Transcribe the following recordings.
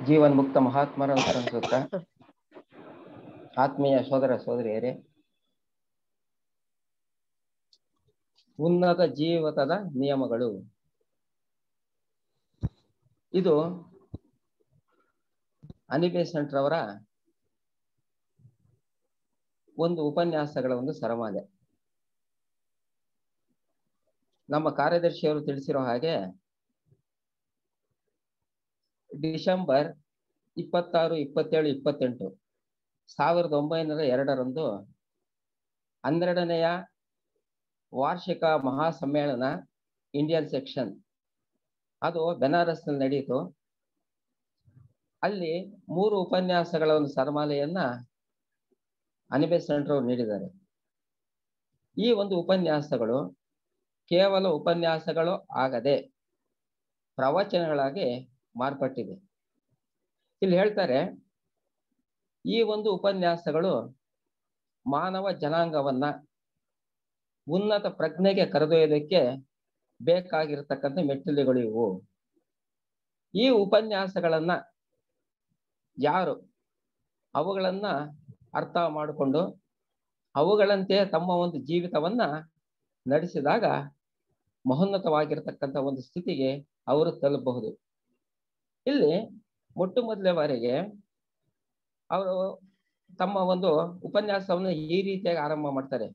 ಜೀವನ್ ಮುಕ್ತ ಮಹಾತ್ಮರನ್ನು ಸ್ಮರಿಸುತ್ತಾ ಆತ್ಮೀಯ ಸೋದರ ಸೋದರಿಯರೇ ಉನ್ನತ ಜೀವಿತದ ನಿಯಮಗಳು ಇದು ಅನಿಬೇಸೆಂಟ್ ರವರ ಒಂದು ಉಪನ್ಯಾಸಗಳ ಒಂದು ಸರಮಾಲೆ ನಮ್ಮ ಕಾರ್ಯದರ್ಶಿಯವರು ತಿಳಿಸಿರೋ ಹಾಗೆ ಡಿಸೆಂಬರ್ ಇಪ್ಪತ್ತಾರು ಇಪ್ಪತ್ತೇಳು ಇಪ್ಪತ್ತೆಂಟು ಸಾವಿರದ ಒಂಬೈನೂರ ಎರಡರಂದು ಹನ್ನೆರಡನೆಯ ವಾರ್ಷಿಕ ಮಹಾಸಮ್ಮೇಳನ ಇಂಡಿಯನ್ ಸೆಕ್ಷನ್ ಅದು ಬೆನಾರಸ್ನಲ್ಲಿ ನಡೆಯಿತು ಅಲ್ಲಿ ಮೂರು ಉಪನ್ಯಾಸಗಳ ಒಂದು ಸರಮಾಲೆಯನ್ನ ಅನಿಬೇಸೆಂಟ್ ಅವರು ನೀಡಿದ್ದಾರೆ ಈ ಒಂದು ಉಪನ್ಯಾಸಗಳು ಕೇವಲ ಉಪನ್ಯಾಸಗಳು ಆಗದೆ ಪ್ರವಚನಗಳಾಗಿ ಮಾರ್ಪಟ್ಟಿದೆ ಇಲ್ಲಿ ಹೇಳ್ತಾರೆ ಈ ಒಂದು ಉಪನ್ಯಾಸಗಳು ಮಾನವ ಜನಾಂಗವನ್ನ ಉನ್ನತ ಪ್ರಜ್ಞೆಗೆ ಕರೆದೊಯ್ಯೋದಕ್ಕೆ ಬೇಕಾಗಿರ್ತಕ್ಕಂಥ ಮೆಟ್ಟಿಲುಗಳು ಇವು ಈ ಉಪನ್ಯಾಸಗಳನ್ನ ಯಾರು ಅವುಗಳನ್ನ ಅರ್ಥ ಮಾಡಿಕೊಂಡು ಅವುಗಳಂತೆ ತಮ್ಮ ಒಂದು ಜೀವಿತವನ್ನ ನಡೆಸಿದಾಗ ಮಹೋನ್ನತವಾಗಿರ್ತಕ್ಕಂಥ ಒಂದು ಸ್ಥಿತಿಗೆ ಅವರು ತಲುಪಬಹುದು ಇಲ್ಲಿ ಮೊಟ್ಟ ಮೊದಲೇ ಬಾರಿಗೆ ಅವರು ತಮ್ಮ ಒಂದು ಉಪನ್ಯಾಸವನ್ನು ಈ ರೀತಿಯಾಗಿ ಆರಂಭ ಮಾಡ್ತಾರೆ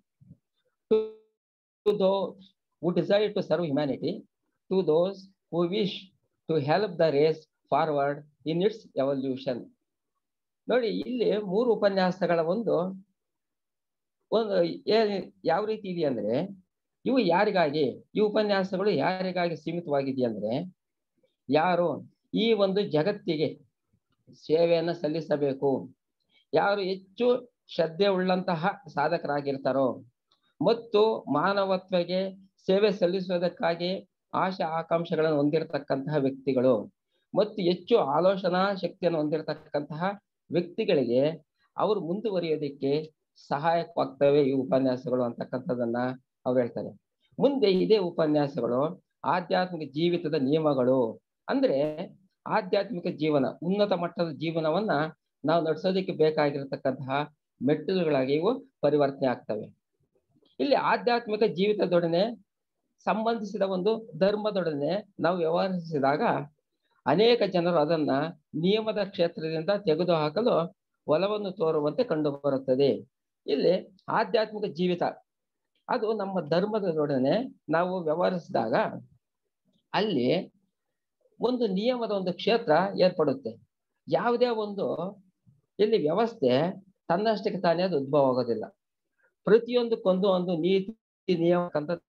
to those who decide to serve humanity to those who wish to help the race forward in its evolution ನೋಡಿ ಇಲ್ಲಿ ಮೂರು ಉಪನ್ಯಾಸಗಳ ಒಂದು ಒಂದು ಯಾವ ರೀತಿ ಇದೆ ಅಂದ್ರೆ ಇವು ಯಾರಿಗಾಗಿ ಈ ಉಪನ್ಯಾಸಗಳು ಯಾರಿಗಾಗಿ ಸೀಮಿತವಾಗಿದೆ ಅಂದ್ರೆ ಯಾರು ಈ ಒಂದು ಜಗತ್ತಿಗೆ ಸೇವೆಯನ್ನು ಸಲ್ಲಿಸಬೇಕು ಯಾರು ಹೆಚ್ಚು ಶ್ರದ್ಧೆ ಉಳ್ಳಂತಹ ಸಾಧಕರಾಗಿರ್ತಾರೋ ಮತ್ತು ಮಾನವತ್ವಗೆ ಸೇವೆ ಸಲ್ಲಿಸುವುದಕ್ಕಾಗಿ ಆಶಾ ಆಕಾಂಕ್ಷೆಗಳನ್ನು ಹೊಂದಿರತಕ್ಕಂತಹ ವ್ಯಕ್ತಿಗಳು ಮತ್ತು ಹೆಚ್ಚು ಆಲೋಚನಾ ಶಕ್ತಿಯನ್ನು ಹೊಂದಿರತಕ್ಕಂತಹ ವ್ಯಕ್ತಿಗಳಿಗೆ ಅವರು ಮುಂದುವರಿಯೋದಕ್ಕೆ ಸಹಾಯಕವಾಗ್ತವೆ ಈ ಉಪನ್ಯಾಸಗಳು ಅಂತಕ್ಕಂಥದ್ದನ್ನ ಅವ್ರು ಹೇಳ್ತಾರೆ ಮುಂದೆ ಇದೇ ಉಪನ್ಯಾಸಗಳು ಆಧ್ಯಾತ್ಮಿಕ ಜೀವಿತದ ನಿಯಮಗಳು ಅಂದ್ರೆ ಆಧ್ಯಾತ್ಮಿಕ ಜೀವನ ಉನ್ನತ ಮಟ್ಟದ ಜೀವನವನ್ನ ನಾವು ನಡೆಸೋದಕ್ಕೆ ಬೇಕಾಗಿರತಕ್ಕಂತಹ ಮೆಟ್ಟಿಲುಗಳಾಗಿ ಇವು ಪರಿವರ್ತನೆ ಆಗ್ತವೆ ಇಲ್ಲಿ ಆಧ್ಯಾತ್ಮಿಕ ಜೀವಿತದೊಡನೆ ಸಂಬಂಧಿಸಿದ ಒಂದು ಧರ್ಮದೊಡನೆ ನಾವು ವ್ಯವಹರಿಸಿದಾಗ ಅನೇಕ ಜನರು ಅದನ್ನ ನಿಯಮದ ಕ್ಷೇತ್ರದಿಂದ ತೆಗೆದುಹಾಕಲು ಒಲವನ್ನು ತೋರುವಂತೆ ಕಂಡು ಬರುತ್ತದೆ ಇಲ್ಲಿ ಆಧ್ಯಾತ್ಮಿಕ ಜೀವಿತ ಅದು ನಮ್ಮ ಧರ್ಮದೊಡನೆ ನಾವು ವ್ಯವಹರಿಸಿದಾಗ ಅಲ್ಲಿ ಒಂದು ನಿಯಮದ ಒಂದು ಕ್ಷೇತ್ರ ಏರ್ಪಡುತ್ತೆ ಯಾವುದೇ ಒಂದು ಇಲ್ಲಿ ವ್ಯವಸ್ಥೆ ತನ್ನಷ್ಟಕ್ಕೆ ತಾನೇ ಅದು ಉದ್ಭವ ಆಗೋದಿಲ್ಲ ಪ್ರತಿಯೊಂದಕ್ಕೊಂದು ಒಂದು ನೀತಿ ನಿಯಮ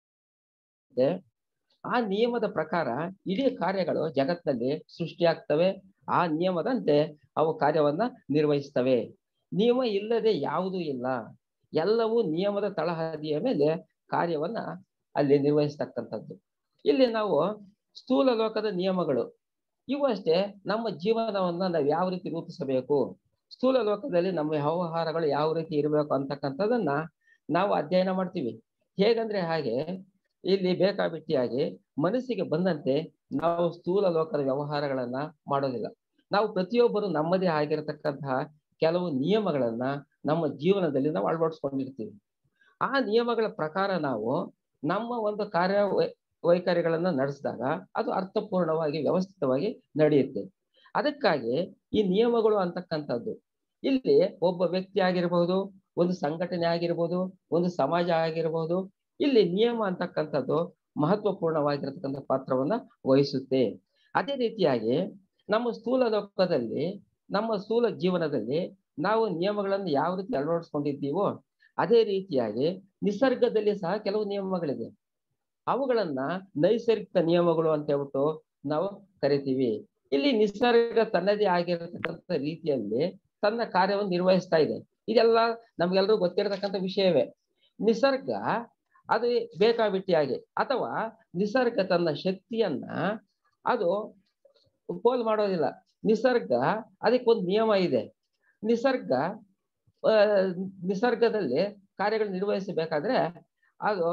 ಆ ನಿಯಮದ ಪ್ರಕಾರ ಇಡೀ ಕಾರ್ಯಗಳು ಜಗತ್ತಿನಲ್ಲಿ ಸೃಷ್ಟಿಯಾಗ್ತವೆ ಆ ನಿಯಮದಂತೆ ಅವು ಕಾರ್ಯವನ್ನ ನಿರ್ವಹಿಸ್ತವೆ ನಿಯಮ ಇಲ್ಲದೆ ಯಾವುದೂ ಇಲ್ಲ ಎಲ್ಲವೂ ನಿಯಮದ ತಳಹದಿಯ ಮೇಲೆ ಕಾರ್ಯವನ್ನ ಅಲ್ಲಿ ನಿರ್ವಹಿಸ್ತಕ್ಕಂಥದ್ದು ಇಲ್ಲಿ ನಾವು ಸ್ಥೂಲ ಲೋಕದ ನಿಯಮಗಳು ಇವು ಅಷ್ಟೇ ನಮ್ಮ ಜೀವನವನ್ನ ನಾವು ಯಾವ ರೀತಿ ರೂಪಿಸಬೇಕು ಸ್ಥೂಲ ಲೋಕದಲ್ಲಿ ನಮ್ಮ ವ್ಯವಹಾರಗಳು ಯಾವ ರೀತಿ ಇರಬೇಕು ಅಂತಕ್ಕಂಥದ್ದನ್ನ ನಾವು ಅಧ್ಯಯನ ಮಾಡ್ತೀವಿ ಹೇಗಂದ್ರೆ ಹಾಗೆ ಇಲ್ಲಿ ಬೇಕಾಬಿಟ್ಟಿಯಾಗಿ ಮನಸ್ಸಿಗೆ ಬಂದಂತೆ ನಾವು ಸ್ಥೂಲ ಲೋಕದ ವ್ಯವಹಾರಗಳನ್ನ ಮಾಡೋದಿಲ್ಲ ನಾವು ಪ್ರತಿಯೊಬ್ಬರು ನಮ್ಮದೇ ಆಗಿರತಕ್ಕಂತಹ ಕೆಲವು ನಿಯಮಗಳನ್ನ ನಮ್ಮ ಜೀವನದಲ್ಲಿ ನಾವು ಅಳವಡಿಸ್ಕೊಂಡಿರ್ತೀವಿ ಆ ನಿಯಮಗಳ ಪ್ರಕಾರ ನಾವು ನಮ್ಮ ಒಂದು ಕಾರ್ಯ ವೈಖರಿಗಳನ್ನ ನಡೆಸಿದಾಗ ಅದು ಅರ್ಥಪೂರ್ಣವಾಗಿ ವ್ಯವಸ್ಥಿತವಾಗಿ ನಡೆಯುತ್ತೆ ಅದಕ್ಕಾಗಿ ಈ ನಿಯಮಗಳು ಅಂತಕ್ಕಂಥದ್ದು ಇಲ್ಲಿ ಒಬ್ಬ ವ್ಯಕ್ತಿ ಆಗಿರ್ಬಹುದು ಒಂದು ಸಂಘಟನೆ ಆಗಿರ್ಬೋದು ಒಂದು ಸಮಾಜ ಆಗಿರ್ಬೋದು ಇಲ್ಲಿ ನಿಯಮ ಅಂತಕ್ಕಂಥದ್ದು ಮಹತ್ವಪೂರ್ಣವಾಗಿರತಕ್ಕಂಥ ಪಾತ್ರವನ್ನ ವಹಿಸುತ್ತೆ ಅದೇ ರೀತಿಯಾಗಿ ನಮ್ಮ ಸ್ಥೂಲ ಲೋಕದಲ್ಲಿ ನಮ್ಮ ಸ್ಥೂಲ ಜೀವನದಲ್ಲಿ ನಾವು ನಿಯಮಗಳನ್ನು ಯಾವ ರೀತಿ ಅಳವಡಿಸ್ಕೊಂಡಿದ್ದೀವೋ ಅದೇ ರೀತಿಯಾಗಿ ನಿಸರ್ಗದಲ್ಲಿ ಸಹ ಕೆಲವು ನಿಯಮಗಳಿದೆ ಅವುಗಳನ್ನ ನೈಸರ್ಗಿಕ ನಿಯಮಗಳು ಅಂತ ಹೇಳ್ಬಿಟ್ಟು ನಾವು ಕರಿತೀವಿ ಇಲ್ಲಿ ನಿಸರ್ಗ ತನ್ನದೇ ಆಗಿರತಕ್ಕಂಥ ರೀತಿಯಲ್ಲಿ ತನ್ನ ಕಾರ್ಯವನ್ನು ನಿರ್ವಹಿಸ್ತಾ ಇದೆ ಇದೆಲ್ಲ ನಮ್ಗೆಲ್ರಿಗೂ ಗೊತ್ತಿರತಕ್ಕಂಥ ವಿಷಯವೇ ನಿಸರ್ಗ ಅದು ಬೇಕಾಬಿಟ್ಟಿಯಾಗಿ ಅಥವಾ ನಿಸರ್ಗ ತನ್ನ ಶಕ್ತಿಯನ್ನ ಅದು ಪೋಲ್ ಮಾಡೋದಿಲ್ಲ ನಿಸರ್ಗ ಅದಕ್ಕೊಂದು ನಿಯಮ ಇದೆ ನಿಸರ್ಗ ನಿಸರ್ಗದಲ್ಲಿ ಕಾರ್ಯಗಳು ನಿರ್ವಹಿಸಬೇಕಾದ್ರೆ ಅದು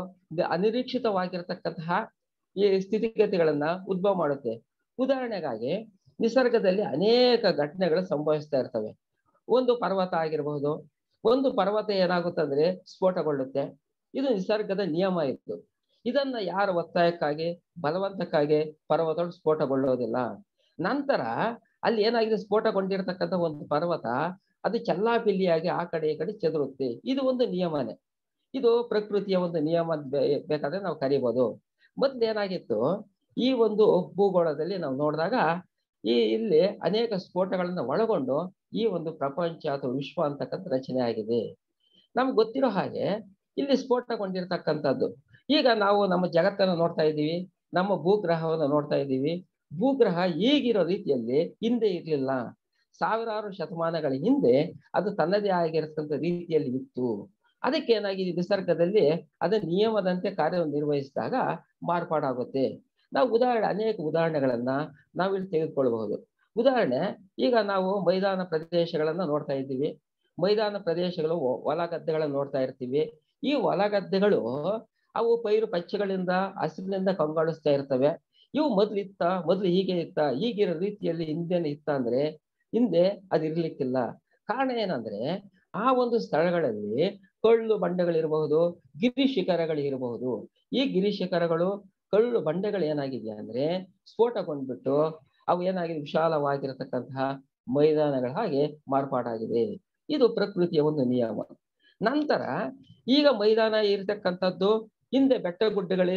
ಅನಿರೀಕ್ಷಿತವಾಗಿರತಕ್ಕಂತಹ ಈ ಸ್ಥಿತಿಗತಿಗಳನ್ನ ಉದ್ಭವ ಮಾಡುತ್ತೆ ಉದಾಹರಣೆಗಾಗಿ ನಿಸರ್ಗದಲ್ಲಿ ಅನೇಕ ಘಟನೆಗಳು ಸಂಭವಿಸ್ತಾ ಇರ್ತವೆ ಒಂದು ಪರ್ವತ ಆಗಿರಬಹುದು ಒಂದು ಪರ್ವತ ಏನಾಗುತ್ತಂದ್ರೆ ಸ್ಫೋಟಗೊಳ್ಳುತ್ತೆ ಇದು ನಿಸರ್ಗದ ನಿಯಮ ಇತ್ತು ಇದನ್ನ ಯಾರ ಒತ್ತಾಯಕ್ಕಾಗಿ ಬಲವಂತಕ್ಕಾಗಿ ಪರ್ವತಗಳು ಸ್ಫೋಟಗೊಳ್ಳೋದಿಲ್ಲ ನಂತರ ಅಲ್ಲಿ ಏನಾಗಿದೆ ಸ್ಫೋಟಗೊಂಡಿರ್ತಕ್ಕಂಥ ಒಂದು ಪರ್ವತ ಅದು ಚಲ್ಲಾಪಿಲ್ಲಿಯಾಗಿ ಆ ಕಡೆ ಈ ಕಡೆ ಚೆದರುತ್ತೆ ಇದು ಒಂದು ನಿಯಮನೇ ಇದು ಪ್ರಕೃತಿಯ ಒಂದು ನಿಯಮ ಅಂತ ಬೇ- ಬೇಕಾದ್ರೆ ನಾವು ಕರಿಬಹುದು ಮೊದ್ಲು ಏನಾಗಿತ್ತು ಈ ಒಂದು ಭೂಗೋಳದಲ್ಲಿ ನಾವು ನೋಡಿದಾಗ ಈ ಇಲ್ಲಿ ಅನೇಕ ಸ್ಫೋಟಗಳನ್ನ ಒಳಗೊಂಡು ಈ ಒಂದು ಪ್ರಪಂಚ ಅಥವಾ ವಿಶ್ವ ಅಂತಕ್ಕಂಥ ರಚನೆ ಆಗಿದೆ ನಮ್ಗೆ ಗೊತ್ತಿರೋ ಹಾಗೆ ಇಲ್ಲಿ ಸ್ಫೋಟಗೊಂಡಿರ್ತಕ್ಕಂಥದ್ದು ಈಗ ನಾವು ನಮ್ಮ ಜಗತ್ತನ್ನು ನೋಡ್ತಾ ಇದ್ದೀವಿ ನಮ್ಮ ಭೂಗ್ರಹವನ್ನು ನೋಡ್ತಾ ಇದ್ದೀವಿ ಭೂಗ್ರಹ ಈಗಿರೋ ರೀತಿಯಲ್ಲಿ ಹಿಂದೆ ಇರಲಿಲ್ಲ ಸಾವಿರಾರು ಶತಮಾನಗಳ ಹಿಂದೆ ಅದು ತನ್ನದೇ ಆಗಿರತಕ್ಕಂಥ ರೀತಿಯಲ್ಲಿ ಇತ್ತು ಅದಕ್ಕೆ ಏನಾಗಿದೆ ನಿಸರ್ಗದಲ್ಲಿ ಅದ ನಿಯಮದಂತೆ ಕಾರ್ಯವನ್ನು ನಿರ್ವಹಿಸಿದಾಗ ಮಾರ್ಪಾಡಾಗುತ್ತೆ ನಾವು ಉದಾಹರಣೆ ಅನೇಕ ಉದಾಹರಣೆಗಳನ್ನ ನಾವಿಲ್ಲಿ ತೆಗೆದುಕೊಳ್ಬಹುದು ಉದಾಹರಣೆ ಈಗ ನಾವು ಮೈದಾನ ಪ್ರದೇಶಗಳನ್ನ ನೋಡ್ತಾ ಇದ್ದೀವಿ ಮೈದಾನ ಪ್ರದೇಶಗಳು ಹೊ- ಹೊಲ ಗದ್ದೆಗಳನ್ನ ನೋಡ್ತಾ ಇರ್ತೀವಿ ಈ ಹೊಲ ಗದ್ದೆಗಳು ಅವು ಪೈರು ಪಚ್ಚೆಗಳಿಂದ ಹಸಿರಿನಿಂದ ಕಂಗೊಳಿಸ್ತಾ ಇರ್ತವೆ ಇವು ಮೊದ್ಲು ಇತ್ತ ಮೊದ್ಲು ಹೀಗೆ ಇತ್ತ ಈಗಿರೋ ರೀತಿಯಲ್ಲಿ ಹಿಂದೆನೆ ಇತ್ತ ಅಂದ್ರೆ ಹಿಂದೆ ಅದು ಇರ್ಲಿಕ್ಕಿಲ್ಲ ಕಾರಣ ಏನಂದ್ರೆ ಆ ಒಂದು ಸ್ಥಳಗಳಲ್ಲಿ ಕಳ್ಳು ಬಂಡೆಗಳಿರಬಹುದು ಗಿರಿ ಶಿಖರಗಳು ಇರಬಹುದು ಈ ಗಿರಿ ಶಿಖರಗಳು ಕಳ್ಳು ಬಂಡೆಗಳು ಏನಾಗಿದೆ ಅಂದ್ರೆ ಸ್ಫೋಟಗೊಂಡ್ಬಿಟ್ಟು ಅವು ಏನಾಗಿದೆ ವಿಶಾಲವಾಗಿರತಕ್ಕಂತಹ ಮೈದಾನಗಳ ಹಾಗೆ ಮಾರ್ಪಾಡಾಗಿದೆ ಇದು ಪ್ರಕೃತಿಯ ಒಂದು ನಿಯಮ ನಂತರ ಈಗ ಮೈದಾನ ಇರತಕ್ಕಂಥದ್ದು ಹಿಂದೆ ಬೆಟ್ಟ ಗುಡ್ಡಗಳೇ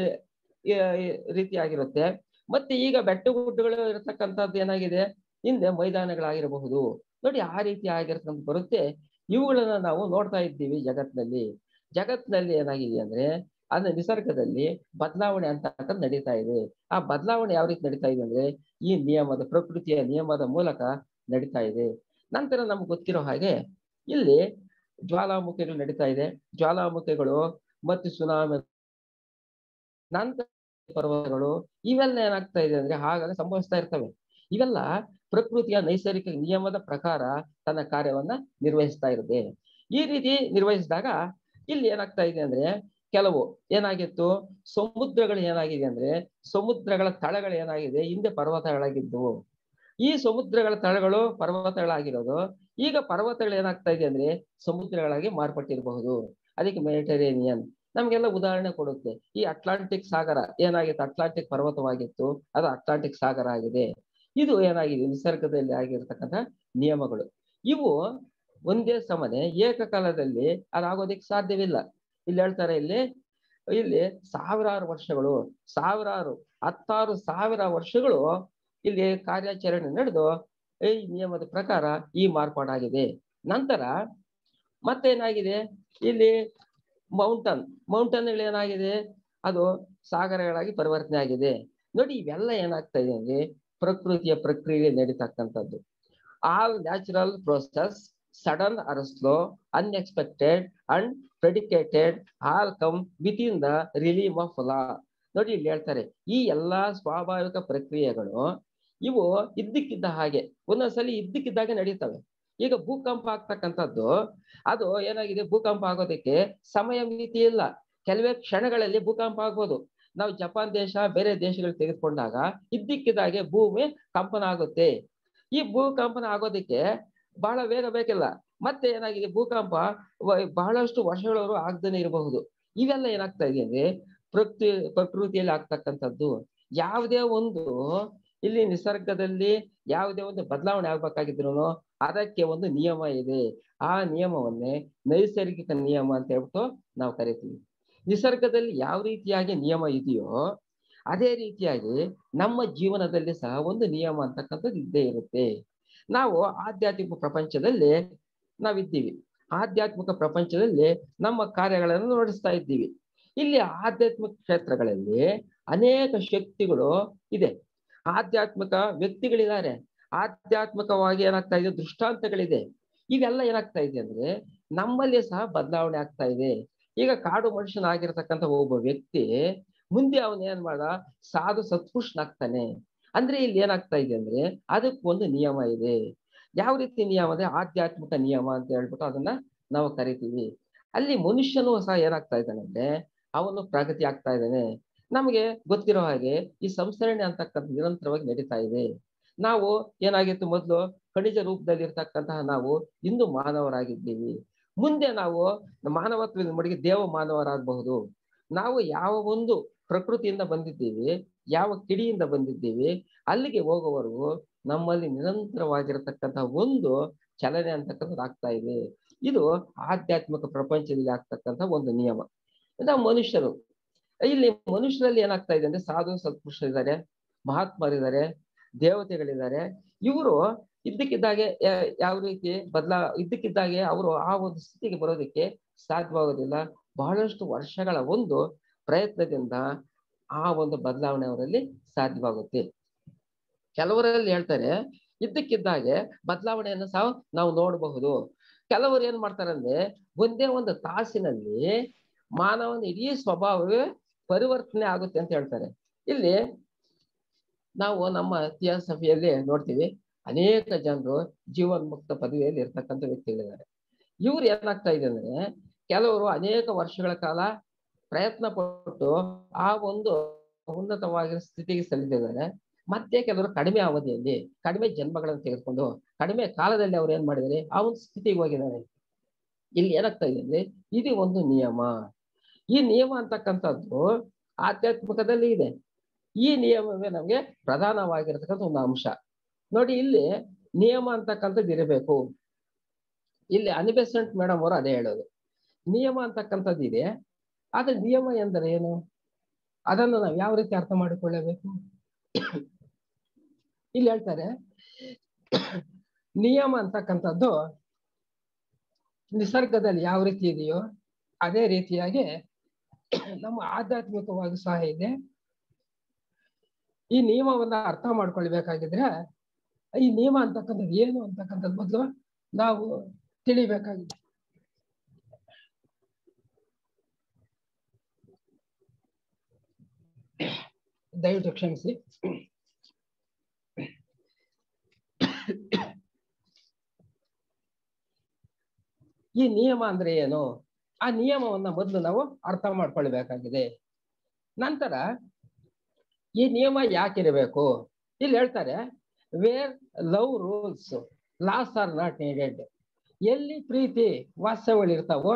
ರೀತಿಯಾಗಿರುತ್ತೆ ಮತ್ತೆ ಈಗ ಬೆಟ್ಟ ಗುಡ್ಡಗಳು ಇರತಕ್ಕಂಥದ್ದು ಏನಾಗಿದೆ ಹಿಂದೆ ಮೈದಾನಗಳಾಗಿರಬಹುದು ನೋಡಿ ಆ ರೀತಿ ಆಗಿರ್ತಕ್ಕಂಥ ಬರುತ್ತೆ ಇವುಗಳನ್ನ ನಾವು ನೋಡ್ತಾ ಇದ್ದೀವಿ ಜಗತ್ತಿನಲ್ಲಿ ಜಗತ್ತಿನಲ್ಲಿ ಏನಾಗಿದೆ ಅಂದ್ರೆ ಅದು ನಿಸರ್ಗದಲ್ಲಿ ಬದಲಾವಣೆ ಅಂತಕ್ಕಂಥ ನಡೀತಾ ಇದೆ ಆ ಬದಲಾವಣೆ ಯಾವ ರೀತಿ ನಡೀತಾ ಇದೆ ಅಂದ್ರೆ ಈ ನಿಯಮದ ಪ್ರಕೃತಿಯ ನಿಯಮದ ಮೂಲಕ ನಡೀತಾ ಇದೆ ನಂತರ ನಮ್ಗೆ ಗೊತ್ತಿರೋ ಹಾಗೆ ಇಲ್ಲಿ ಜ್ವಾಲಾಮುಖಿಗಳು ನಡೀತಾ ಇದೆ ಜ್ವಾಲಾಮುಖಿಗಳು ಮತ್ತು ಸುನಾಮಿ ನಂತರ ಪರ್ವತಗಳು ಇವೆಲ್ಲ ಏನಾಗ್ತಾ ಇದೆ ಅಂದ್ರೆ ಹಾಗಾಗಿ ಸಂಭವಿಸ್ತಾ ಇರ್ತವೆ ಇವೆಲ್ಲ ಪ್ರಕೃತಿಯ ನೈಸರ್ಗಿಕ ನಿಯಮದ ಪ್ರಕಾರ ತನ್ನ ಕಾರ್ಯವನ್ನ ನಿರ್ವಹಿಸ್ತಾ ಇರುತ್ತೆ ಈ ರೀತಿ ನಿರ್ವಹಿಸಿದಾಗ ಇಲ್ಲಿ ಏನಾಗ್ತಾ ಇದೆ ಅಂದ್ರೆ ಕೆಲವು ಏನಾಗಿತ್ತು ಸಮುದ್ರಗಳು ಏನಾಗಿದೆ ಅಂದ್ರೆ ಸಮುದ್ರಗಳ ತಳಗಳು ಏನಾಗಿದೆ ಹಿಂದೆ ಪರ್ವತಗಳಾಗಿದ್ದವು ಈ ಸಮುದ್ರಗಳ ತಳಗಳು ಪರ್ವತಗಳಾಗಿರೋದು ಈಗ ಪರ್ವತಗಳು ಏನಾಗ್ತಾ ಇದೆ ಅಂದ್ರೆ ಸಮುದ್ರಗಳಾಗಿ ಮಾರ್ಪಟ್ಟಿರಬಹುದು ಅದಕ್ಕೆ ಮೆಡಿಟರೇನಿಯನ್ ನಮ್ಗೆಲ್ಲ ಉದಾಹರಣೆ ಕೊಡುತ್ತೆ ಈ ಅಟ್ಲಾಂಟಿಕ್ ಸಾಗರ ಏನಾಗಿತ್ತು ಅಟ್ಲಾಂಟಿಕ್ ಪರ್ವತವಾಗಿತ್ತು ಅದು ಅಟ್ಲಾಂಟಿಕ್ ಸಾಗರ ಆಗಿದೆ ಇದು ಏನಾಗಿದೆ ನಿಸರ್ಗದಲ್ಲಿ ಆಗಿರ್ತಕ್ಕಂಥ ನಿಯಮಗಳು ಇವು ಒಂದೇ ಸಮನೆ ಏಕಕಾಲದಲ್ಲಿ ಅದಾಗೋದಿಕ್ ಸಾಧ್ಯವಿಲ್ಲ ಇಲ್ಲಿ ಹೇಳ್ತಾರೆ ಇಲ್ಲಿ ಇಲ್ಲಿ ಸಾವಿರಾರು ವರ್ಷಗಳು ಸಾವಿರಾರು ಹತ್ತಾರು ಸಾವಿರ ವರ್ಷಗಳು ಇಲ್ಲಿ ಕಾರ್ಯಾಚರಣೆ ನಡೆದು ಈ ನಿಯಮದ ಪ್ರಕಾರ ಈ ಮಾರ್ಪಾಡಾಗಿದೆ ನಂತರ ಮತ್ತೇನಾಗಿದೆ ಇಲ್ಲಿ ಮೌಂಟನ್ ಮೌಂಟನ್ ಏನಾಗಿದೆ ಅದು ಸಾಗರಗಳಾಗಿ ಪರಿವರ್ತನೆ ಆಗಿದೆ ನೋಡಿ ಇವೆಲ್ಲ ಏನಾಗ್ತಾ ಇದೆ ಅಂದ್ರೆ ಪ್ರಕೃತಿಯ ಪ್ರಕ್ರಿಯೆ ನಡೀತಕ್ಕಂಥದ್ದು all natural process sudden or slow unexpected and predicated all come within the realm of law ನೋಡಿ ಇಲ್ಲಿ ಹೇಳ್ತಾರೆ ಈ ಎಲ್ಲಾ ಸ್ವಾಭಾವಿಕ ಪ್ರಕ್ರಿಯೆಗಳು ಇವು ಇದ್ದಕ್ಕಿದ್ದ ಹಾಗೆ ಒಂದೊಂದ್ಸಲಿ ಇದ್ದಕ್ಕಿದ್ದಾಗೆ ನಡೀತವೆ ಈಗ ಭೂಕಂಪ ಆಗ್ತಕ್ಕಂಥದ್ದು ಅದು ಏನಾಗಿದೆ ಭೂಕಂಪ ಆಗೋದಕ್ಕೆ ಸಮಯ ಮಿತಿ ಇಲ್ಲ ಕೆಲವೇ ಕ್ಷಣಗಳಲ್ಲಿ ಭೂಕಂಪ ಆಗ್ಬೋದು ನಾವು ಜಪಾನ್ ದೇಶ ಬೇರೆ ದೇಶಗಳು ತೆಗೆದುಕೊಂಡಾಗ ಇದ್ದಕ್ಕಿದ್ದಾಗೆ ಭೂಮಿ ಕಂಪನ ಆಗುತ್ತೆ ಈ ಭೂಕಂಪನ ಆಗೋದಕ್ಕೆ ಬಹಳ ವೇಗ ಬೇಕಿಲ್ಲ ಮತ್ತೆ ಏನಾಗಿದೆ ಭೂಕಂಪ ವ- ಬಹಳಷ್ಟು ವರ್ಷಗಳವರು ಆಗದೇನೆ ಇರಬಹುದು ಇವೆಲ್ಲ ಏನಾಗ್ತಾ ಇದೆ ಅಂದ್ರೆ ಪ್ರಕೃತಿ ಪ್ರಕೃತಿಯಲ್ಲಿ ಆಗ್ತಕ್ಕಂಥದ್ದು ಯಾವುದೇ ಒಂದು ಇಲ್ಲಿ ನಿಸರ್ಗದಲ್ಲಿ ಯಾವುದೇ ಒಂದು ಬದಲಾವಣೆ ಆಗ್ಬೇಕಾಗಿದ್ರು ಅದಕ್ಕೆ ಒಂದು ನಿಯಮ ಇದೆ ಆ ನಿಯಮವನ್ನೇ ನೈಸರ್ಗಿಕ ನಿಯಮ ಅಂತ ಹೇಳ್ಬಿಟ್ಟು ನಾವು ಕರಿತೀವಿ ನಿಸರ್ಗದಲ್ಲಿ ಯಾವ ರೀತಿಯಾಗಿ ನಿಯಮ ಇದೆಯೋ ಅದೇ ರೀತಿಯಾಗಿ ನಮ್ಮ ಜೀವನದಲ್ಲಿ ಸಹ ಒಂದು ನಿಯಮ ಅಂತಕ್ಕಂಥದ್ದು ಇದ್ದೇ ಇರುತ್ತೆ ನಾವು ಆಧ್ಯಾತ್ಮಿಕ ಪ್ರಪಂಚದಲ್ಲಿ ನಾವಿದ್ದೀವಿ ಆಧ್ಯಾತ್ಮಿಕ ಪ್ರಪಂಚದಲ್ಲಿ ನಮ್ಮ ಕಾರ್ಯಗಳನ್ನು ನಡೆಸ್ತಾ ಇದ್ದೀವಿ ಇಲ್ಲಿ ಆಧ್ಯಾತ್ಮಿಕ ಕ್ಷೇತ್ರಗಳಲ್ಲಿ ಅನೇಕ ಶಕ್ತಿಗಳು ಇದೆ ಆಧ್ಯಾತ್ಮಿಕ ವ್ಯಕ್ತಿಗಳಿದ್ದಾರೆ ಆಧ್ಯಾತ್ಮಿಕವಾಗಿ ಏನಾಗ್ತಾ ಇದೆ ದೃಷ್ಟಾಂತಗಳಿದೆ ಇವೆಲ್ಲ ಏನಾಗ್ತಾ ಇದೆ ಅಂದ್ರೆ ನಮ್ಮಲ್ಲಿ ಸಹ ಬದಲಾವಣೆ ಆಗ್ತಾ ಇದೆ ಈಗ ಕಾಡು ಮನುಷ್ಯನಾಗಿರ್ತಕ್ಕಂಥ ಒಬ್ಬ ವ್ಯಕ್ತಿ ಮುಂದೆ ಅವನ್ ಏನ್ ಮಾಡ ಸಾಧು ಸತ್ಪುರುಷನಾಗ್ತಾನೆ ಅಂದ್ರೆ ಇಲ್ಲಿ ಏನಾಗ್ತಾ ಇದೆ ಅಂದ್ರೆ ಅದಕ್ಕೆ ಒಂದು ನಿಯಮ ಇದೆ ಯಾವ ರೀತಿ ನಿಯಮ ಅಂದ್ರೆ ಆಧ್ಯಾತ್ಮಿಕ ನಿಯಮ ಅಂತ ಹೇಳ್ಬಿಟ್ಟು ಅದನ್ನ ನಾವು ಕರಿತೀವಿ ಅಲ್ಲಿ ಮನುಷ್ಯನು ಸಹ ಏನಾಗ್ತಾ ಇದ್ದಾನೆ ಅಂದ್ರೆ ಅವನು ಪ್ರಗತಿ ಆಗ್ತಾ ಇದ್ದಾನೆ ನಮಗೆ ಗೊತ್ತಿರೋ ಹಾಗೆ ಈ ಸಂಸ್ಕರಣೆ ಅಂತಕ್ಕಂಥ ನಿರಂತರವಾಗಿ ನಡೀತಾ ಇದೆ ನಾವು ಏನಾಗಿತ್ತು ಮೊದಲು ಖನಿಜ ರೂಪದಲ್ಲಿ ಇರ್ತಕ್ಕಂತಹ ನಾವು ಇಂದು ಮಾನವರಾಗಿದ್ದೀವಿ ಮುಂದೆ ನಾವು ಮಾನವತ್ವದ ಮಡಿಗೆ ದೇವ ಮಾನವರಾಗಬಹುದು ನಾವು ಯಾವ ಒಂದು ಪ್ರಕೃತಿಯಿಂದ ಬಂದಿದ್ದೀವಿ ಯಾವ ಕಿಡಿಯಿಂದ ಬಂದಿದ್ದೀವಿ ಅಲ್ಲಿಗೆ ಹೋಗುವವರೆಗೂ ನಮ್ಮಲ್ಲಿ ನಿರಂತರವಾಗಿರತಕ್ಕಂತಹ ಒಂದು ಚಲನೆ ಅಂತಕ್ಕಂಥದ್ದು ಆಗ್ತಾ ಇದೆ ಇದು ಆಧ್ಯಾತ್ಮಿಕ ಪ್ರಪಂಚದಲ್ಲಿ ಆಗ್ತಕ್ಕಂಥ ಒಂದು ನಿಯಮ ನಾವು ಮನುಷ್ಯರು ಇಲ್ಲಿ ಮನುಷ್ಯರಲ್ಲಿ ಏನಾಗ್ತಾ ಇದೆ ಅಂದ್ರೆ ಸಾಧು ಸತ್ಪುರುಷರಿದ್ದಾರೆ ಮಹಾತ್ಮರಿದ್ದಾರೆ ದೇವತೆಗಳಿದ್ದಾರೆ ಇವರು ಇದ್ದಕ್ಕಿದ್ದಾಗೆ ಯಾವ ರೀತಿ ಬದಲಾ ಇದ್ದಕ್ಕಿದ್ದಾಗೆ ಅವರು ಆ ಒಂದು ಸ್ಥಿತಿಗೆ ಬರೋದಕ್ಕೆ ಸಾಧ್ಯವಾಗೋದಿಲ್ಲ ಬಹಳಷ್ಟು ವರ್ಷಗಳ ಒಂದು ಪ್ರಯತ್ನದಿಂದ ಆ ಒಂದು ಬದಲಾವಣೆ ಅವರಲ್ಲಿ ಸಾಧ್ಯವಾಗುತ್ತೆ ಕೆಲವರಲ್ಲಿ ಹೇಳ್ತಾರೆ ಇದ್ದಕ್ಕಿದ್ದಾಗೆ ಬದಲಾವಣೆಯನ್ನು ಸಹ ನಾವು ನೋಡಬಹುದು ಕೆಲವರು ಏನ್ ಮಾಡ್ತಾರೆ ಅಂದ್ರೆ ಒಂದೇ ಒಂದು ತಾಸಿನಲ್ಲಿ ಮಾನವನ ಇಡೀ ಸ್ವಭಾವವೇ ಪರಿವರ್ತನೆ ಆಗುತ್ತೆ ಅಂತ ಹೇಳ್ತಾರೆ ಇಲ್ಲಿ ನಾವು ನಮ್ಮ ಥಿಯಾಸಫಿಯಲ್ಲಿ ನೋಡ್ತೀವಿ ಅನೇಕ ಜನರು ಜೀವನ್ಮುಕ್ತ ಪದವಿಯಲ್ಲಿ ಇರ್ತಕ್ಕಂಥ ವ್ಯಕ್ತಿಗಳಿದ್ದಾರೆ ಇವ್ರು ಏನಾಗ್ತಾ ಇದೆ ಅಂದ್ರೆ ಕೆಲವರು ಅನೇಕ ವರ್ಷಗಳ ಕಾಲ ಪ್ರಯತ್ನ ಪಟ್ಟು ಆ ಒಂದು ಉನ್ನತವಾಗಿರೋ ಸ್ಥಿತಿಗೆ ಸಲ್ಲಿಸಿದ್ದಾರೆ ಮತ್ತೆ ಕೆಲವರು ಕಡಿಮೆ ಅವಧಿಯಲ್ಲಿ ಕಡಿಮೆ ಜನ್ಮಗಳನ್ನು ತೆಗೆದುಕೊಂಡು ಕಡಿಮೆ ಕಾಲದಲ್ಲಿ ಅವ್ರು ಏನ್ ಮಾಡಿದ್ದಾರೆ ಆ ಒಂದು ಸ್ಥಿತಿಗೆ ಹೋಗಿದ್ದಾರೆ ಇಲ್ಲಿ ಏನಾಗ್ತಾ ಇದೆ ಅಂದ್ರೆ ಇದು ಒಂದು ನಿಯಮ ಈ ನಿಯಮ ಅಂತಕ್ಕಂಥದ್ದು ಆಧ್ಯಾತ್ಮಿಕದಲ್ಲಿ ಇದೆ ಈ ನಿಯಮವೇ ನಮ್ಗೆ ಪ್ರಧಾನವಾಗಿರ್ತಕ್ಕಂಥ ಒಂದು ಅಂಶ ನೋಡಿ ಇಲ್ಲಿ ನಿಯಮ ಅಂತಕ್ಕಂಥದ್ದು ಇರಬೇಕು ಇಲ್ಲಿ ಅನಿಬೆಸೆಂಟ್ ಮೇಡಮ್ ಅವರು ಅದೇ ಹೇಳೋದು ನಿಯಮ ಅಂತಕ್ಕಂಥದ್ದು ಇದೆ ಆದ್ರೆ ನಿಯಮ ಎಂದರೆ ಏನು ಅದನ್ನು ನಾವು ಯಾವ ರೀತಿ ಅರ್ಥ ಮಾಡಿಕೊಳ್ಳಬೇಕು ಇಲ್ಲಿ ಹೇಳ್ತಾರೆ ನಿಯಮ ಅಂತಕ್ಕಂಥದ್ದು ನಿಸರ್ಗದಲ್ಲಿ ಯಾವ ರೀತಿ ಇದೆಯೋ ಅದೇ ರೀತಿಯಾಗಿ ನಮ್ಮ ಆಧ್ಯಾತ್ಮಿಕವಾಗಿ ಸಹ ಇದೆ ಈ ನಿಯಮವನ್ನ ಅರ್ಥ ಮಾಡ್ಕೊಳ್ಬೇಕಾಗಿದ್ರೆ ಈ ನಿಯಮ ಅಂತಕ್ಕಂಥದ್ದು ಏನು ಅಂತಕ್ಕಂಥದ್ದು ಮೊದಲು ನಾವು ತಿಳಿಬೇಕಾಗಿದೆ ದಯವಿಟ್ಟು ಕ್ಷಮಿಸಿ ಈ ನಿಯಮ ಅಂದ್ರೆ ಏನು ಆ ನಿಯಮವನ್ನ ಮೊದಲು ನಾವು ಅರ್ಥ ಮಾಡ್ಕೊಳ್ಬೇಕಾಗಿದೆ ನಂತರ ಈ ನಿಯಮ ಯಾಕಿರಬೇಕು ಇಲ್ಲಿ ಹೇಳ್ತಾರೆ where love rules laws are not needed ಎಲ್ಲಿ ಪ್ರೀತಿ ವಾಸ್ತವಗಳಿರ್ತಾವೋ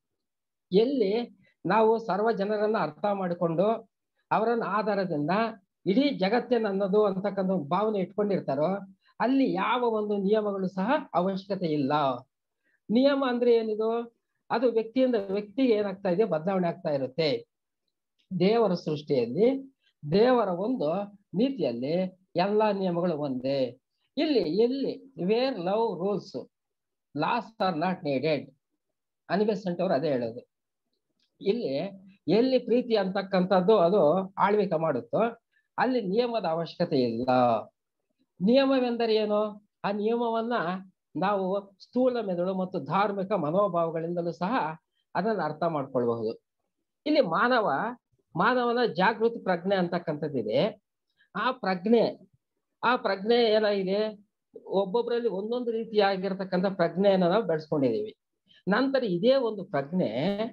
ಎಲ್ಲಿ ನಾವು ಸರ್ವ ಜನರನ್ನ ಅರ್ಥ ಮಾಡಿಕೊಂಡು ಅವರನ್ನ ಆಧಾರದಿಂದ ಇಡೀ ಜಗತ್ತೇನು ಅನ್ನೋದು ಅಂತಕ್ಕಂಥ ಒಂದು ಭಾವನೆ ಇಟ್ಕೊಂಡಿರ್ತಾರೋ ಅಲ್ಲಿ ಯಾವ ಒಂದು ನಿಯಮಗಳು ಸಹ ಅವಶ್ಯಕತೆ ಇಲ್ಲ ನಿಯಮ ಅಂದ್ರೆ ಏನಿದು ಅದು ವ್ಯಕ್ತಿಯಿಂದ ವ್ಯಕ್ತಿಗೆ ಏನಾಗ್ತಾ ಇದೆ ಬದಲಾವಣೆ ಆಗ್ತಾ ಇರುತ್ತೆ ದೇವರ ಸೃಷ್ಟಿಯಲ್ಲಿ ದೇವರ ಒಂದು ನೀತಿಯಲ್ಲಿ ಎಲ್ಲಾ ನಿಯಮಗಳು ಒಂದೇ ಇಲ್ಲಿ ಎಲ್ಲಿ where love rules laws are not needed Annie Besant ಅವರು ಅದೇ ಹೇಳೋದು ಇಲ್ಲಿ ಎಲ್ಲಿ ಪ್ರೀತಿ ಅಂತಕ್ಕಂಥದ್ದು ಅದು ಆಳ್ವಿಕೆ ಮಾಡುತ್ತೋ ಅಲ್ಲಿ ನಿಯಮದ ಅವಶ್ಯಕತೆ ಇಲ್ಲ ನಿಯಮವೆಂದರೆ ಏನು ಆ ನಿಯಮವನ್ನ ನಾವು ಸ್ಥೂಲ ಮೆದುಳು ಮತ್ತು ಧಾರ್ಮಿಕ ಮನೋಭಾವಗಳಿಂದಲೂ ಸಹ ಅದನ್ನ ಅರ್ಥ ಮಾಡ್ಕೊಳ್ಬಹುದು ಇಲ್ಲಿ ಮಾನವ ಮಾನವನ ಜಾಗೃತಿ ಪ್ರಜ್ಞೆ ಅಂತಕ್ಕಂಥದ್ದಿದೆ ಆ ಪ್ರಜ್ಞೆ ಆ ಪ್ರಜ್ಞೆ ಏನಾಗಿದೆ ಒಬ್ಬೊಬ್ಬರಲ್ಲಿ ಒಂದೊಂದು ರೀತಿಯಾಗಿರ್ತಕ್ಕಂಥ ಪ್ರಜ್ಞೆಯನ್ನು ನಾವು ಬೆಳೆಸ್ಕೊಂಡಿದೀವಿ ನಂತರ ಇದೇ ಒಂದು ಪ್ರಜ್ಞೆ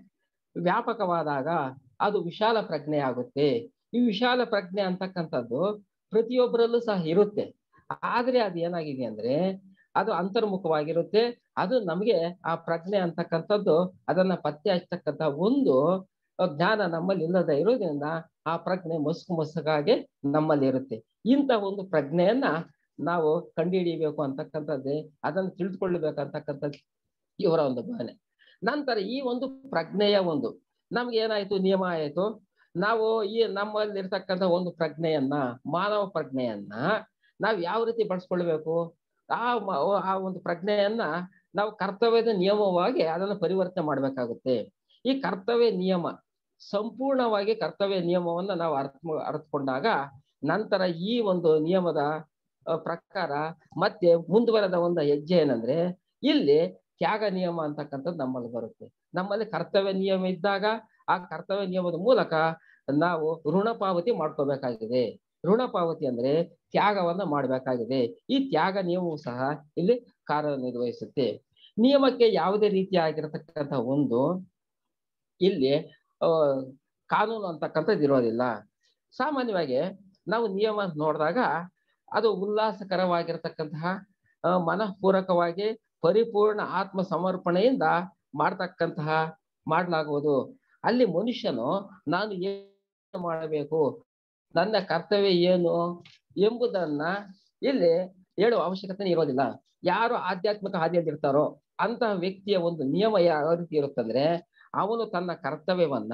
ವ್ಯಾಪಕವಾದಾಗ ಅದು ವಿಶಾಲ ಪ್ರಜ್ಞೆ ಆಗುತ್ತೆ ಈ ವಿಶಾಲ ಪ್ರಜ್ಞೆ ಅಂತಕ್ಕಂಥದ್ದು ಪ್ರತಿಯೊಬ್ಬರಲ್ಲೂ ಸಹ ಇರುತ್ತೆ ಆದ್ರೆ ಅದು ಏನಾಗಿದೆ ಅಂದ್ರೆ ಅದು ಅಂತರ್ಮುಖವಾಗಿರುತ್ತೆ ಅದು ನಮಗೆ ಆ ಪ್ರಜ್ಞೆ ಅಂತಕ್ಕಂಥದ್ದು ಅದನ್ನ ಪತ್ತೆ ಹಚ್ಚತಕ್ಕಂಥ ಒಂದು ಜ್ಞಾನ ನಮ್ಮಲ್ಲಿ ಇಲ್ಲದೆ ಇರೋದ್ರಿಂದ ಆ ಪ್ರಜ್ಞೆ ಮಸುಕು ಮಸುಕಾಗಿ ನಮ್ಮಲ್ಲಿ ಇರುತ್ತೆ ಇಂಥ ಒಂದು ಪ್ರಜ್ಞೆಯನ್ನ ನಾವು ಕಂಡುಹಿಡಿಯಬೇಕು ಅಂತಕ್ಕಂಥದ್ದೇ ಅದನ್ನು ತಿಳಿದುಕೊಳ್ಳಬೇಕಂತಕ್ಕಂಥದ್ದು ಇವರ ಒಂದು ಭಾವನೆ ನಂತರ ಈ ಒಂದು ಪ್ರಜ್ಞೆಯ ಒಂದು ನಮ್ಗೆ ಏನಾಯ್ತು ನಿಯಮ ಆಯ್ತು ನಾವು ಈ ನಮ್ಮಲ್ಲಿ ಇರ್ತಕ್ಕಂಥ ಒಂದು ಪ್ರಜ್ಞೆಯನ್ನ ಮಾನವ ಪ್ರಜ್ಞೆಯನ್ನ ನಾವು ಯಾವ ರೀತಿ ಬಳಸ್ಕೊಳ್ಬೇಕು ಆ ಆ ಒಂದು ಪ್ರಜ್ಞೆಯನ್ನ ನಾವು ಕರ್ತವ್ಯದ ನಿಯಮವಾಗಿ ಅದನ್ನು ಪರಿವರ್ತನೆ ಮಾಡ್ಬೇಕಾಗುತ್ತೆ ಈ ಕರ್ತವ್ಯ ನಿಯಮ ಸಂಪೂರ್ಣವಾಗಿ ಕರ್ತವ್ಯ ನಿಯಮವನ್ನ ನಾವು ಅರ್ಥ ಅರ್ಥಕೊಂಡಾಗ ನಂತರ ಈ ಒಂದು ನಿಯಮದ ಪ್ರಕಾರ ಮತ್ತೆ ಮುಂದುವರೆದ ಒಂದು ಹೆಜ್ಜೆ ಏನಂದ್ರೆ ಇಲ್ಲಿ ತ್ಯಾಗ ನಿಯಮ ಅಂತಕ್ಕಂಥದ್ದು ನಮ್ಮಲ್ಲಿ ಬರುತ್ತೆ ನಮ್ಮಲ್ಲಿ ಕರ್ತವ್ಯ ನಿಯಮ ಇದ್ದಾಗ ಆ ಕರ್ತವ್ಯ ನಿಯಮದ ಮೂಲಕ ನಾವು ಋಣ ಪಾವತಿ ಮಾಡ್ಕೋಬೇಕಾಗಿದೆ ಋಣ ಪಾವತಿ ಅಂದ್ರೆ ತ್ಯಾಗವನ್ನ ಮಾಡಬೇಕಾಗಿದೆ ಈ ತ್ಯಾಗ ನಿಯಮವು ಸಹ ಇಲ್ಲಿ ಕಾರ್ಯನಿರ್ವಹಿಸುತ್ತೆ ನಿಯಮಕ್ಕೆ ಯಾವುದೇ ರೀತಿಯಾಗಿರತಕ್ಕಂಥ ಒಂದು ಇಲ್ಲಿ ಅಹ್ ಕಾನೂನು ಅಂತಕ್ಕಂಥದ್ದು ಇರೋದಿಲ್ಲ ಸಾಮಾನ್ಯವಾಗಿ ನಾವು ನಿಯಮ ನೋಡಿದಾಗ ಅದು ಉಲ್ಲಾಸಕರವಾಗಿರತಕ್ಕಂತಹ ಆ, ಮನಃಪೂರ್ವಕವಾಗಿ ಪರಿಪೂರ್ಣ ಆತ್ಮ ಸಮರ್ಪಣೆಯಿಂದ ಮಾಡ್ತಕ್ಕಂತಹ ಮಾಡಲಾಗುವುದು ಅಲ್ಲಿ ಮನುಷ್ಯನು ನಾನು ಏನು ಮಾಡಬೇಕು ನನ್ನ ಕರ್ತವ್ಯ ಏನು ಎಂಬುದನ್ನ ಇಲ್ಲಿ ಹೇಳುವ ಅವಶ್ಯಕತೆ ಇರೋದಿಲ್ಲ ಯಾರು ಆಧ್ಯಾತ್ಮಿಕ ಹಾದಿಯಲ್ಲಿ ಇರ್ತಾರೋ ಅಂತಹ ವ್ಯಕ್ತಿಯ ಒಂದು ನಿಯಮ ಯಾವ ರೀತಿ ಇರುತ್ತಂದ್ರೆ ಅವನು ತನ್ನ ಕರ್ತವ್ಯವನ್ನ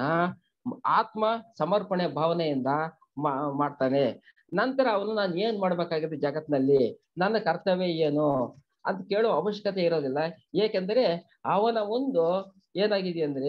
ಆತ್ಮ ಸಮರ್ಪಣೆ ಭಾವನೆಯಿಂದ ಮಾ- ಮಾಡ್ತಾನೆ ನಂತರ ಅವನು ನಾನು ಏನ್ ಮಾಡ್ಬೇಕಾಗಿದೆ ಜಗತ್ನಲ್ಲಿ ನನ್ನ ಕರ್ತವ್ಯ ಏನು ಅಂತ ಕೇಳುವ ಅವಶ್ಯಕತೆ ಇರೋದಿಲ್ಲ ಏಕೆಂದರೆ ಅವನ ಒಂದು ಏನಾಗಿದೆ ಅಂದ್ರೆ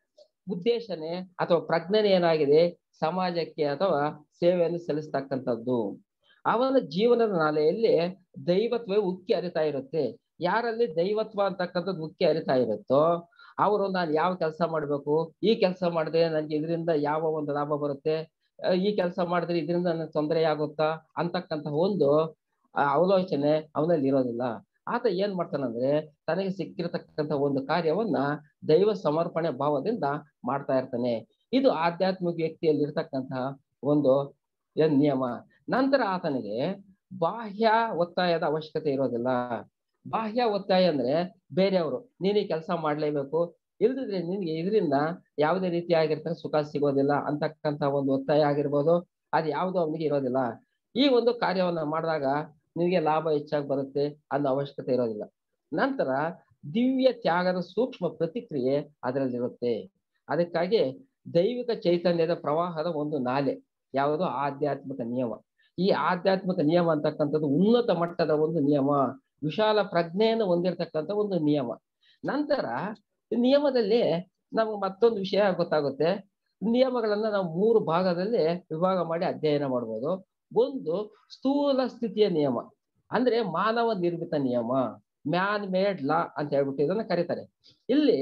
ಉದ್ದೇಶನೆ ಅಥವಾ ಪ್ರಜ್ಞನೆ ಏನಾಗಿದೆ ಸಮಾಜಕ್ಕೆ ಅಥವಾ ಸೇವೆಯನ್ನು ಸಲ್ಲಿಸ್ತಕ್ಕಂಥದ್ದು ಅವನ ಜೀವನದ ನಾಲೆಯಲ್ಲಿ ದೈವತ್ವೇ ಉಕ್ಕಿ ಹರಿತಾ ಇರುತ್ತೆ ಯಾರಲ್ಲಿ ದೈವತ್ವ ಅಂತಕ್ಕಂಥದ್ದು ಉಕ್ಕಿ ಹರಿತಾ ಇರುತ್ತೋ ಅವರು ನಾನು ಯಾವ ಕೆಲಸ ಮಾಡ್ಬೇಕು ಈ ಕೆಲಸ ಮಾಡಿದ್ರೆ ನನ್ಗೆ ಇದರಿಂದ ಯಾವ ಒಂದು ಲಾಭ ಬರುತ್ತೆ ಅಹ್ ಈ ಕೆಲಸ ಮಾಡಿದ್ರೆ ಇದರಿಂದ ನನಗೆ ತೊಂದರೆ ಆಗುತ್ತಾ ಅಂತಕ್ಕಂತಹ ಒಂದು ಆ, ಆಲೋಚನೆ ಅವನಲ್ಲಿ ಇರೋದಿಲ್ಲ ಆತ ಏನ್ ಮಾಡ್ತಾನಂದ್ರೆ ತನಗೆ ಸಿಕ್ಕಿರತಕ್ಕಂತ ಒಂದು ಕಾರ್ಯವನ್ನ ದೈವ ಸಮರ್ಪಣೆ ಭಾವದಿಂದ ಮಾಡ್ತಾ ಇರ್ತಾನೆ ಇದು ಆಧ್ಯಾತ್ಮಿಕ ವ್ಯಕ್ತಿಯಲ್ಲಿ ಇರ್ತಕ್ಕಂತಹ ಒಂದು ಏನ್ ನಿಯಮ ನಂತರ ಆತನಿಗೆ ಬಾಹ್ಯ ಒತ್ತಾಯದ ಅವಶ್ಯಕತೆ ಇರೋದಿಲ್ಲ ಬಾಹ್ಯ ಒತ್ತಾಯ ಅಂದ್ರೆ ಬೇರೆಯವರು ನೀನು ಈ ಕೆಲಸ ಮಾಡ್ಲೇಬೇಕು ಇಲ್ದಿದ್ರೆ ನಿನ್ಗೆ ಇದರಿಂದ ಯಾವುದೇ ರೀತಿಯಾಗಿರ್ತಕ್ಕ ಸುಖ ಸಿಗೋದಿಲ್ಲ ಅಂತಕ್ಕಂತ ಒಂದು ಒತ್ತಾಯ ಆಗಿರ್ಬೋದು ಅದು ಯಾವುದು ಅವನಿಗೆ ಇರೋದಿಲ್ಲ ಈ ಒಂದು ಕಾರ್ಯವನ್ನ ಮಾಡಿದಾಗ ನಿನಗೆ ಲಾಭ ಹೆಚ್ಚಾಗಿ ಬರುತ್ತೆ ಅನ್ನೋ ಅವಶ್ಯಕತೆ ಇರೋದಿಲ್ಲ ನಂತರ ದಿವ್ಯ ತ್ಯಾಗದ ಸೂಕ್ಷ್ಮ ಪ್ರತಿಕ್ರಿಯೆ ಅದರಲ್ಲಿರುತ್ತೆ ಅದಕ್ಕಾಗಿ ದೈವಿಕ ಚೈತನ್ಯದ ಪ್ರವಾಹದ ಒಂದು ನಾಲೆ ಯಾವುದು ಆಧ್ಯಾತ್ಮಿಕ ನಿಯಮ ಈ ಆಧ್ಯಾತ್ಮಿಕ ನಿಯಮ ಅಂತಕ್ಕಂಥದ್ದು ಉನ್ನತ ಮಟ್ಟದ ಒಂದು ನಿಯಮ ವಿಶಾಲ ಪ್ರಜ್ಞೆಯನ್ನು ಹೊಂದಿರತಕ್ಕಂಥ ಒಂದು ನಿಯಮ ನಂತರ ನಿಯಮದಲ್ಲಿ ನಮ್ಗೆ ಮತ್ತೊಂದು ವಿಷಯ ಗೊತ್ತಾಗುತ್ತೆ ನಿಯಮಗಳನ್ನ ನಾವು ಮೂರು ಭಾಗದಲ್ಲಿ ವಿಭಾಗ ಮಾಡಿ ಅಧ್ಯಯನ ಮಾಡ್ಬೋದು ಒಂದು ಸ್ಥೂಲ ಸ್ಥಿತಿಯ ನಿಯಮ ಅಂದ್ರೆ ಮಾನವ ನಿರ್ಮಿತ ನಿಯಮ ಮ್ಯಾನ್ ಮೇಡ್ ಲಾ ಅಂತ ಹೇಳ್ಬಿಟ್ಟು ಇದನ್ನ ಕರೀತಾರೆ ಇಲ್ಲಿ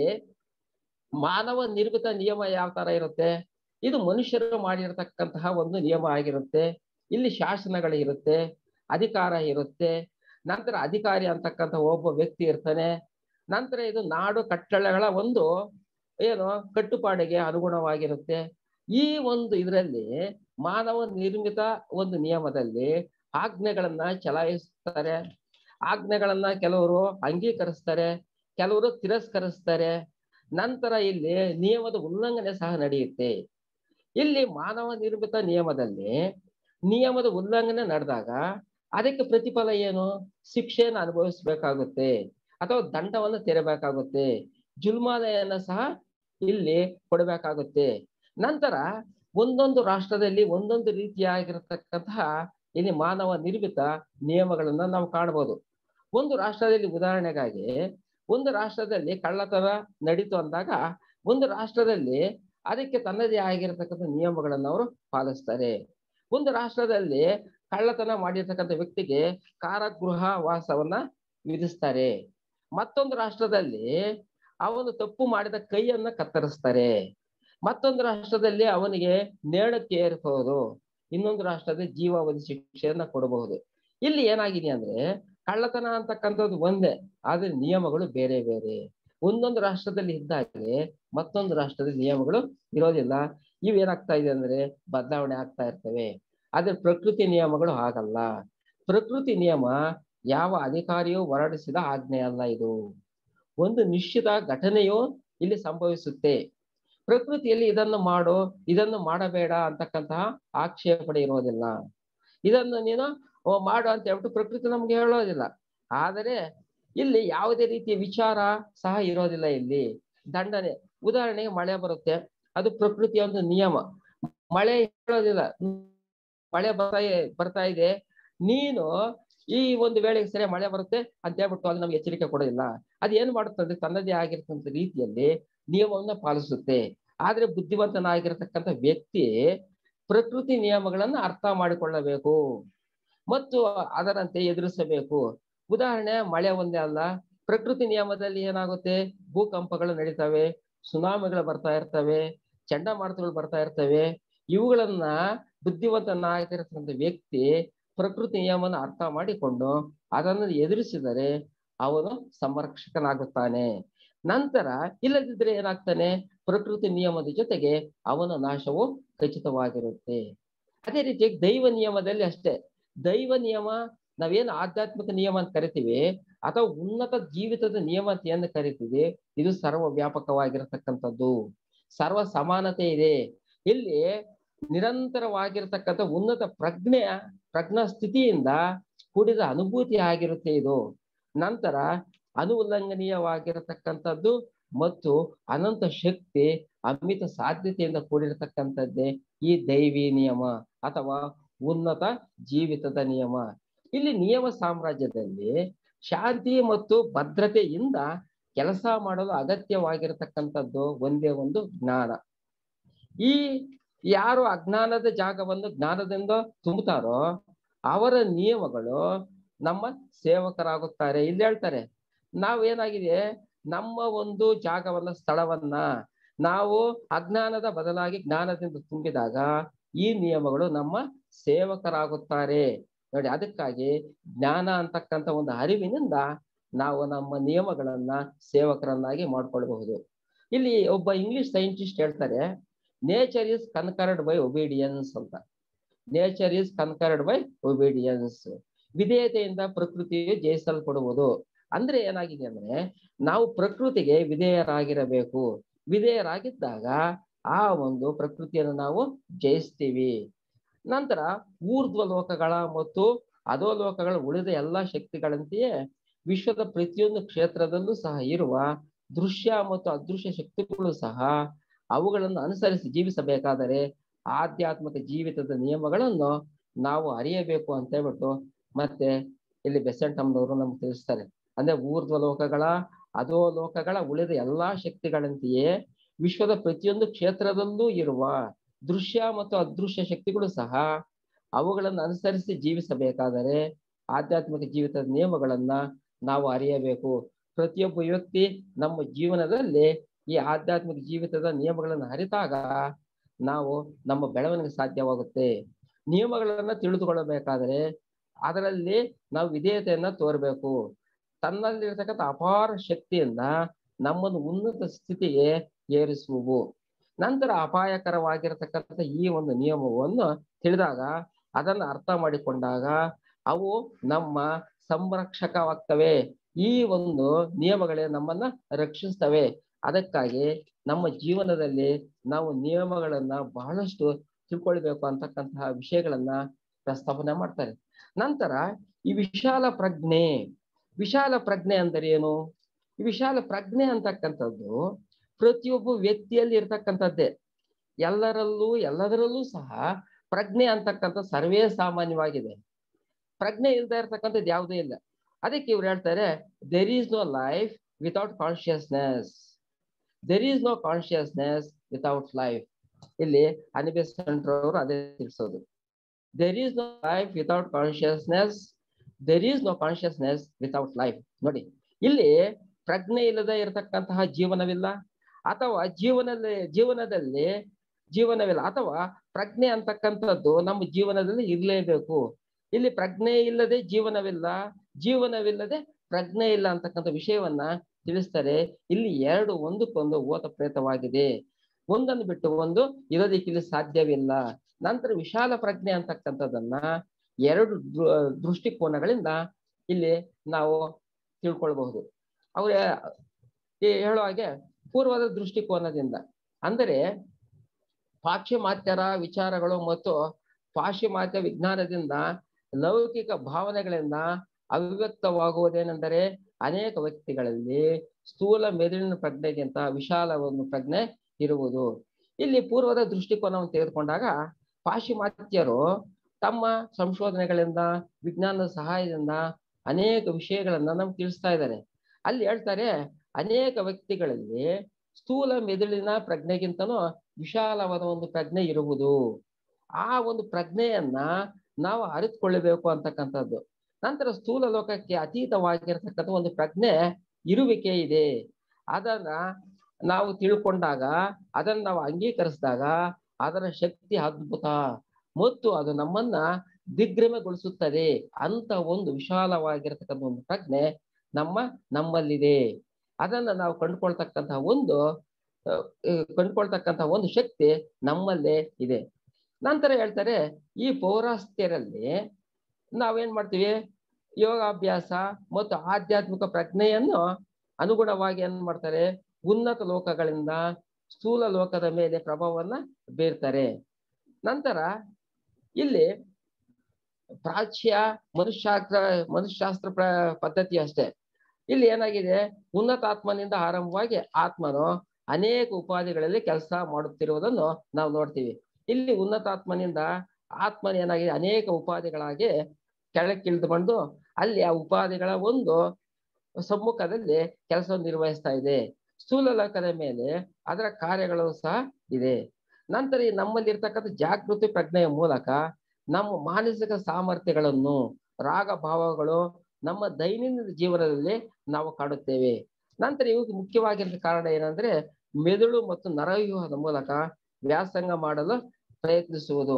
ಮಾನವ ನಿರ್ಮಿತ ನಿಯಮ ಯಾವ ತರ ಇರುತ್ತೆ ಇದು ಮನುಷ್ಯರು ಮಾಡಿರ್ತಕ್ಕಂತಹ ಒಂದು ನಿಯಮ ಆಗಿರುತ್ತೆ ಇಲ್ಲಿ ಶಾಸನಗಳು ಇರುತ್ತೆ ಅಧಿಕಾರ ಇರುತ್ತೆ ನಂತರ ಅಧಿಕಾರಿ ಅಂತಕ್ಕಂಥ ಒಬ್ಬ ವ್ಯಕ್ತಿ ಇರ್ತಾನೆ ನಂತರ ಇದು ನಾಡು ಕಟ್ಟಳೆಗಳ ಒಂದು ಏನು ಕಟ್ಟುಪಾಡಿಗೆ ಅನುಗುಣವಾಗಿರುತ್ತೆ ಈ ಒಂದು ಇದರಲ್ಲಿ ಮಾನವ ನಿರ್ಮಿತ ಒಂದು ನಿಯಮದಲ್ಲಿ ಆಜ್ಞೆಗಳನ್ನ ಚಲಾಯಿಸ್ತಾರೆ ಆಜ್ಞೆಗಳನ್ನ ಕೆಲವರು ಅಂಗೀಕರಿಸ್ತಾರೆ ಕೆಲವರು ತಿರಸ್ಕರಿಸ್ತಾರೆ ನಂತರ ಇಲ್ಲಿ ನಿಯಮದ ಉಲ್ಲಂಘನೆ ಸಹ ನಡೆಯುತ್ತೆ ಇಲ್ಲಿ ಮಾನವ ನಿರ್ಮಿತ ನಿಯಮದಲ್ಲಿ ನಿಯಮದ ಉಲ್ಲಂಘನೆ ನಡೆದಾಗ ಅದಕ್ಕೆ ಪ್ರತಿಫಲ ಏನು ಶಿಕ್ಷೆಯನ್ನು ಅನುಭವಿಸ್ಬೇಕಾಗುತ್ತೆ ಅಥವಾ ದಂಡವನ್ನು ತೆರಬೇಕಾಗುತ್ತೆ ಜುಲ್ಮಾನೆಯನ್ನ ಸಹ ಇಲ್ಲಿ ಕೊಡಬೇಕಾಗುತ್ತೆ ನಂತರ ಒಂದೊಂದು ರಾಷ್ಟ್ರದಲ್ಲಿ ಒಂದೊಂದು ರೀತಿಯಾಗಿರತಕ್ಕಂತಹ ಇಲ್ಲಿ ಮಾನವ ನಿರ್ಮಿತ ನಿಯಮಗಳನ್ನ ನಾವು ಕಾಣಬಹುದು ಒಂದು ರಾಷ್ಟ್ರದಲ್ಲಿ ಉದಾಹರಣೆಗಾಗಿ ಒಂದು ರಾಷ್ಟ್ರದಲ್ಲಿ ಕಳ್ಳತನ ನಡೀತು ಅಂದಾಗ ಒಂದು ರಾಷ್ಟ್ರದಲ್ಲಿ ಅದಕ್ಕೆ ತನ್ನದೇ ಆಗಿರತಕ್ಕಂಥ ನಿಯಮಗಳನ್ನು ಅವರು ಪಾಲಿಸ್ತಾರೆ ಒಂದು ರಾಷ್ಟ್ರದಲ್ಲಿ ಕಳ್ಳತನ ಮಾಡಿರ್ತಕ್ಕಂಥ ವ್ಯಕ್ತಿಗೆ ಕಾರಾಗೃಹ ವಾಸವನ್ನ ವಿಧಿಸ್ತಾರೆ ಮತ್ತೊಂದು ರಾಷ್ಟ್ರದಲ್ಲಿ ಅವನು ತಪ್ಪು ಮಾಡಿದ ಕೈಯನ್ನ ಕತ್ತರಿಸ್ತಾರೆ ಮತ್ತೊಂದು ರಾಷ್ಟ್ರದಲ್ಲಿ ಅವನಿಗೆ ನೇಣಕ್ಕೆ ಏರ್ಬಹುದು ಇನ್ನೊಂದು ರಾಷ್ಟ್ರದಲ್ಲಿ ಜೀವಾವಧಿ ಶಿಕ್ಷೆಯನ್ನ ಕೊಡಬಹುದು ಇಲ್ಲಿ ಏನಾಗಿದೆ ಅಂದ್ರೆ ಕಳ್ಳತನ ಅಂತಕ್ಕಂಥದ್ದು ಒಂದೇ ಆದ್ರೆ ನಿಯಮಗಳು ಬೇರೆ ಬೇರೆ ಒಂದೊಂದು ರಾಷ್ಟ್ರದಲ್ಲಿ ಇದ್ದಾಗೆ ಮತ್ತೊಂದು ರಾಷ್ಟ್ರದಲ್ಲಿ ನಿಯಮಗಳು ಇರೋದಿಲ್ಲ ಇವೇನಾಗ್ತಾ ಇದೆ ಅಂದ್ರೆ ಬದಲಾವಣೆ ಆಗ್ತಾ ಇರ್ತವೆ ಆದ್ರೆ ಪ್ರಕೃತಿ ನಿಯಮಗಳು ಹಾಗಲ್ಲ ಪ್ರಕೃತಿ ನಿಯಮ ಯಾವ ಅಧಿಕಾರಿಯೂ ಹೊರಡಿಸಿದ ಆಜ್ಞೆ ಅಲ್ಲ ಇದು ಒಂದು ನಿಶ್ಚಿತ ಘಟನೆಯು ಇಲ್ಲಿ ಸಂಭವಿಸುತ್ತೆ ಪ್ರಕೃತಿಯಲ್ಲಿ ಇದನ್ನು ಮಾಡು ಇದನ್ನು ಮಾಡಬೇಡ ಅಂತಕ್ಕಂತಹ ಆಕ್ಷೇಪಣೆ ಇರೋದಿಲ್ಲ ಇದನ್ನು ನೀನು ಓ, ಮಾಡು ಅಂತ ಹೇಳ್ಬಿಟ್ಟು ಪ್ರಕೃತಿ ನಮ್ಗೆ ಹೇಳೋದಿಲ್ಲ ಆದರೆ ಇಲ್ಲಿ ಯಾವುದೇ ರೀತಿಯ ವಿಚಾರ ಸಹ ಇರೋದಿಲ್ಲ ಇಲ್ಲಿ ದಂಡನೆ ಉದಾಹರಣೆಗೆ ಮಳೆ ಬರುತ್ತೆ ಅದು ಪ್ರಕೃತಿಯ ಒಂದು ನಿಯಮ ಮಳೆ ಹೇಳೋದಿಲ್ಲ ಮಳೆ ಬರ್ತಾ ಬರ್ತಾ ಇದೆ ನೀನು ಈ ಒಂದು ವೇಳೆಗೆ ಸರಿ ಮಳೆ ಬರುತ್ತೆ ಅಂತ ಹೇಳ್ಬಿಟ್ಟು ಅದು ನಮ್ಗೆ ಎಚ್ಚರಿಕೆ ಕೊಡೋದಿಲ್ಲ ಅದು ಏನ್ ಮಾಡುತ್ತೆ ಅಂದ್ರೆ ತನ್ನದೇ ಆಗಿರ್ತಕ್ಕಂಥ ರೀತಿಯಲ್ಲಿ ನಿಯಮವನ್ನ ಪಾಲಿಸುತ್ತೆ ಆದ್ರೆ ಬುದ್ಧಿವಂತನಾಗಿರ್ತಕ್ಕಂಥ ವ್ಯಕ್ತಿ ಪ್ರಕೃತಿ ನಿಯಮಗಳನ್ನ ಅರ್ಥ ಮಾಡಿಕೊಳ್ಳಬೇಕು ಮತ್ತು ಅದರಂತೆ ಎದುರಿಸಬೇಕು ಉದಾಹರಣೆ ಮಳೆ ಒಂದೇ ಅಲ್ಲ ಪ್ರಕೃತಿ ನಿಯಮದಲ್ಲಿ ಏನಾಗುತ್ತೆ ಭೂಕಂಪಗಳು ನಡೀತವೆ ಸುನಾಮಿಗಳು ಬರ್ತಾ ಇರ್ತವೆ ಚಂಡಮಾರುತಗಳು ಬರ್ತಾ ಇರ್ತವೆ ಇವುಗಳನ್ನ ಬುದ್ಧಿವಂತನಾಗಿರ್ತಕ್ಕಂಥ ವ್ಯಕ್ತಿ ಪ್ರಕೃತಿ ನಿಯಮನ ಅರ್ಥ ಮಾಡಿಕೊಂಡು ಅದನ್ನು ಎದುರಿಸಿದರೆ ಅವನು ಸಂರಕ್ಷಕನಾಗುತ್ತಾನೆ ನಂತರ ಇಲ್ಲದಿದ್ರೆ ಏನಾಗ್ತಾನೆ ಪ್ರಕೃತಿ ನಿಯಮದ ಜೊತೆಗೆ ಅವನ ನಾಶವು ಖಚಿತವಾಗಿರುತ್ತೆ ಅದೇ ರೀತಿ ದೈವ ನಿಯಮದಲ್ಲಿ ಅಷ್ಟೇ ದೈವ ನಿಯಮ ನಾವೇನು ಆಧ್ಯಾತ್ಮಿಕ ನಿಯಮ ಅಂತ ಕರಿತೀವಿ ಅಥವಾ ಉನ್ನತ ಜೀವಿತದ ನಿಯಮ ಅಂತ ಏನು ಕರಿತೀವಿ ಇದು ಸರ್ವ ವ್ಯಾಪಕವಾಗಿರತಕ್ಕಂಥದ್ದು ಸರ್ವ ಸಮಾನತೆ ಇದೆ ಇಲ್ಲಿ ನಿರಂತರವಾಗಿರತಕ್ಕಂಥ ಉನ್ನತ ಪ್ರಜ್ಞೆಯ ಪ್ರಜ್ಞಾ ಸ್ಥಿತಿಯಿಂದ ಕೂಡಿದ ಅನುಭೂತಿ ಆಗಿರುತ್ತೆ ಇದು ನಂತರ ಅನುಉಲ್ಲಂಘನೀಯವಾಗಿರತಕ್ಕಂಥದ್ದು ಮತ್ತು ಅನಂತ ಶಕ್ತಿ ಅಮಿತ ಸಾಧ್ಯತೆಯಿಂದ ಕೂಡಿರತಕ್ಕಂಥದ್ದೇ ಈ ದೈವಿ ನಿಯಮ ಅಥವಾ ಉನ್ನತ ಜೀವಿತದ ನಿಯಮ ಇಲ್ಲಿ ನಿಯಮ ಸಾಮ್ರಾಜ್ಯದಲ್ಲಿ ಶಾಂತಿ ಮತ್ತು ಭದ್ರತೆಯಿಂದ ಕೆಲಸ ಮಾಡಲು ಅಗತ್ಯವಾಗಿರತಕ್ಕಂಥದ್ದು ಒಂದೇ ಒಂದು ಜ್ಞಾನ ಈ ಯಾರು ಅಜ್ಞಾನದ ಜಾಗವನ್ನು ಜ್ಞಾನದಿಂದ ತುಂಬುತ್ತಾರೋ ಅವರ ನಿಯಮಗಳು ನಮ್ಮ ಸೇವಕರಾಗುತ್ತಾರೆ ಇಲ್ಲಿ ಹೇಳ್ತಾರೆ ನಾವು ಏನಾಗಿದೆ ನಮ್ಮ ಒಂದು ಜಾಗವನ್ನ ಸ್ಥಳವನ್ನ ನಾವು ಅಜ್ಞಾನದ ಬದಲಾಗಿ ಜ್ಞಾನದಿಂದ ತುಂಬಿದಾಗ ಈ ನಿಯಮಗಳು ನಮ್ಮ ಸೇವಕರಾಗುತ್ತಾರೆ ನೋಡಿ ಅದಕ್ಕಾಗಿ ಜ್ಞಾನ ಅಂತಕ್ಕಂಥ ಒಂದು ಅರಿವಿನಿಂದ ನಾವು ನಮ್ಮ ನಿಯಮಗಳನ್ನ ಸೇವಕರನ್ನಾಗಿ ಮಾಡ್ಕೊಳ್ಬಹುದು ಇಲ್ಲಿ ಒಬ್ಬ ಇಂಗ್ಲಿಷ್ ಸೈಂಟಿಸ್ಟ್ ಹೇಳ್ತಾರೆ nature is conquered by obedience ಅಂತ nature is conquered by obedience ವಿಧೇಯತೆಯಿಂದ ಪ್ರಕೃತಿಯು ಜಯಿಸಲ್ಪಡುವುದು ಅಂದ್ರೆ ಏನಾಗಿದೆ ಅಂದ್ರೆ ನಾವು ಪ್ರಕೃತಿಗೆ ವಿಧೇಯರಾಗಿರಬೇಕು ವಿಧೇಯರಾಗಿದ್ದಾಗ ಆ ಒಂದು ಪ್ರಕೃತಿಯನ್ನು ನಾವು ಜಯಿಸ್ತೀವಿ ನಂತರ ಊರ್ಧ್ವ ಲೋಕಗಳ ಮತ್ತು ಅಧೋಲೋಕಗಳ ಉಳಿದ ಎಲ್ಲಾ ಶಕ್ತಿಗಳಂತೆಯೇ ವಿಶ್ವದ ಪ್ರತಿಯೊಂದು ಕ್ಷೇತ್ರದಲ್ಲೂ ಸಹ ಇರುವ ದೃಶ್ಯ ಮತ್ತು ಅದೃಶ್ಯ ಶಕ್ತಿಗಳು ಸಹ ಅವುಗಳನ್ನು ಅನುಸರಿಸಿ ಜೀವಿಸಬೇಕಾದರೆ ಆಧ್ಯಾತ್ಮಿಕ ಜೀವಿತದ ನಿಯಮಗಳನ್ನು ನಾವು ಅರಿಯಬೇಕು ಅಂತ ಹೇಳ್ಬಿಟ್ಟು ಮತ್ತೆ ಇಲ್ಲಿ ಬೆಸೆಂಟಮ್ನವರು ನಮ್ಗೆ ತಿಳಿಸ್ತಾರೆ ಅಂದ್ರೆ ಊರ್ಧ್ವ ಲೋಕಗಳ ಅಧೋ ಲೋಕಗಳ ಉಳಿದ ಎಲ್ಲಾ ಶಕ್ತಿಗಳಂತೆಯೇ ವಿಶ್ವದ ಪ್ರತಿಯೊಂದು ಕ್ಷೇತ್ರದಲ್ಲೂ ಇರುವ ದೃಶ್ಯ ಮತ್ತು ಅದೃಶ್ಯ ಶಕ್ತಿಗಳು ಸಹ ಅವುಗಳನ್ನು ಅನುಸರಿಸಿ ಜೀವಿಸಬೇಕಾದರೆ ಆಧ್ಯಾತ್ಮಿಕ ಜೀವಿತದ ನಿಯಮಗಳನ್ನ ನಾವು ಅರಿಯಬೇಕು ಪ್ರತಿಯೊಬ್ಬ ವ್ಯಕ್ತಿ ನಮ್ಮ ಜೀವನದಲ್ಲಿ ಈ ಆಧ್ಯಾತ್ಮಿಕ ಜೀವಿತದ ನಿಯಮಗಳನ್ನು ಅರಿತಾಗ ನಾವು ನಮ್ಮ ಬೆಳವಣಿಗೆ ಸಾಧ್ಯವಾಗುತ್ತೆ ನಿಯಮಗಳನ್ನ ತಿಳಿದುಕೊಳ್ಳಬೇಕಾದರೆ ಅದರಲ್ಲಿ ನಾವು ವಿಧೇಯತೆಯನ್ನ ತೋರಬೇಕು ತನ್ನಲ್ಲಿರ್ತಕ್ಕಂಥ ಅಪಾರ ಶಕ್ತಿಯಿಂದ ನಮ್ಮನ್ನು ಉನ್ನತ ಸ್ಥಿತಿಗೆ ಏರಿಸುವು ನಂತರ ಅಪಾಯಕರವಾಗಿರತಕ್ಕಂಥ ಈ ಒಂದು ನಿಯಮವನ್ನು ತಿಳಿದಾಗ ಅದನ್ನು ಅರ್ಥ ಮಾಡಿಕೊಂಡಾಗ ಅವು ನಮ್ಮ ಸಂರಕ್ಷಕವಾಗ್ತವೆ ಈ ಒಂದು ನಿಯಮಗಳೇ ನಮ್ಮನ್ನ ರಕ್ಷಿಸ್ತವೆ ಅದಕ್ಕಾಗಿ ನಮ್ಮ ಜೀವನದಲ್ಲಿ ನಾವು ನಿಯಮಗಳನ್ನ ಬಹಳಷ್ಟು ತಿಳ್ಕೊಳ್ಬೇಕು ಅಂತಕ್ಕಂತಹ ವಿಷಯಗಳನ್ನ ಪ್ರಸ್ತಾಪನೆ ಮಾಡ್ತಾರೆ ನಂತರ ಈ ವಿಶಾಲ ಪ್ರಜ್ಞೆ ವಿಶಾಲ ಪ್ರಜ್ಞೆ ಅಂದರೆ ಏನು ಈ ವಿಶಾಲ ಪ್ರಜ್ಞೆ ಅಂತಕ್ಕಂಥದ್ದು ಪ್ರತಿಯೊಬ್ಬ ವ್ಯಕ್ತಿಯಲ್ಲಿ ಇರ್ತಕ್ಕಂಥದ್ದೇ ಎಲ್ಲರಲ್ಲೂ ಎಲ್ಲದರಲ್ಲೂ ಸಹ ಪ್ರಜ್ಞೆ ಅಂತಕ್ಕಂಥ ಸರ್ವೇ ಸಾಮಾನ್ಯವಾಗಿದೆ ಪ್ರಜ್ಞೆ ಇಲ್ಲದೆ ಇರ್ತಕ್ಕಂಥದ್ದು ಯಾವುದೂ ಇಲ್ಲ ಅದಕ್ಕೆ ಇವ್ರು ಹೇಳ್ತಾರೆ there is no life without consciousness there is no consciousness without life ಇಲ್ಲಿ ಅನಿಬೆಸೆಂಟ್ರ್ ಅವರು ಅದೇ ತಿಳಿಸೋದು there is no life without consciousness there is no consciousness without life ನೋಡಿ ಇಲ್ಲಿ ಪ್ರಜ್ಞೆ ಇಲ್ಲದೆ ಇರತಕ್ಕಂತಹ ಜೀವನವಿಲ್ಲ ಅಥವಾ ಜೀವನದಲ್ಲಿ ಜೀವನದಲ್ಲಿ ಜೀವನವಿಲ್ಲ ಅಥವಾ ಪ್ರಜ್ಞೆ ಅಂತಕ್ಕಂಥದ್ದು ನಮ್ಮ ಜೀವನದಲ್ಲಿ ಇರಲೇಬೇಕು ಇಲ್ಲಿ ಪ್ರಜ್ಞೆ ಇಲ್ಲದೆ ಜೀವನವಿಲ್ಲ ಜೀವನವಿಲ್ಲದೆ ಪ್ರಜ್ಞೆ ಇಲ್ಲ ಅಂತಕ್ಕಂಥ ವಿಷಯವನ್ನ ತಿಳಿಸ್ತಾರೆ ಇಲ್ಲಿ ಎರಡು ಒಂದಕ್ಕೊಂದು ಓತ ಪ್ರೇತವಾಗಿದೆ ಒಂದನ್ನು ಬಿಟ್ಟು ಒಂದು ಇರೋದಕ್ಕಿಲ್ಲಿ ಸಾಧ್ಯವಿಲ್ಲ ನಂತರ ವಿಶಾಲ ಪ್ರಜ್ಞೆ ಅಂತಕ್ಕಂಥದ್ದನ್ನ ಎರಡು ದೃಷ್ಟಿಕೋನಗಳಿಂದ ಇಲ್ಲಿ ನಾವು ತಿಳ್ಕೊಳ್ಬಹುದು ಅವ್ರ ಹೇಳೋ ಹಾಗೆ ಪೂರ್ವದ ದೃಷ್ಟಿಕೋನದಿಂದ ಅಂದರೆ ಪಾಶ್ಚಿಮಾತ್ಯರ ವಿಚಾರಗಳು ಮತ್ತು ಪಾಶ್ಚಿಮಾತ್ಯ ವಿಜ್ಞಾನದಿಂದ ಲೌಕಿಕ ಭಾವನೆಗಳಿಂದ ಅಭಿವ್ಯಕ್ತವಾಗುವುದೇನೆಂದರೆ ಅನೇಕ ವ್ಯಕ್ತಿಗಳಲ್ಲಿ ಸ್ಥೂಲ ಮೆದುಳಿನ ಪ್ರಜ್ಞೆಗಿಂತ ವಿಶಾಲ ಒಂದು ಪ್ರಜ್ಞೆ ಇರುವುದು ಇಲ್ಲಿ ಪೂರ್ವದ ದೃಷ್ಟಿಕೋನವನ್ನು ತೆಗೆದುಕೊಂಡಾಗ ಪಾಶ್ಚಿಮಾತ್ಯರು ತಮ್ಮ ಸಂಶೋಧನೆಗಳಿಂದ ವಿಜ್ಞಾನದ ಸಹಾಯದಿಂದ ಅನೇಕ ವಿಷಯಗಳನ್ನ ನಮ್ಗೆ ತಿಳಿಸ್ತಾ ಇದ್ದಾರೆ ಅಲ್ಲಿ ಹೇಳ್ತಾರೆ ಅನೇಕ ವ್ಯಕ್ತಿಗಳಲ್ಲಿ ಸ್ಥೂಲ ಮೆದುಳಿನ ಪ್ರಜ್ಞೆಗಿಂತನೂ ವಿಶಾಲವಾದ ಒಂದು ಪ್ರಜ್ಞೆ ಇರುವುದು ಆ ಒಂದು ಪ್ರಜ್ಞೆಯನ್ನ ನಾವು ಅರಿತುಕೊಳ್ಳಬೇಕು ಅಂತಕ್ಕಂಥದ್ದು ನಂತರ ಸ್ಥೂಲ ಲೋಕಕ್ಕೆ ಅತೀತವಾಗಿರತಕ್ಕಂಥ ಒಂದು ಪ್ರಜ್ಞೆ ಇರುವಿಕೆ ಇದೆ ಅದನ್ನ ನಾವು ತಿಳ್ಕೊಂಡಾಗ ಅದನ್ನ ನಾವು ಅಂಗೀಕರಿಸಿದಾಗ ಅದರ ಶಕ್ತಿ ಅದ್ಭುತ ಮತ್ತು ಅದು ನಮ್ಮನ್ನ ದಿಗ್ಭ್ರಮೆಗೊಳಿಸುತ್ತದೆ ಅಂತ ಒಂದು ವಿಶಾಲವಾಗಿರತಕ್ಕಂಥ ಒಂದು ಪ್ರಜ್ಞೆ ನಮ್ಮ ನಮ್ಮಲ್ಲಿದೆ ಅದನ್ನ ನಾವು ಕಂಡುಕೊಳ್ತಕ್ಕಂತಹ ಒಂದು ಕಂಡುಕೊಳ್ತಕ್ಕಂತಹ ಒಂದು ಶಕ್ತಿ ನಮ್ಮಲ್ಲೇ ಇದೆ ನಂತರ ಹೇಳ್ತಾರೆ ಈ ಪೌರಾಸ್ತ್ಯರಲ್ಲಿ ನಾವೇನ್ ಮಾಡ್ತೀವಿ ಯೋಗಾಭ್ಯಾಸ ಮತ್ತು ಆಧ್ಯಾತ್ಮಿಕ ಪ್ರಜ್ಞೆಯನ್ನು ಅನುಗುಣವಾಗಿ ಏನ್ ಮಾಡ್ತಾರೆ ಉನ್ನತ ಲೋಕಗಳಿಂದ ಸ್ಥೂಲ ಲೋಕದ ಮೇಲೆ ಪ್ರಭಾವವನ್ನ ಬೀರ್ತಾರೆ ನಂತರ ಇಲ್ಲಿ ಪ್ರಾಚ್ಯ ಮನುಷ್ಯಾಸ್ತ್ರ ಮನುಷ್ಯಾಸ್ತ್ರ ಪ್ರ ಪದ್ಧತಿ ಅಷ್ಟೇ ಇಲ್ಲಿ ಏನಾಗಿದೆ ಉನ್ನತ ಆತ್ಮನಿಂದ ಆರಂಭವಾಗಿ ಆತ್ಮನು ಅನೇಕ ಉಪಾಧಿಗಳಲ್ಲಿ ಕೆಲಸ ಮಾಡುತ್ತಿರುವುದನ್ನು ನಾವು ನೋಡ್ತೀವಿ ಇಲ್ಲಿ ಉನ್ನತ ಆತ್ಮನಿಂದ ಆತ್ಮನ ಏನಾಗಿದೆ ಅನೇಕ ಉಪಾಧಿಗಳಾಗಿ ಕೆಳಕ್ಕಿಳಿದು ಬಂದು ಅಲ್ಲಿ ಆ ಉಪಾಧಿಗಳ ಒಂದು ಸಮ್ಮುಖದಲ್ಲಿ ಕೆಲಸ ನಿರ್ವಹಿಸ್ತಾ ಇದೆ ಸ್ಥೂಲ ಲೋಕದ ಮೇಲೆ ಅದರ ಕಾರ್ಯಗಳು ಸಹ ಇದೆ ನಂತರ ಈ ನಮ್ಮಲ್ಲಿ ಇರ್ತಕ್ಕಂಥ ಜಾಗೃತಿ ಪ್ರಜ್ಞೆಯ ಮೂಲಕ ನಮ್ಮ ಮಾನಸಿಕ ಸಾಮರ್ಥ್ಯಗಳನ್ನು ರಾಗ ಭಾವಗಳು ನಮ್ಮ ದೈನಂದಿನ ಜೀವನದಲ್ಲಿ ನಾವು ಕಾಣುತ್ತೇವೆ ನಂತರ ಇವಕ್ಕೆ ಮುಖ್ಯವಾಗಿರುವ ಕಾರಣ ಏನಂದ್ರೆ ಮೆದುಳು ಮತ್ತು ನರವ್ಯೂಹದ ಮೂಲಕ ವ್ಯಾಸಂಗ ಮಾಡಲು ಪ್ರಯತ್ನಿಸುವುದು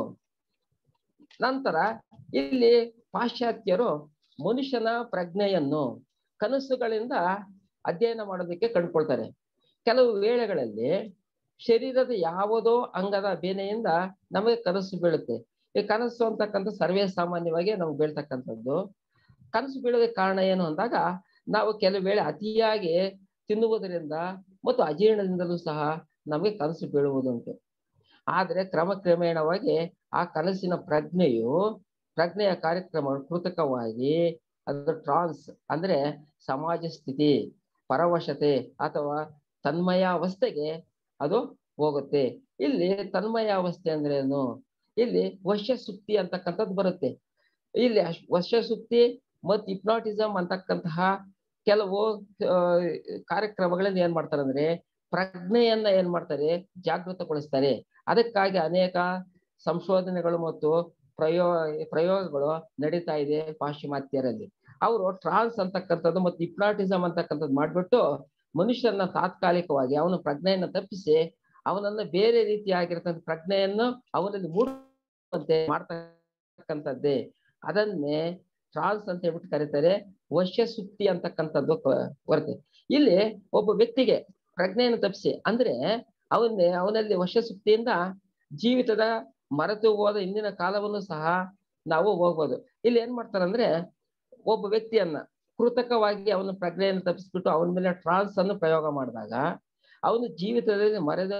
ನಂತರ ಇಲ್ಲಿ ಪಾಶ್ಚಾತ್ಯರು ಮನುಷ್ಯನ ಪ್ರಜ್ಞೆಯನ್ನು ಕನಸುಗಳಿಂದ ಅಧ್ಯಯನ ಮಾಡೋದಕ್ಕೆ ಕಂಡುಕೊಳ್ತಾರೆ ಕೆಲವು ವೇಳೆಗಳಲ್ಲಿ ಶರೀರದ ಯಾವುದೋ ಅಂಗದ ಬೇನೆಯಿಂದ ನಮಗೆ ಕನಸು ಬೀಳುತ್ತೆ ಈ ಕನಸು ಅಂತಕ್ಕಂಥ ಸರ್ವೇ ಸಾಮಾನ್ಯವಾಗಿ ನಮ್ಗೆ ಬೀಳ್ತಕ್ಕಂಥದ್ದು ಕನಸು ಬೀಳೋದಕ್ಕೆ ಕಾರಣ ಏನು ಅಂದಾಗ ನಾವು ಕೆಲವು ವೇಳೆ ಅತಿಯಾಗಿ ತಿನ್ನುವುದರಿಂದ ಮತ್ತು ಅಜೀರ್ಣದಿಂದಲೂ ಸಹ ನಮಗೆ ಕನಸು ಬೀಳುವುದುಂಟು ಆದರೆ ಕ್ರಮಕ್ರಮೇಣವಾಗಿ ಆ ಕನಸಿನ ಪ್ರಜ್ಞೆಯು ಪ್ರಜ್ಞೆಯ ಕಾರ್ಯಕ್ರಮ ಕೃತಕವಾಗಿ ಅದು ಟ್ರಾನ್ಸ್ ಅಂದ್ರೆ ಸಮಾಜ ಸ್ಥಿತಿ ಪರವಶತೆ ಅಥವಾ ತನ್ಮಯ ಅವಸ್ಥೆಗೆ ಅದು ಹೋಗುತ್ತೆ ಇಲ್ಲಿ ತನ್ಮಯ ಅವಸ್ಥೆ ಅಂದ್ರೆ ಏನು ಇಲ್ಲಿ ವಶ್ಯ ಸುಕ್ತಿ ಅಂತಕ್ಕಂಥದ್ದು ಬರುತ್ತೆ ಇಲ್ಲಿ ವಶ್ಯ ಸುಕ್ತಿ ಮತ್ತು ಹಿಪ್ನಾಟಿಸಮ್ ಅಂತಕ್ಕಂತಹ ಕೆಲವು ಕಾರ್ಯಕ್ರಮಗಳಲ್ಲಿ ಏನ್ ಮಾಡ್ತಾರೆ ಅಂದ್ರೆ ಪ್ರಜ್ಞೆಯನ್ನ ಏನ್ ಮಾಡ್ತಾರೆ ಜಾಗೃತಗೊಳಿಸ್ತಾರೆ ಅದಕ್ಕಾಗಿ ಅನೇಕ ಸಂಶೋಧನೆಗಳು ಮತ್ತು ಪ್ರಯೋ ಪ್ರಯೋಗಗಳು ನಡೀತಾ ಇದೆ ಪಾಶ್ಚಿಮಾತ್ಯರಲ್ಲಿ ಅವರು ಟ್ರಾನ್ಸ್ ಅಂತಕ್ಕಂಥದ್ದು ಮತ್ತು ಹಿಪ್ನಾಟಿಸಮ್ ಅಂತಕ್ಕಂಥದ್ದು ಮಾಡ್ಬಿಟ್ಟು ಮನುಷ್ಯನ ತಾತ್ಕಾಲಿಕವಾಗಿ ಅವನ ಪ್ರಜ್ಞೆಯನ್ನು ತಪ್ಪಿಸಿ ಅವನನ್ನ ಬೇರೆ ರೀತಿಯಾಗಿರ್ತಕ್ಕಂಥ ಪ್ರಜ್ಞೆಯನ್ನು ಅವನಲ್ಲಿ ಮೂಡುವಂತೆ ಮಾಡ್ತಕ್ಕಂಥದ್ದೇ ಅದನ್ನೇ ಟ್ರಾನ್ಸ್ ಅಂತ ಹೇಳ್ಬಿಟ್ಟು ಕರೀತಾರೆ ವಶ್ಯ ಸುಕ್ತಿ ಅಂತಕ್ಕಂಥದ್ದು ಬರುತ್ತೆ ಇಲ್ಲಿ ಒಬ್ಬ ವ್ಯಕ್ತಿಗೆ ಪ್ರಜ್ಞೆಯನ್ನು ತಪ್ಪಿಸಿ ಅಂದ್ರೆ ಅವನ್ನೇ ಅವನಲ್ಲಿ ವಶ್ಯ ಸುಕ್ತಿಯಿಂದ ಜೀವಿತದ ಮರೆತು ಹೋದ ಇಂದಿನ ಕಾಲವನ್ನು ಸಹ ನಾವು ಹೋಗ್ಬೋದು ಇಲ್ಲಿ ಏನ್ ಮಾಡ್ತಾರಂದ್ರೆ ಒಬ್ಬ ವ್ಯಕ್ತಿಯನ್ನ ಕೃತಕವಾಗಿ ಅವನ ಪ್ರಜ್ಞೆಯನ್ನು ತಪ್ಪಿಸ್ಬಿಟ್ಟು ಅವನ ಮೇಲೆ ಟ್ರಾನ್ಸ್ ಅನ್ನು ಪ್ರಯೋಗ ಮಾಡಿದಾಗ ಅವನು ಜೀವಿತದಲ್ಲಿ ಮರೆದ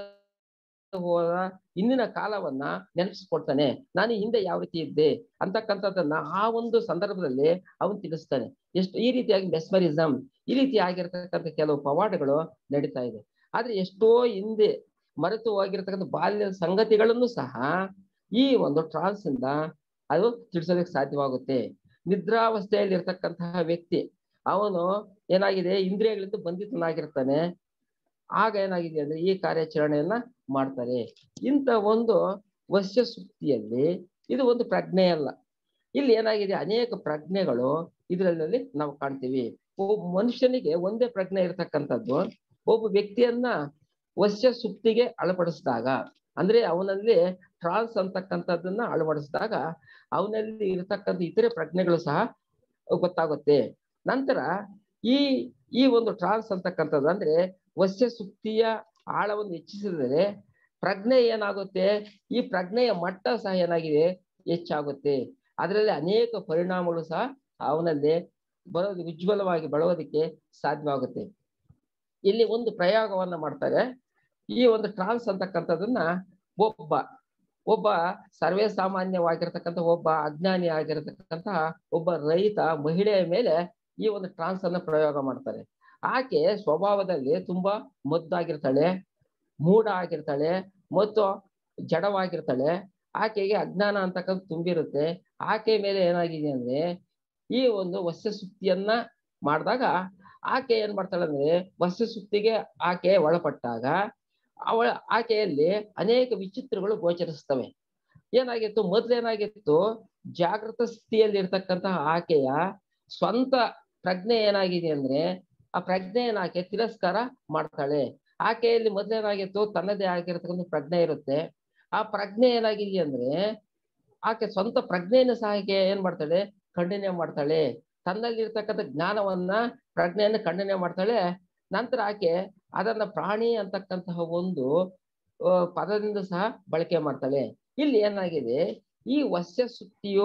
ಹೋದ ಇಂದಿನ ಕಾಲವನ್ನ ನೆನಪಿಸ್ಕೊಡ್ತಾನೆ ನಾನು ಹಿಂದೆ ಯಾವ ರೀತಿ ಇದ್ದೆ ಅಂತಕ್ಕಂಥದ್ದನ್ನ ಆ ಒಂದು ಸಂದರ್ಭದಲ್ಲಿ ಅವನು ತಿಳಿಸ್ತಾನೆ ಎಷ್ಟು ಈ ರೀತಿಯಾಗಿ ಮೆಸ್ಮರಿಸಮ್ ಈ ರೀತಿ ಆಗಿರ್ತಕ್ಕಂಥ ಕೆಲವು ಪವಾಡಗಳು ನಡೀತಾ ಇದೆ ಆದ್ರೆ ಎಷ್ಟೋ ಹಿಂದೆ ಮರೆತು ಹೋಗಿರ್ತಕ್ಕಂಥ ಬಾಲ್ಯದ ಸಂಗತಿಗಳನ್ನು ಸಹ ಈ ಒಂದು ಟ್ರಾನ್ಸ್ ಇಂದ ಅದು ತಿಳಿಸೋದಕ್ಕೆ ಸಾಧ್ಯವಾಗುತ್ತೆ ನಿದ್ರಾವಸ್ಥೆಯಲ್ಲಿ ಇರ್ತಕ್ಕಂತಹ ವ್ಯಕ್ತಿ ಅವನು ಏನಾಗಿದೆ ಇಂದ್ರಿಯಗಳಿಂದ ಬಂಧಿತನಾಗಿರ್ತಾನೆ ಆಗ ಏನಾಗಿದೆ ಅಂದ್ರೆ ಈ ಕಾರ್ಯಾಚರಣೆಯನ್ನ ಮಾಡ್ತಾರೆ ಇಂಥ ಒಂದು ವಶ್ಯ ಸುಕ್ತಿಯಲ್ಲಿ ಇದು ಒಂದು ಪ್ರಜ್ಞೆ ಅಲ್ಲ ಇಲ್ಲಿ ಏನಾಗಿದೆ ಅನೇಕ ಪ್ರಜ್ಞೆಗಳು ಇದರಲ್ಲಿ ನಾವು ಕಾಣ್ತೀವಿ ಒಬ್ಬ ಮನುಷ್ಯನಿಗೆ ಒಂದೇ ಪ್ರಜ್ಞೆ ಇರತಕ್ಕಂಥದ್ದು ಒಬ್ಬ ವ್ಯಕ್ತಿಯನ್ನ ವಶ್ಯ ಸುಕ್ತಿಗೆ ಅಳಪಡಿಸಿದಾಗ ಅಂದ್ರೆ ಅವನಲ್ಲಿ ಟ್ರಾನ್ಸ್ ಅಂತಕ್ಕಂಥದ್ದನ್ನ ಅಳವಡಿಸಿದಾಗ ಅವನಲ್ಲಿ ಇರತಕ್ಕಂಥ ಇತರೆ ಪ್ರಜ್ಞೆಗಳು ಸಹ ಗೊತ್ತಾಗುತ್ತೆ ನಂತರ ಈ ಈ ಒಂದು ಟ್ರಾನ್ಸ್ ಅಂತಕ್ಕಂಥದ್ದು ಅಂದ್ರೆ ವಶ್ಯ ಸುಕ್ತಿಯ ಆಳವನ್ನು ಹೆಚ್ಚಿಸಿದರೆ ಪ್ರಜ್ಞೆ ಏನಾಗುತ್ತೆ ಈ ಪ್ರಜ್ಞೆಯ ಮಟ್ಟ ಸಹ ಏನಾಗಿದೆ ಹೆಚ್ಚಾಗುತ್ತೆ ಅದರಲ್ಲಿ ಅನೇಕ ಪರಿಣಾಮಗಳು ಸಹ ಅವನಲ್ಲಿ ಬರೋದು ಉಜ್ವಲವಾಗಿ ಬಳೋದಕ್ಕೆ ಸಾಧ್ಯವಾಗುತ್ತೆ ಇಲ್ಲಿ ಒಂದು ಪ್ರಯೋಗವನ್ನ ಮಾಡ್ತಾರೆ ಈ ಒಂದು ಟ್ರಾನ್ಸ್ ಅಂತಕ್ಕಂಥದ್ದನ್ನ ಒಬ್ಬ ಒಬ್ಬ ಸರ್ವೇ ಸಾಮಾನ್ಯವಾಗಿರ್ತಕ್ಕಂಥ ಒಬ್ಬ ಅಜ್ಞಾನಿ ಆಗಿರತಕ್ಕಂತಹ ಒಬ್ಬ ರೈತ ಮಹಿಳೆಯ ಮೇಲೆ ಈ ಒಂದು ಟ್ರಾನ್ಸ್ ಅನ್ನ ಪ್ರಯೋಗ ಮಾಡ್ತಾರೆ ಆಕೆ ಸ್ವಭಾವದಲ್ಲಿ ತುಂಬಾ ಮುದ್ದಾಗಿರ್ತಾಳೆ ಮೂಢ ಆಗಿರ್ತಾಳೆ ಮತ್ತು ಜಡವಾಗಿರ್ತಾಳೆ ಆಕೆಗೆ ಅಜ್ಞಾನ ಅಂತಕ್ಕಂಥ ತುಂಬಿರುತ್ತೆ ಆಕೆ ಮೇಲೆ ಏನಾಗಿದೆ ಅಂದ್ರೆ ಈ ಒಂದು ವಸ್ಯ ಸುಕ್ತಿಯನ್ನ ಮಾಡಿದಾಗ ಆಕೆ ಏನ್ ಮಾಡ್ತಾಳೆ ಅಂದ್ರೆ ವಸ್ಯ ಸುಕ್ತಿಗೆ ಆಕೆ ಒಳಪಟ್ಟಾಗ ಅವಳ ಆಕೆಯಲ್ಲಿ ಅನೇಕ ವಿಚಿತ್ರಗಳು ಗೋಚರಿಸ್ತವೆ ಏನಾಗಿತ್ತು ಮೊದ್ಲೇನಾಗಿತ್ತು ಜಾಗೃತ ಸ್ಥಿತಿಯಲ್ಲಿ ಇರ್ತಕ್ಕಂತಹ ಆಕೆಯ ಸ್ವಂತ ಪ್ರಜ್ಞೆ ಏನಾಗಿದೆ ಅಂದ್ರೆ ಆ ಪ್ರಜ್ಞೆಯನ್ನು ಆಕೆ ತಿರಸ್ಕಾರ ಮಾಡ್ತಾಳೆ ಆಕೆಯಲ್ಲಿ ಮೊದ್ಲೇನಾಗಿತ್ತು ತನ್ನದೇ ಆಗಿರ್ತಕ್ಕಂಥ ಪ್ರಜ್ಞೆ ಇರುತ್ತೆ ಆ ಪ್ರಜ್ಞೆ ಏನಾಗಿದೆ ಅಂದ್ರೆ ಆಕೆ ಸ್ವಂತ ಪ್ರಜ್ಞೆಯನ್ನು ಸಹ ಆಕೆ ಏನ್ ಮಾಡ್ತಾಳೆ ಖಂಡನೆ ಮಾಡ್ತಾಳೆ ತನ್ನಲ್ಲಿರ್ತಕ್ಕಂಥ ಜ್ಞಾನವನ್ನ ಪ್ರಜ್ಞೆಯನ್ನು ಖಂಡನೆ ಮಾಡ್ತಾಳೆ ನಂತರ ಆಕೆ ಅದನ್ನ ಪ್ರಾಣಿ ಅಂತಕ್ಕಂತಹ ಒಂದು ಪದದಿಂದ ಸಹ ಬಳಕೆ ಮಾಡ್ತಾಳೆ ಇಲ್ಲಿ ಏನಾಗಿದೆ ಈ ವಸ್ಯ ಸುಕ್ತಿಯು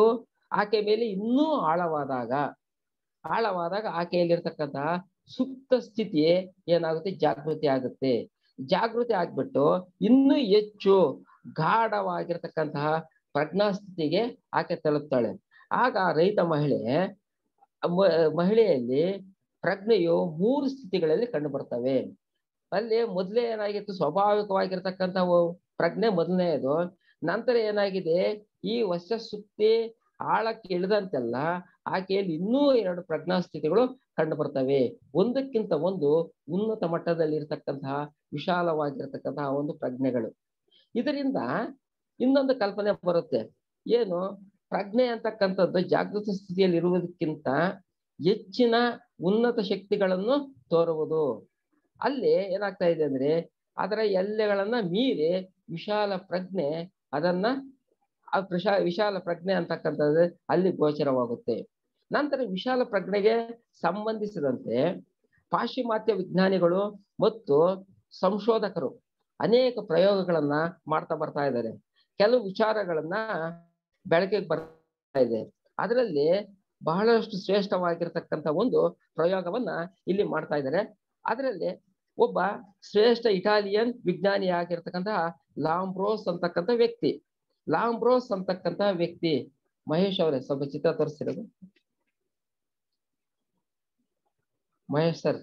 ಆಕೆ ಮೇಲೆ ಇನ್ನೂ ಆಳವಾದಾಗ ಆಳವಾದಾಗ ಆಕೆಯಲ್ಲಿರ್ತಕ್ಕಂತಹ ಸುಪ್ತ ಸ್ಥಿತಿ ಏನಾಗುತ್ತೆ ಜಾಗೃತಿ ಆಗುತ್ತೆ ಜಾಗೃತಿ ಆಗ್ಬಿಟ್ಟು ಇನ್ನೂ ಹೆಚ್ಚು ಗಾಢವಾಗಿರ್ತಕ್ಕಂತಹ ಪ್ರಜ್ಞಾಸ್ಥಿತಿಗೆ ಆಕೆ ತಲುಪ್ತಾಳೆ ಆಗ ಆ ರೈತ ಮಹಿಳೆ ಮ- ಮಹಿಳೆಯಲ್ಲಿ ಪ್ರಜ್ಞೆಯು ಮೂರು ಸ್ಥಿತಿಗಳಲ್ಲಿ ಕಂಡು ಬರ್ತವೆ ಅಲ್ಲಿ ಮೊದಲೇ ಏನಾಗಿತ್ತು ಸ್ವಾಭಾವಿಕವಾಗಿರ್ತಕ್ಕಂಥ ಪ್ರಜ್ಞೆ ಮೊದಲನೆಯದು ನಂತರ ಏನಾಗಿದೆ ಈ ವಶ ಸುತ್ತಿ ಆಳಕ್ಕೆ ಇಳಿದಂತೆಲ್ಲ ಆಕೆಯಲ್ಲಿ ಇನ್ನೂ ಎರಡು ಪ್ರಜ್ಞಾ ಸ್ಥಿತಿಗಳು ಕಂಡು ಬರ್ತವೆ ಒಂದಕ್ಕಿಂತ ಒಂದು ಉನ್ನತ ಮಟ್ಟದಲ್ಲಿ ಇರತಕ್ಕಂತಹ ವಿಶಾಲವಾಗಿರ್ತಕ್ಕಂತಹ ಒಂದು ಪ್ರಜ್ಞೆಗಳು ಇದರಿಂದ ಇನ್ನೊಂದು ಕಲ್ಪನೆ ಬರುತ್ತೆ ಏನು ಪ್ರಜ್ಞೆ ಅಂತಕ್ಕಂಥದ್ದು ಜಾಗೃತ ಸ್ಥಿತಿಯಲ್ಲಿ ಇರುವುದಕ್ಕಿಂತ ಹೆಚ್ಚಿನ ಉನ್ನತ ಶಕ್ತಿಗಳನ್ನು ತೋರುವುದು ಅಲ್ಲಿ ಏನಾಗ್ತಾ ಇದೆ ಅಂದ್ರೆ ಅದರ ಎಲ್ಲೆಗಳನ್ನ ಮೀರಿ ವಿಶಾಲ ಪ್ರಜ್ಞೆ ಅದನ್ನ ಆ ವಿಶಾ ವಿಶಾಲ ಪ್ರಜ್ಞೆ ಅಂತಕ್ಕಂಥದ್ದು ಅಲ್ಲಿ ಗೋಚರವಾಗುತ್ತೆ ನಂತರ ವಿಶಾಲ ಪ್ರಜ್ಞೆಗೆ ಸಂಬಂಧಿಸಿದಂತೆ ಪಾಶ್ಚಿಮಾತ್ಯ ವಿಜ್ಞಾನಿಗಳು ಮತ್ತು ಸಂಶೋಧಕರು ಅನೇಕ ಪ್ರಯೋಗಗಳನ್ನ ಮಾಡ್ತಾ ಬರ್ತಾ ಇದ್ದಾರೆ ಕೆಲವು ವಿಚಾರಗಳನ್ನ ಬೆಳಕಿಗೆ ಬರ್ತಾ ಇದೆ ಅದರಲ್ಲಿ ಬಹಳಷ್ಟು ಶ್ರೇಷ್ಠವಾಗಿರ್ತಕ್ಕಂಥ ಒಂದು ಪ್ರಯೋಗವನ್ನ ಇಲ್ಲಿ ಮಾಡ್ತಾ ಇದ್ದಾರೆ ಅದರಲ್ಲಿ ಒಬ್ಬ ಶ್ರೇಷ್ಠ ಇಟಾಲಿಯನ್ ವಿಜ್ಞಾನಿ ಆಗಿರ್ತಕ್ಕಂತಹ ಲಾಂಬ್ರೋಸ್ ಅಂತಕ್ಕಂಥ ವ್ಯಕ್ತಿ ಲಾಂಬ್ರೋಸ್ ಅಂತಕ್ಕಂಥ ವ್ಯಕ್ತಿ ಮಹೇಶ್ ಅವರೇ ಸ್ವಲ್ಪ ಚಿತ್ರ ತೋರಿಸ್ತಿರೋದು Mahesh sir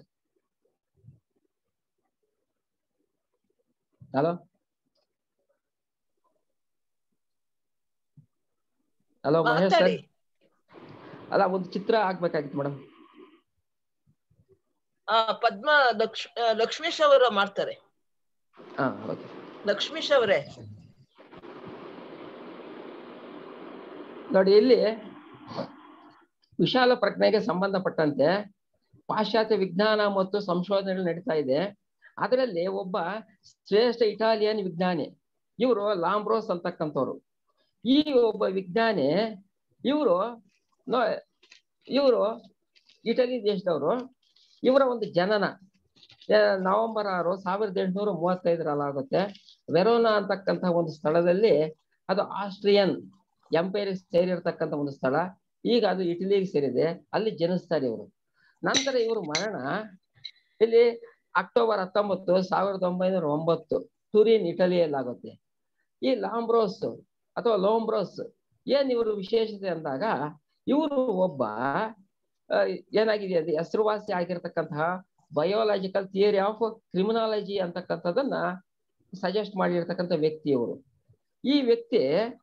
hello hello Mahesh sir ಮಾತಾಡಿ ಅಲ್ಲ ಒಂದು ಚಿತ್ರ ಆಗ್ಬೇಕಾಗಿತ್ತು ಮೇಡಮ್ ಆ ಪದ್ಮ ಲಕ್ಷ್ ಆ, ಲಕ್ಷ್ಮೀಶ್ ಅವರು ಮಾಡ್ತಾರೆ ಹಾ ಓಕೆ ಲಕ್ಷ್ಮೀಶ್ ಅವರೇ ನೋಡಿ ಇಲ್ಲಿ ವಿಶಾಲ ಪ್ರಜ್ಞೆಗೆ ಸಂಬಂಧಪಟ್ಟಂತೆ ಪಾಶ್ಚಾತ್ಯ ವಿಜ್ಞಾನ ಮತ್ತು ಸಂಶೋಧನೆಗಳು ನಡೀತಾ ಇದೆ ಅದರಲ್ಲಿ ಒಬ್ಬ ಶ್ರೇಷ್ಠ ಇಟಾಲಿಯನ್ ವಿಜ್ಞಾನಿ ಇವರು ಲಾಂಬ್ರೋಸ್ ಅಂತಕ್ಕಂಥವ್ರು ಈ ಒಬ್ಬ ವಿಜ್ಞಾನಿ ಇವರು ಇವರು ಇಟಲಿ ದೇಶದವರು ಇವರ ಒಂದು ಜನನ ಆ, ನವೆಂಬರ್ ಆರು ಸಾವಿರದ ಎಂಟುನೂರ ಮೂವತ್ತೈದರಲ್ಲಿ ಆಗುತ್ತೆ ವೆರೋನಾ ಅಂತಕ್ಕಂಥ ಒಂದು ಸ್ಥಳದಲ್ಲಿ ಅದು ಆಸ್ಟ್ರಿಯನ್ ಎಂಪೈರ್ ಸೇರಿರ್ತಕ್ಕಂಥ ಒಂದು ಸ್ಥಳ ಈಗ ಅದು ಇಟಲಿಗೆ ಸೇರಿದೆ ಅಲ್ಲಿ ಜನಿಸ್ತಾರೆ ಇವರು ನಂತರ ಇವರು ಮರಣ ಇಲ್ಲಿ ಅಕ್ಟೋಬರ್ ಹತ್ತೊಂಬತ್ತು ಸಾವಿರದ ಒಂಬೈನೂರ ಒಂಬತ್ತು ಟುರಿನ್ ಇಟಲಿಯಲ್ಲಿ ಆಗುತ್ತೆ ಈ ಲಾಂಬ್ರೋಸ್ ಅಥವಾ ಲೋಂಬ್ರೋಸ್ ಏನ್ ಇವರು ವಿಶೇಷತೆ ಅಂದಾಗ ಇವರು ಒಬ್ಬ ಆ, ಏನಾಗಿದೆ ಅಂದ್ರೆ ಹೆಸರುವಾಸಿ ಆಗಿರ್ತಕ್ಕಂತಹ ಬಯೋಲಾಜಿಕಲ್ ಥಿಯರಿ ಆಫ್ ಕ್ರಿಮಿನಾಲಜಿ ಅಂತಕ್ಕಂಥದ್ದನ್ನ ಸಜೆಸ್ಟ್ ಮಾಡಿರ್ತಕ್ಕಂಥ ವ್ಯಕ್ತಿ ಇವರು ಈ ವ್ಯಕ್ತಿ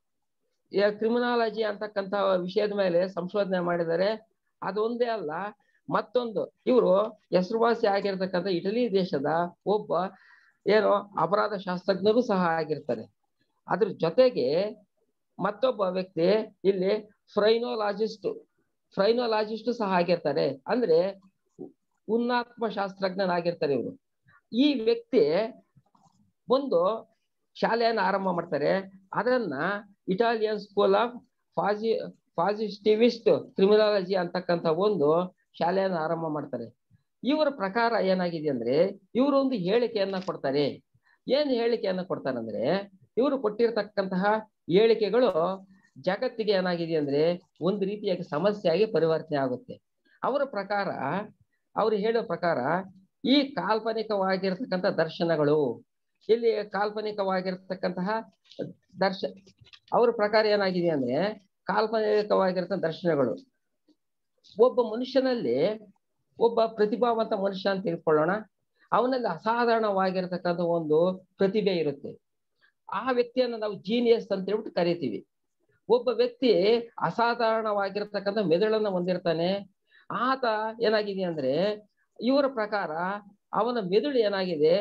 ಕ್ರಿಮಿನಾಲಜಿ ಅಂತಕ್ಕಂಥ ವಿಷಯದ ಮೇಲೆ ಸಂಶೋಧನೆ ಮಾಡಿದರೆ ಅದೊಂದೇ ಅಲ್ಲ ಮತ್ತೊಂದು ಇವರು ಹೆಸರುವಾಸಿ ಆಗಿರ್ತಕ್ಕಂಥ ಇಟಲಿ ದೇಶದ ಒಬ್ಬ ಏನು ಅಪರಾಧ ಶಾಸ್ತ್ರಜ್ಞರು ಸಹ ಆಗಿರ್ತಾರೆ ಅದ್ರ ಜೊತೆಗೆ ಮತ್ತೊಬ್ಬ ವ್ಯಕ್ತಿ ಇಲ್ಲಿ ಫ್ರೈನೋಲಾಜಿಸ್ಟ್ ಫ್ರೈನೋಲಾಜಿಸ್ಟ್ ಸಹ ಆಗಿರ್ತಾರೆ ಅಂದ್ರೆ ಉನ್ನಾತ್ಮ ಶಾಸ್ತ್ರಜ್ಞನಾಗಿರ್ತಾರೆ ಇವರು ಈ ವ್ಯಕ್ತಿ ಒಂದು ಶಾಲೆಯನ್ನು ಆರಂಭ ಮಾಡ್ತಾರೆ ಅದನ್ನ ಇಟಾಲಿಯನ್ ಸ್ಕೂಲ್ ಆಫ್ ಫಾಜಿ ಪಾಸಿಟಿವಿಸ್ಟ್ ಕ್ರಿಮಿನಾಲಜಿ ಅಂತಕ್ಕಂಥ ಒಂದು ಶಾಲೆಯನ್ನು ಆರಂಭ ಮಾಡ್ತಾರೆ ಇವರ ಪ್ರಕಾರ ಏನಾಗಿದೆ ಅಂದ್ರೆ ಇವರು ಒಂದು ಹೇಳಿಕೆಯನ್ನ ಕೊಡ್ತಾರೆ ಏನ್ ಹೇಳಿಕೆಯನ್ನ ಕೊಡ್ತಾರೆ ಅಂದ್ರೆ ಇವರು ಕೊಟ್ಟಿರ್ತಕ್ಕಂತಹ ಹೇಳಿಕೆಗಳು ಜಗತ್ತಿಗೆ ಏನಾಗಿದೆ ಅಂದ್ರೆ ಒಂದು ರೀತಿಯಾಗಿ ಸಮಸ್ಯೆಯಾಗಿ ಪರಿವರ್ತನೆ ಆಗುತ್ತೆ ಅವರ ಪ್ರಕಾರ ಅವ್ರು ಹೇಳೋ ಪ್ರಕಾರ ಈ ಕಾಲ್ಪನಿಕವಾಗಿರ್ತಕ್ಕಂಥ ದರ್ಶನಗಳು ಇಲ್ಲಿ ಕಾಲ್ಪನಿಕವಾಗಿರ್ತಕ್ಕಂತಹ ದರ್ಶ ಅವ್ರ ಪ್ರಕಾರ ಏನಾಗಿದೆ ಅಂದ್ರೆ ಕಾಲ್ಪನಿಕವಾಗಿರ್ತಕ್ಕಂಥ ದರ್ಶನಗಳು ಒಬ್ಬ ಮನುಷ್ಯನಲ್ಲಿ ಒಬ್ಬ ಪ್ರತಿಭಾವಂತ ಮನುಷ್ಯ ಅಂತ ತಿಳ್ಕೊಳ್ಳೋಣ ಅವನಲ್ಲಿ ಅಸಾಧಾರಣವಾಗಿರ್ತಕ್ಕಂಥ ಒಂದು ಪ್ರತಿಭೆ ಇರುತ್ತೆ ಆ ವ್ಯಕ್ತಿಯನ್ನು ನಾವು ಜೀನಿಯಸ್ ಅಂತ ಹೇಳ್ಬಿಟ್ಟು ಕರಿತೀವಿ ಒಬ್ಬ ವ್ಯಕ್ತಿ ಅಸಾಧಾರಣವಾಗಿರ್ತಕ್ಕಂಥ ಮೆದುಳನ್ನ ಹೊಂದಿರ್ತಾನೆ ಆತ ಏನಾಗಿದೆ ಅಂದ್ರೆ ಇವರ ಪ್ರಕಾರ ಅವನ ಮೆದುಳು ಏನಾಗಿದೆ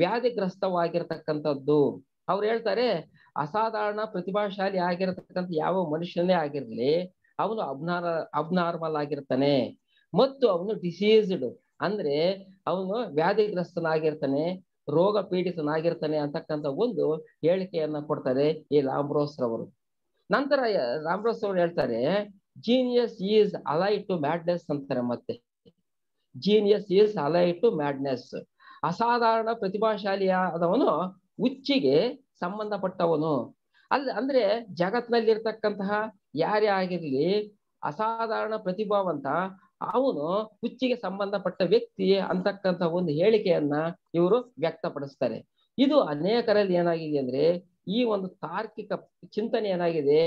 ವ್ಯಾಧಿಗ್ರಸ್ತವಾಗಿರ್ತಕ್ಕಂಥದ್ದು ಅವ್ರು ಹೇಳ್ತಾರೆ ಅಸಾಧಾರಣ ಪ್ರತಿಭಾಶಾಲಿ ಆಗಿರತಕ್ಕಂಥ ಯಾವ ಮನುಷ್ಯನೇ ಆಗಿರ್ಲಿ ಅವನು ಅಬ್ನಾರ ಅಬ್ನಾರ್ಮಲ್ ಆಗಿರ್ತಾನೆ ಮತ್ತು ಅವನು ಡಿಸೀಸ್ಡ್ ಅಂದ್ರೆ ಅವನು ವ್ಯಾಧಿಗ್ರಸ್ತನಾಗಿರ್ತಾನೆ ರೋಗ ಪೀಡಿತನಾಗಿರ್ತಾನೆ ಅಂತಕ್ಕಂಥ ಒಂದು ಹೇಳಿಕೆಯನ್ನ ಕೊಡ್ತಾರೆ ಈ ಲಾಂಬ್ರೋಸ್ ರವರು ನಂತರ ಲಾಂಬ್ರೋಸ್ ಅವರು ಹೇಳ್ತಾರೆ genius is allied to madness ಅಂತಾರೆ ಮತ್ತೆ genius is allied to madness ಅಸಾಧಾರಣ ಪ್ರತಿಭಾಶಾಲಿಯಾದವನು ಹುಚ್ಚಿಗೆ ಸಂಬಂಧಪಟ್ಟವನು ಅಲ್ಲ ಅಂದ್ರೆ ಜಗತ್ನಲ್ಲಿ ಇರ್ತಕ್ಕಂತಹ ಯಾರೇ ಆಗಿರ್ಲಿ ಅಸಾಧಾರಣ ಪ್ರತಿಭಾವಂತ ಅವನು ಹುಚ್ಚಿಗೆ ಸಂಬಂಧಪಟ್ಟ ವ್ಯಕ್ತಿ ಅಂತಕ್ಕಂಥ ಒಂದು ಹೇಳಿಕೆಯನ್ನ ಇವರು ವ್ಯಕ್ತಪಡಿಸ್ತಾರೆ ಇದು ಅನೇಕರಲ್ಲಿ ಏನಾಗಿದೆ ಅಂದ್ರೆ ಈ ಒಂದು ತಾರ್ಕಿಕ ಚಿಂತನೆ ಏನಾಗಿದೆ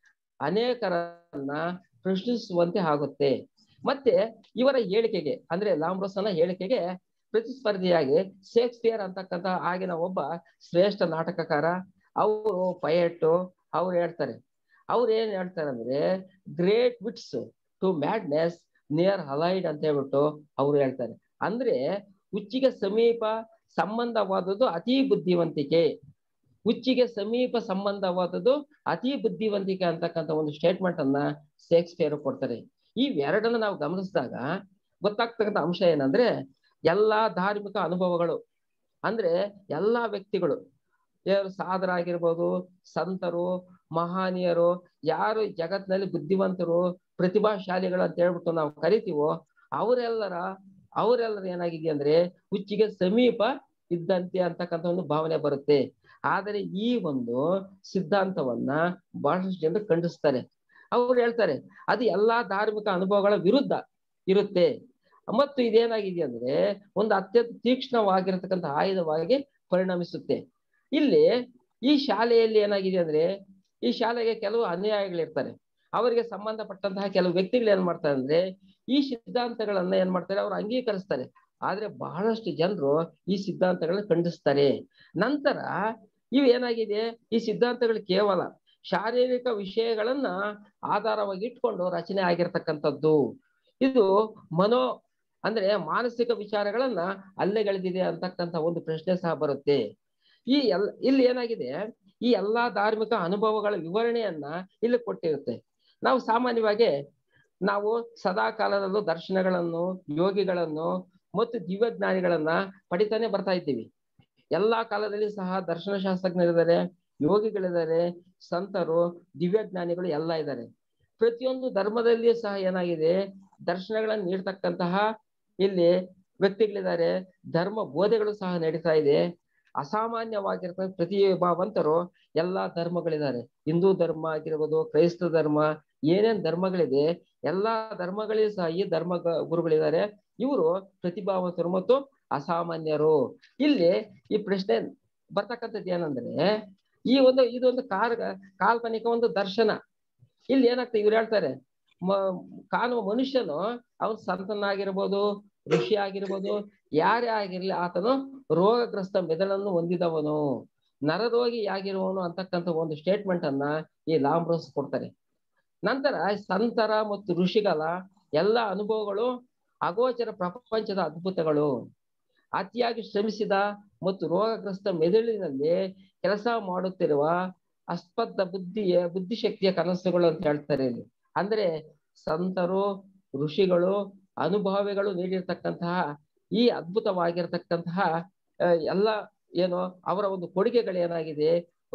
ಅನೇಕರನ್ನ ಪ್ರಶ್ನಿಸುವಂತೆ ಆಗುತ್ತೆ ಮತ್ತೆ ಇವರ ಹೇಳಿಕೆಗೆ ಅಂದ್ರೆ ಲಾಂಬ್ರೋಸನ ಹೇಳಿಕೆಗೆ ಪ್ರತಿಸ್ಪರ್ಧಿಯಾಗಿ ಶೇಕ್ಸ್ಪಿಯರ್ ಅಂತಕ್ಕಂಥ ಆಗಿನ ಒಬ್ಬ ಶ್ರೇಷ್ಠ ನಾಟಕಕಾರ ಅವರು ಪಯಟ್ಟು ಅವ್ರು ಹೇಳ್ತಾರೆ ಅವ್ರು ಏನ್ ಹೇಳ್ತಾರೆ ಅಂದ್ರೆ great wits to madness near allied ಅಂತ ಹೇಳ್ಬಿಟ್ಟು ಅವ್ರು ಹೇಳ್ತಾರೆ ಅಂದ್ರೆ ಹುಚ್ಚಿಗೆ ಸಮೀಪ ಸಂಬಂಧವಾದದ್ದು ಅತಿ ಬುದ್ಧಿವಂತಿಕೆ ಹುಚ್ಚಿಗೆ ಸಮೀಪ ಸಂಬಂಧವಾದದ್ದು ಅತಿ ಬುದ್ಧಿವಂತಿಕೆ ಅಂತಕ್ಕಂಥ ಒಂದು ಸ್ಟೇಟ್ಮೆಂಟ್ ಅನ್ನ ಶೇಕ್ಸ್ಪಿಯರ್ ಕೊಡ್ತಾರೆ ಈ ಎರಡನ್ನ ನಾವು ಗಮನಿಸಿದಾಗ ಗೊತ್ತಾಗ್ತಕ್ಕಂಥ ಅಂಶ ಏನಂದ್ರೆ ಎಲ್ಲಾ ಧಾರ್ಮಿಕ ಅನುಭವಗಳು ಅಂದ್ರೆ ಎಲ್ಲಾ ವ್ಯಕ್ತಿಗಳು ಯಾರು ಸಾಧರಾಗಿರ್ಬೋದು ಸಂತರು ಮಹಾನೀಯರು ಯಾರು ಜಗತ್ತಿನಲ್ಲಿ ಬುದ್ಧಿವಂತರು ಪ್ರತಿಭಾಶಾಲಿಗಳು ಅಂತ ಹೇಳ್ಬಿಟ್ಟು ನಾವು ಕರಿತೀವೋ ಅವರೆಲ್ಲರ ಅವರೆಲ್ಲರ ಏನಾಗಿದೆ ಅಂದ್ರೆ ಹುಚ್ಚಿಗೆ ಸಮೀಪ ಇದ್ದಂತೆ ಅಂತಕ್ಕಂಥ ಒಂದು ಭಾವನೆ ಬರುತ್ತೆ ಆದರೆ ಈ ಒಂದು ಸಿದ್ಧಾಂತವನ್ನ ಬಹಳಷ್ಟು ಜನರು ಖಂಡಿಸ್ತಾರೆ ಅವ್ರು ಹೇಳ್ತಾರೆ ಅದು ಎಲ್ಲಾ ಧಾರ್ಮಿಕ ಅನುಭವಗಳ ವಿರುದ್ಧ ಇರುತ್ತೆ ಮತ್ತು ಇದೇನಾಗಿದೆ ಅಂದ್ರೆ ಒಂದು ಅತ್ಯಂತ ತೀಕ್ಷ್ಣವಾಗಿರತಕ್ಕಂಥ ಆಯುಧವಾಗಿ ಪರಿಣಮಿಸುತ್ತೆ ಇಲ್ಲಿ ಈ ಶಾಲೆಯಲ್ಲಿ ಏನಾಗಿದೆ ಅಂದ್ರೆ ಈ ಶಾಲೆಗೆ ಕೆಲವು ಅನ್ಯಾಯಗಳಿರ್ತಾರೆ ಅವರಿಗೆ ಸಂಬಂಧಪಟ್ಟಂತಹ ಕೆಲವು ವ್ಯಕ್ತಿಗಳು ಏನ್ ಮಾಡ್ತಾರೆ ಅಂದ್ರೆ ಈ ಸಿದ್ಧಾಂತಗಳನ್ನ ಏನ್ ಮಾಡ್ತಾರೆ ಅವ್ರು ಅಂಗೀಕರಿಸ್ತಾರೆ ಆದ್ರೆ ಬಹಳಷ್ಟು ಜನರು ಈ ಸಿದ್ಧಾಂತಗಳನ್ನ ಖಂಡಿಸ್ತಾರೆ ನಂತರ ಇವು ಏನಾಗಿದೆ ಈ ಸಿದ್ಧಾಂತಗಳು ಕೇವಲ ಶಾರೀರಿಕ ವಿಷಯಗಳನ್ನ ಆಧಾರವಾಗಿ ಇಟ್ಕೊಂಡು ರಚನೆ ಆಗಿರ್ತಕ್ಕಂಥದ್ದು ಇದು ಮನೋ ಅಂದ್ರೆ ಮಾನಸಿಕ ವಿಚಾರಗಳನ್ನ ಅಲ್ಲೆಗೆಳೆದಿದೆ ಅಂತಕ್ಕಂಥ ಒಂದು ಪ್ರಶ್ನೆ ಸಹ ಬರುತ್ತೆ ಈ ಎಲ್ ಇಲ್ಲಿ ಏನಾಗಿದೆ ಈ ಎಲ್ಲಾ ಧಾರ್ಮಿಕ ಅನುಭವಗಳ ವಿವರಣೆಯನ್ನ ಇಲ್ಲಿ ಕೊಟ್ಟಿರುತ್ತೆ ನಾವು ಸಾಮಾನ್ಯವಾಗಿ ನಾವು ಸದಾ ಕಾಲದಲ್ಲೂ ದರ್ಶನಗಳನ್ನು ಯೋಗಿಗಳನ್ನು ಮತ್ತು ದಿವ್ಯಜ್ಞಾನಿಗಳನ್ನ ಪಡಿತಾನೆ ಬರ್ತಾ ಇದ್ದೀವಿ ಎಲ್ಲಾ ಕಾಲದಲ್ಲಿ ಸಹ ದರ್ಶನ ಶಾಸ್ತ್ರಜ್ಞರಿದ್ದಾರೆ ಯೋಗಿಗಳಿದ್ದಾರೆ ಸಂತರು ದಿವ್ಯಜ್ಞಾನಿಗಳು ಎಲ್ಲ ಇದ್ದಾರೆ ಪ್ರತಿಯೊಂದು ಧರ್ಮದಲ್ಲಿಯೂ ಸಹ ಏನಾಗಿದೆ ದರ್ಶನಗಳನ್ನು ನೀಡ್ತಕ್ಕಂತಹ ಇಲ್ಲಿ ವ್ಯಕ್ತಿಗಳಿದ್ದಾರೆ ಧರ್ಮ ಬೋಧೆಗಳು ಸಹ ನಡೀತಾ ಇದೆ ಅಸಾಮಾನ್ಯವಾಗಿರ್ತಕ್ಕ ಪ್ರತಿಭಾವಂತರು ಎಲ್ಲಾ ಧರ್ಮಗಳಿದ್ದಾರೆ ಹಿಂದೂ ಧರ್ಮ ಆಗಿರ್ಬೋದು ಕ್ರೈಸ್ತ ಧರ್ಮ ಏನೇನ್ ಧರ್ಮಗಳಿದೆ ಎಲ್ಲಾ ಧರ್ಮಗಳಿಗೂ ಸಹ ಈ ಧರ್ಮ ಗುರುಗಳಿದ್ದಾರೆ ಇವರು ಪ್ರತಿಭಾವಂತರು ಮತ್ತು ಅಸಾಮಾನ್ಯರು ಇಲ್ಲಿ ಈ ಪ್ರಶ್ನೆ ಬರ್ತಕ್ಕಂಥದ್ದು ಏನಂದ್ರೆ ಈ ಒಂದು ಇದೊಂದು ಕಾರ್ ಕಾಲ್ಪನಿಕ ಒಂದು ದರ್ಶನ ಇಲ್ಲಿ ಏನಾಗ್ತದೆ ಇವ್ರು ಹೇಳ್ತಾರೆ ಮ ಕಾಣುವ ಮನುಷ್ಯನು ಅವನು ಸಂತನಾಗಿರ್ಬೋದು ಋಷಿ ಆಗಿರ್ಬೋದು ಯಾರೇ ಆಗಿರ್ಲಿ ಆತನು ರೋಗಗ್ರಸ್ತ ಮೆದುಳನ್ನು ಹೊಂದಿದವನು ನರರೋಗಿಯಾಗಿರುವವನು ಅಂತಕ್ಕಂಥ ಒಂದು ಸ್ಟೇಟ್ಮೆಂಟ್ ಅನ್ನ ಈ ಲಾಂಬ್ರೋಸ್ ಕೊಡ್ತಾರೆ ನಂತರ ಸಂತರ ಮತ್ತು ಋಷಿಗಳ ಎಲ್ಲ ಅನುಭವಗಳು ಅಗೋಚರ ಪ್ರಪಂಚದ ಅದ್ಭುತಗಳು ಅತಿಯಾಗಿ ಶ್ರಮಿಸಿದ ಮತ್ತು ರೋಗಗ್ರಸ್ತ ಮೆದುಳಿನಲ್ಲಿ ಕೆಲಸ ಮಾಡುತ್ತಿರುವ ಅಸ್ಪಷ್ಟ ಬುದ್ಧಿಯ ಬುದ್ಧಿಶಕ್ತಿಯ ಕನಸುಗಳು ಅಂತ ಹೇಳ್ತಾರೆ ಇಲ್ಲಿ ಅಂದ್ರೆ ಸಂತರು ಋಷಿಗಳು ಅನುಭವಿಗಳು ನೀಡಿರ್ತಕ್ಕಂತಹ ಈ ಅದ್ಭುತವಾಗಿರ್ತಕ್ಕಂತಹ ಎಲ್ಲ ಏನು ಅವರ ಒಂದು ಕೊಡುಗೆಗಳು ಏನಾಗಿದೆ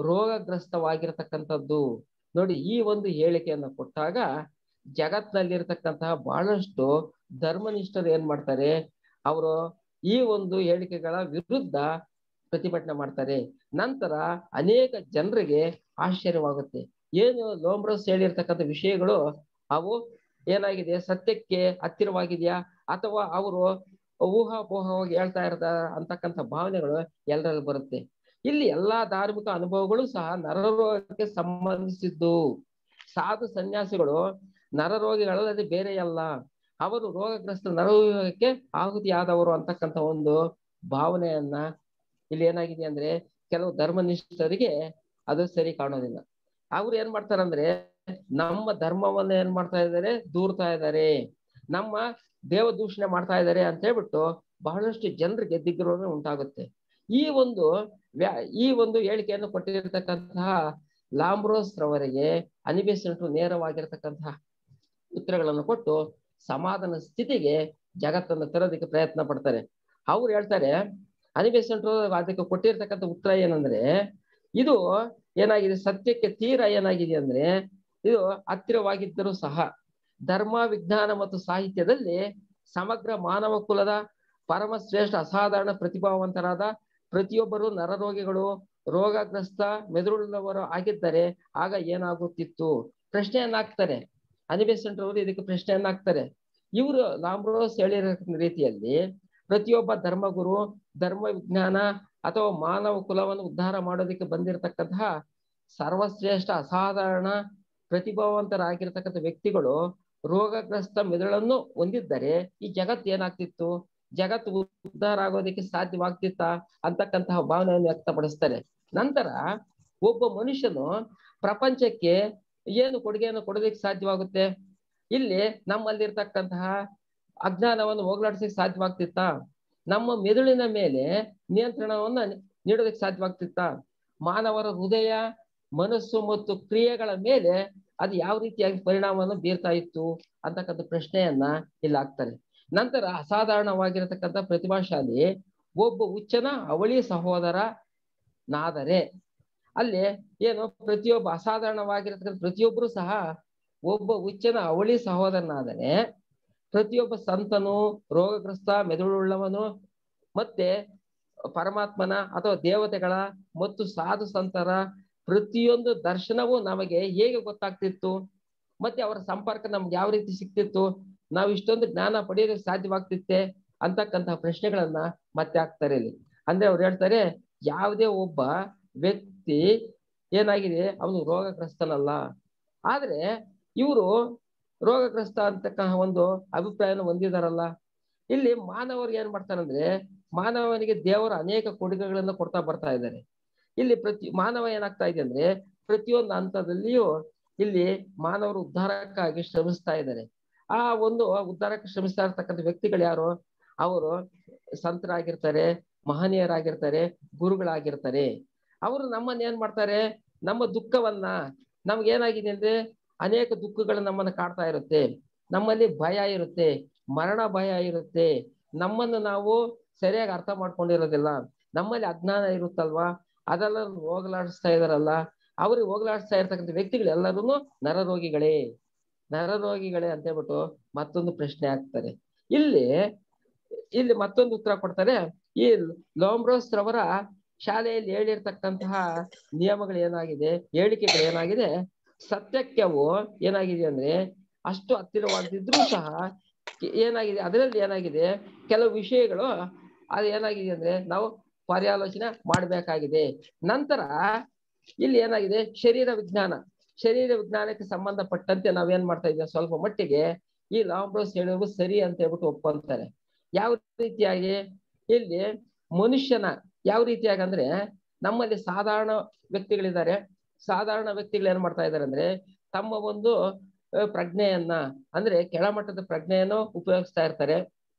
ರೋಗಗ್ರಸ್ತವಾಗಿರ್ತಕ್ಕಂಥದ್ದು ನೋಡಿ ಈ ಒಂದು ಹೇಳಿಕೆಯನ್ನು ಕೊಟ್ಟಾಗ ಜಗತ್ನಲ್ಲಿರ್ತಕ್ಕಂತಹ ಬಹಳಷ್ಟು ಧರ್ಮನಿಷ್ಠರು ಏನ್ ಮಾಡ್ತಾರೆ ಅವರು ಈ ಒಂದು ಹೇಳಿಕೆಗಳ ವಿರುದ್ಧ ಪ್ರತಿಭಟನೆ ಮಾಡ್ತಾರೆ ನಂತರ ಅನೇಕ ಜನರಿಗೆ ಆಶ್ಚರ್ಯವಾಗುತ್ತೆ ಏನು ಲೋಮ್ರೋಸ್ ಹೇಳಿರ್ತಕ್ಕಂಥ ವಿಷಯಗಳು ಅವು ಏನಾಗಿದೆ ಸತ್ಯಕ್ಕೆ ಹತ್ತಿರವಾಗಿದೆಯಾ ಅಥವಾ ಅವರು ಊಹಾಪೋಹವಾಗಿ ಹೇಳ್ತಾ ಇರ್ತ ಅಂತಕ್ಕಂಥ ಭಾವನೆಗಳು ಎಲ್ಲರಲ್ಲಿ ಬರುತ್ತೆ ಇಲ್ಲಿ ಎಲ್ಲಾ ಧಾರ್ಮಿಕ ಅನುಭವಗಳು ಸಹ ನರರೋಗಕ್ಕೆ ಸಂಬಂಧಿಸಿದ್ದು ಸಾಧು ಸನ್ಯಾಸಿಗಳು ನರರೋಗಿಗಳಲ್ಲದೆ ಬೇರೆ ಅಲ್ಲ ಅವರು ರೋಗಗ್ರಸ್ತ ನರರೋಗಕ್ಕೆ ಆಹುತಿಯಾದವರು ಅಂತಕ್ಕಂಥ ಒಂದು ಭಾವನೆಯನ್ನ ಇಲ್ಲಿ ಏನಾಗಿದೆ ಅಂದ್ರೆ ಕೆಲವು ಧರ್ಮನಿಷ್ಠರಿಗೆ ಅದು ಸರಿ ಕಾಣೋದಿಲ್ಲ ಅವ್ರು ಏನ್ ಮಾಡ್ತಾರಂದ್ರೆ ನಮ್ಮ ಧರ್ಮವನ್ನ ಏನ್ ಮಾಡ್ತಾ ಇದ್ದಾರೆ ದೂರ್ತಾ ಇದ್ದಾರೆ ನಮ್ಮ ದೇವ ದೂಷಣೆ ಮಾಡ್ತಾ ಇದ್ದಾರೆ ಅಂತ ಹೇಳ್ಬಿಟ್ಟು ಬಹಳಷ್ಟು ಜನರಿಗೆ ದಿಗ್ಭ್ರಮೆ ಉಂಟಾಗುತ್ತೆ ಈ ಒಂದು ವ್ಯಾ ಈ ಒಂದು ಹೇಳಿಕೆಯನ್ನು ಕೊಟ್ಟಿರ್ತಕ್ಕಂತಹ ಲಾಂಬ್ರೋಸ್ ರವರಿಗೆ ಅನಿಬೇಸೆಂಟು ನೇರವಾಗಿರ್ತಕ್ಕಂತಹ ಉತ್ತರಗಳನ್ನು ಕೊಟ್ಟು ಸಮಾಧಾನ ಸ್ಥಿತಿಗೆ ಜಗತ್ತನ್ನು ತರೋದಕ್ಕೆ ಪ್ರಯತ್ನ ಪಡ್ತಾರೆ ಅವ್ರು ಹೇಳ್ತಾರೆ ಅನಿಬೇಸೆಂಟ್ರು ಅದಕ್ಕೆ ಕೊಟ್ಟಿರ್ತಕ್ಕಂಥ ಉತ್ತರ ಏನಂದ್ರೆ ಇದು ಏನಾಗಿದೆ ಸತ್ಯಕ್ಕೆ ತೀರ ಏನಾಗಿದೆ ಅಂದ್ರೆ ಇದು ಹತ್ತಿರವಾಗಿದ್ದರೂ ಸಹ ಧರ್ಮ ವಿಜ್ಞಾನ ಮತ್ತು ಸಾಹಿತ್ಯದಲ್ಲಿ ಸಮಗ್ರ ಮಾನವ ಕುಲದ ಪರಮ ಶ್ರೇಷ್ಠ ಅಸಾಧಾರಣ ಪ್ರತಿಭಾವಂತರಾದ ಪ್ರತಿಯೊಬ್ಬರು ನರರೋಗಿಗಳು ರೋಗಗ್ರಸ್ತ ಮೆದುಳುಳ್ಳವರು ಆಗಿದ್ದರೆ ಆಗ ಏನಾಗುತ್ತಿತ್ತು ಪ್ರಶ್ನೆಯನ್ನ ಹಾಕ್ತಾರೆ ಅನಿಬೆಸೆಂಟ್ ಅವರು ಇದಕ್ಕೆ ಪ್ರಶ್ನೆಯನ್ನ ಹಾಕ್ತಾರೆ ಇವರು ಲಾಂಬ್ರೋಸ್ ಹೇಳಿರೋ ರೀತಿಯಲ್ಲಿ ಪ್ರತಿಯೊಬ್ಬ ಧರ್ಮಗುರು ಧರ್ಮ ವಿಜ್ಞಾನ ಅಥವಾ ಮಾನವ ಕುಲವನ್ನು ಉದ್ಧಾರ ಮಾಡೋದಕ್ಕೆ ಬಂದಿರತಕ್ಕಂತಹ ಸರ್ವಶ್ರೇಷ್ಠ ಅಸಾಧಾರಣ ಪ್ರತಿಭಾವಂತರಾಗಿರ್ತಕ್ಕಂಥ ವ್ಯಕ್ತಿಗಳು ರೋಗಗ್ರಸ್ತ ಮೆದುಳನ್ನು ಹೊಂದಿದ್ದರೆ ಈ ಜಗತ್ತು ಏನಾಗ್ತಿತ್ತು ಜಗತ್ತು ಉದ್ಧಾರ ಆಗೋದಕ್ಕೆ ಸಾಧ್ಯವಾಗ್ತಿತ್ತಾ ಅಂತಕ್ಕಂತಹ ಭಾವನೆಯನ್ನು ವ್ಯಕ್ತಪಡಿಸ್ತಾರೆ ನಂತರ ಒಬ್ಬ ಮನುಷ್ಯನು ಪ್ರಪಂಚಕ್ಕೆ ಏನು ಕೊಡುಗೆಯನ್ನು ಕೊಡೋದಕ್ಕೆ ಸಾಧ್ಯವಾಗುತ್ತೆ ಇಲ್ಲಿ ನಮ್ಮಲ್ಲಿರ್ತಕ್ಕಂತಹ ಅಜ್ಞಾನವನ್ನು ಹೋಗ್ಲಾಡ್ಸಕ್ಕೆ ಸಾಧ್ಯವಾಗ್ತಿತ್ತಾ ನಮ್ಮ ಮೆದುಳಿನ ಮೇಲೆ ನಿಯಂತ್ರಣವನ್ನ ನೀಡೋದಕ್ಕೆ ಸಾಧ್ಯವಾಗ್ತಿತ್ತಾ ಮಾನವರ ಹೃದಯ ಮನಸ್ಸು ಮತ್ತು ಕ್ರಿಯೆಗಳ ಮೇಲೆ ಅದು ಯಾವ ರೀತಿಯಾಗಿ ಪರಿಣಾಮವನ್ನು ಬೀರ್ತಾ ಇತ್ತು ಅಂತಕ್ಕಂಥ ಪ್ರಶ್ನೆಯನ್ನ ಇಲ್ಲಿ ಹಾಕ್ತಾರೆ ನಂತರ ಅಸಾಧಾರಣವಾಗಿರತಕ್ಕಂಥ ಪ್ರತಿಭಾಶಾಲಿ ಒಬ್ಬ ಹುಚ್ಚನ ಅವಳಿ ಸಹೋದರ ನಾದರೆ ಅಲ್ಲಿ ಏನು ಪ್ರತಿಯೊಬ್ಬ ಅಸಾಧಾರಣವಾಗಿರತಕ್ಕಂಥ ಪ್ರತಿಯೊಬ್ಬರು ಸಹ ಒಬ್ಬ ಹುಚ್ಚನ ಅವಳಿ ಸಹೋದರನಾದರೆ ಪ್ರತಿಯೊಬ್ಬ ಸಂತನು ರೋಗಗ್ರಸ್ತ ಮೆದುಳುಳ್ಳವನು ಮತ್ತೆ ಪರಮಾತ್ಮನ ಅಥವಾ ದೇವತೆಗಳ ಮತ್ತು ಸಾಧು ಸಂತರ ಪ್ರತಿಯೊಂದು ದರ್ಶನವೂ ನಮಗೆ ಹೇಗೆ ಗೊತ್ತಾಗ್ತಿತ್ತು ಮತ್ತೆ ಅವರ ಸಂಪರ್ಕ ನಮ್ಗೆ ಯಾವ ರೀತಿ ಸಿಕ್ತಿತ್ತು ನಾವು ಇಷ್ಟೊಂದು ಜ್ಞಾನ ಪಡೆಯೋದಕ್ಕೆ ಸಾಧ್ಯವಾಗ್ತಿತ್ತೆ ಅಂತಕ್ಕಂತಹ ಪ್ರಶ್ನೆಗಳನ್ನ ಮತ್ತೆ ಹಾಕ್ತಾರೆ ಇಲ್ಲಿ ಅಂದ್ರೆ ಅವ್ರು ಹೇಳ್ತಾರೆ ಯಾವುದೇ ಒಬ್ಬ ವ್ಯಕ್ತಿ ಏನಾಗಿದೆ ಅವನು ರೋಗಗ್ರಸ್ತನಲ್ಲ ಆದ್ರೆ ಇವರು ರೋಗಗ್ರಸ್ತ ಅಂತಕ್ಕ ಒಂದು ಅಭಿಪ್ರಾಯನ ಹೊಂದಿದಾರಲ್ಲ ಇಲ್ಲಿ ಮಾನವರು ಏನ್ ಮಾಡ್ತಾರಂದ್ರೆ ಮಾನವನಿಗೆ ದೇವರ ಅನೇಕ ಕೊಡುಗೆಗಳನ್ನ ಕೊಡ್ತಾ ಬರ್ತಾ ಇದ್ದಾರೆ ಇಲ್ಲಿ ಪ್ರತಿ ಮಾನವ ಏನಾಗ್ತಾ ಇದೆ ಅಂದ್ರೆ ಪ್ರತಿಯೊಂದು ಹಂತದಲ್ಲಿಯೂ ಇಲ್ಲಿ ಮಾನವರು ಉದ್ಧಾರಕ್ಕಾಗಿ ಶ್ರಮಿಸ್ತಾ ಇದ್ದಾರೆ ಆ ಒಂದು ಉದ್ಧಾರಕ್ಕೆ ಶ್ರಮಿಸ್ತಾ ಇರ್ತಕ್ಕಂಥ ವ್ಯಕ್ತಿಗಳು ಯಾರು ಅವರು ಸಂತರಾಗಿರ್ತಾರೆ ಮಹನೀಯರಾಗಿರ್ತಾರೆ ಗುರುಗಳಾಗಿರ್ತಾರೆ ಅವರು ನಮ್ಮನ್ನ ಏನ್ ಮಾಡ್ತಾರೆ ನಮ್ಮ ದುಃಖವನ್ನ ನಮ್ಗೆ ಏನಾಗಿದೆ ಅಂದ್ರೆ ಅನೇಕ ದುಃಖಗಳು ನಮ್ಮನ್ನ ಕಾಡ್ತಾ ಇರುತ್ತೆ ನಮ್ಮಲ್ಲಿ ಭಯ ಇರುತ್ತೆ ಮರಣ ಭಯ ಇರುತ್ತೆ ನಮ್ಮನ್ನು ನಾವು ಸರಿಯಾಗಿ ಅರ್ಥ ಮಾಡ್ಕೊಂಡಿರೋದಿಲ್ಲ ನಮ್ಮಲ್ಲಿ ಅಜ್ಞಾನ ಇರುತ್ತಲ್ವಾ ಅದೆಲ್ಲ ಹೋಗಲಾಡಿಸ್ತಾ ಇದಾರಲ್ಲ ಅವ್ರಿಗೆ ಹೋಗಲಾಡಿಸ್ತಾ ಇರ್ತಕ್ಕಂಥ ವ್ಯಕ್ತಿಗಳು ಎಲ್ಲರೂ ನರರೋಗಿಗಳೇ ನರರೋಗಿಗಳೇ ಅಂತ ಹೇಳ್ಬಿಟ್ಟು ಮತ್ತೊಂದು ಪ್ರಶ್ನೆ ಹಾಕ್ತಾರೆ ಇಲ್ಲಿ ಇಲ್ಲಿ ಮತ್ತೊಂದು ಉತ್ತರ ಕೊಡ್ತಾರೆ ಈ ಲೋಮ್ರೋಸ್ ರವರ ಶಾಲೆಯಲ್ಲಿ ಹೇಳಿರ್ತಕ್ಕಂತಹ ನಿಯಮಗಳು ಏನಾಗಿದೆ ಹೇಳಿಕೆಗಳು ಏನಾಗಿದೆ ಸತ್ಯಕ್ಕೆ ಅವು ಏನಾಗಿದೆ ಅಂದ್ರೆ ಅಷ್ಟು ಹತ್ತಿರವಾಗದಿದ್ರೂ ಸಹ ಏನಾಗಿದೆ ಅದರಲ್ಲಿ ಏನಾಗಿದೆ ಕೆಲವು ವಿಷಯಗಳು ಅದು ಏನಾಗಿದೆ ಅಂದ್ರೆ ನಾವು ಪರ್ಯಾಲೋಚನೆ ಮಾಡಬೇಕಾಗಿದೆ ನಂತರ ಇಲ್ಲಿ ಏನಾಗಿದೆ ಶರೀರ ವಿಜ್ಞಾನ ಶರೀರ ವಿಜ್ಞಾನಕ್ಕೆ ಸಂಬಂಧಪಟ್ಟಂತೆ ನಾವೇನ್ ಮಾಡ್ತಾ ಇದ್ದೀವಿ ಸ್ವಲ್ಪ ಮಟ್ಟಿಗೆ ಈ ಲಾಂಬ್ರೋಸ್ ಹೇಳೋದು ಸರಿ ಅಂತ ಹೇಳ್ಬಿಟ್ಟು ಒಪ್ಕೊಂತಾರೆ ಯಾವ ರೀತಿಯಾಗಿ ಇಲ್ಲಿ ಮನುಷ್ಯನ ಯಾವ ರೀತಿಯಾಗಿ ಅಂದ್ರೆ ನಮ್ಮಲ್ಲಿ ಸಾಧಾರಣ ವ್ಯಕ್ತಿಗಳಿದ್ದಾರೆ ಸಾಧಾರಣ ವ್ಯಕ್ತಿಗಳು ಏನ್ ಮಾಡ್ತಾ ಇದ್ದಾರೆ ಅಂದ್ರೆ ತಮ್ಮ ಒಂದು ಪ್ರಜ್ಞೆಯನ್ನ ಅಂದ್ರೆ ಕೆಳಮಟ್ಟದ ಪ್ರಜ್ಞೆಯನ್ನು ಉಪಯೋಗಿಸ್ತಾ ಇರ್ತಾರೆ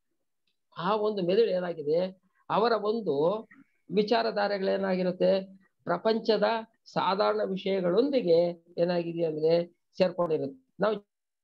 ಆ ಒಂದು ಮೆದುಳು ಏನಾಗಿದೆ ಅವರ ಒಂದು ವಿಚಾರಧಾರೆಗಳೇನಾಗಿರುತ್ತೆ ಪ್ರಪಂಚದ ಸಾಧಾರಣ ವಿಷಯಗಳೊಂದಿಗೆ ಏನಾಗಿದೆ ಅಂದ್ರೆ ಸೇರ್ಕೊಂಡಿರುತ್ತೆ ನಾವು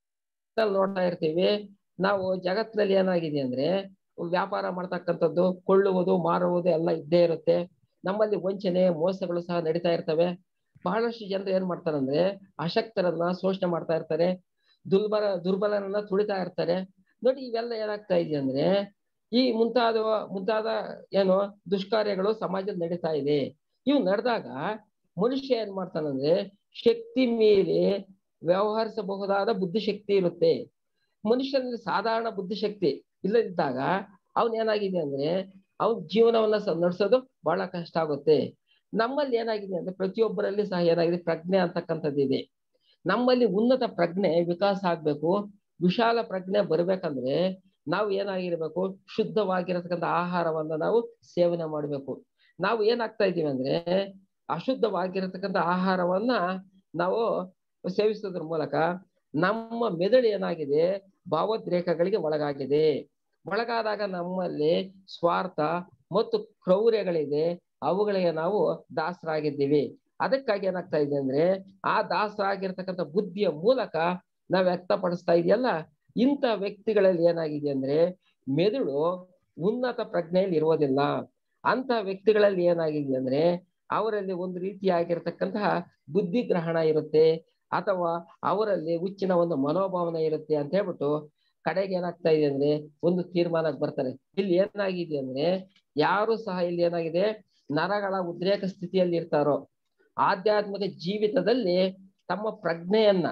ನೋಡ್ತಾ ಇರ್ತೀವಿ ನಾವು ಜಗತ್ತಿನಲ್ಲಿ ಏನಾಗಿದೆ ಅಂದ್ರೆ ವ್ಯಾಪಾರ ಮಾಡ್ತಕ್ಕಂಥದ್ದು ಕೊಳ್ಳುವುದು ಮಾರುವುದು ಎಲ್ಲ ಇದ್ದೇ ಇರುತ್ತೆ ನಮ್ಮಲ್ಲಿ ವಂಚನೆ ಮೋಸಗಳು ಸಹ ನಡೀತಾ ಇರ್ತವೆ ಬಹಳಷ್ಟು ಜನರು ಏನ್ ಮಾಡ್ತಾರಂದ್ರೆ ಅಶಕ್ತರನ್ನ ಶೋಷಣೆ ಮಾಡ್ತಾ ಇರ್ತಾರೆ ದುರ್ಬಲ ದುರ್ಬಲರನ್ನ ತುಳಿತಾ ಇರ್ತಾರೆ ನೋಡಿ ಇವೆಲ್ಲ ಏನಾಗ್ತಾ ಇದೆ ಅಂದ್ರೆ ಈ ಮುಂತಾದ ಮುಂತಾದ ಏನು ದುಷ್ಕಾರ್ಯಗಳು ಸಮಾಜದಲ್ಲಿ ನಡೀತಾ ಇದೆ ಇವು ನಡೆದಾಗ ಮನುಷ್ಯ ಏನ್ ಮಾಡ್ತಾನಂದ್ರೆ ಶಕ್ತಿ ಮೀರಿ ವ್ಯವಹರಿಸಬಹುದಾದ ಬುದ್ಧಿಶಕ್ತಿ ಇರುತ್ತೆ ಮನುಷ್ಯನಲ್ಲಿ ಸಾಧಾರಣ ಬುದ್ಧಿಶಕ್ತಿ ಇಲ್ಲದಿದ್ದಾಗ ಅವನ್ ಏನಾಗಿದೆ ಅಂದ್ರೆ ಅವನ್ ಜೀವನವನ್ನ ನಡೆಸೋದು ಬಹಳ ಕಷ್ಟ ಆಗುತ್ತೆ ನಮ್ಮಲ್ಲಿ ಏನಾಗಿದೆ ಅಂದ್ರೆ ಪ್ರತಿಯೊಬ್ಬರಲ್ಲಿ ಸಹ ಏನಾಗಿದೆ ಪ್ರಜ್ಞೆ ಅಂತಕ್ಕಂಥದ್ದು ಇದೆ ನಮ್ಮಲ್ಲಿ ಉನ್ನತ ಪ್ರಜ್ಞೆ ವಿಕಾಸ ಆಗ್ಬೇಕು ವಿಶಾಲ ಪ್ರಜ್ಞೆ ಬರ್ಬೇಕಂದ್ರೆ ನಾವು ಏನಾಗಿರ್ಬೇಕು ಶುದ್ಧವಾಗಿರತಕ್ಕಂಥ ಆಹಾರವನ್ನ ನಾವು ಸೇವನೆ ಮಾಡಬೇಕು ನಾವು ಏನಾಗ್ತಾ ಇದೀವಿ ಅಂದ್ರೆ ಅಶುದ್ಧವಾಗಿರತಕ್ಕಂಥ ಆಹಾರವನ್ನ ನಾವು ಸೇವಿಸೋದ್ರ ಮೂಲಕ ನಮ್ಮ ಮೆದುಳು ಏನಾಗಿದೆ ಭಾವೋದ್ರೇಕಗಳಿಗೆ ಒಳಗಾಗಿದೆ ಒಳಗಾದಾಗ ನಮ್ಮಲ್ಲಿ ಸ್ವಾರ್ಥ ಮತ್ತು ಕ್ರೌರ್ಯಗಳಿದೆ ಅವುಗಳಿಗೆ ನಾವು ದಾಸರಾಗಿದ್ದೀವಿ ಅದಕ್ಕಾಗಿ ಏನಾಗ್ತಾ ಇದೆ ಅಂದ್ರೆ ಆ ದಾಸರಾಗಿರ್ತಕ್ಕಂಥ ಬುದ್ಧಿಯ ಮೂಲಕ ನಾವು ವ್ಯಕ್ತಪಡಿಸ್ತಾ ಇದೆಯಲ್ಲ ಇಂಥ ವ್ಯಕ್ತಿಗಳಲ್ಲಿ ಏನಾಗಿದೆ ಅಂದ್ರೆ ಮೆದುಳು ಉನ್ನತ ಪ್ರಜ್ಞೆಯಲ್ಲಿ ಇರುವುದಿಲ್ಲ ಅಂತ ವ್ಯಕ್ತಿಗಳಲ್ಲಿ ಏನಾಗಿದೆ ಅಂದ್ರೆ ಅವರಲ್ಲಿ ಒಂದು ರೀತಿಯಾಗಿರ್ತಕ್ಕಂತಹ ಬುದ್ಧಿ ಗ್ರಹಣ ಇರುತ್ತೆ ಅಥವಾ ಅವರಲ್ಲಿ ಹುಚ್ಚಿನ ಒಂದು ಮನೋಭಾವನೆ ಇರುತ್ತೆ ಅಂತ ಹೇಳ್ಬಿಟ್ಟು ಕಡೆಗೆ ಏನಾಗ್ತಾ ಇದೆ ಅಂದ್ರೆ ಒಂದು ತೀರ್ಮಾನಕ್ಕೆ ಬರ್ತಾರೆ ಇಲ್ಲಿ ಏನಾಗಿದೆ ಅಂದ್ರೆ ಯಾರು ಸಹ ಇಲ್ಲಿ ಏನಾಗಿದೆ ನರಗಳ ಉದ್ರೇಕ ಸ್ಥಿತಿಯಲ್ಲಿ ಇರ್ತಾರೋ ಆಧ್ಯಾತ್ಮಿಕ ಜೀವಿತದಲ್ಲಿ ತಮ್ಮ ಪ್ರಜ್ಞೆಯನ್ನ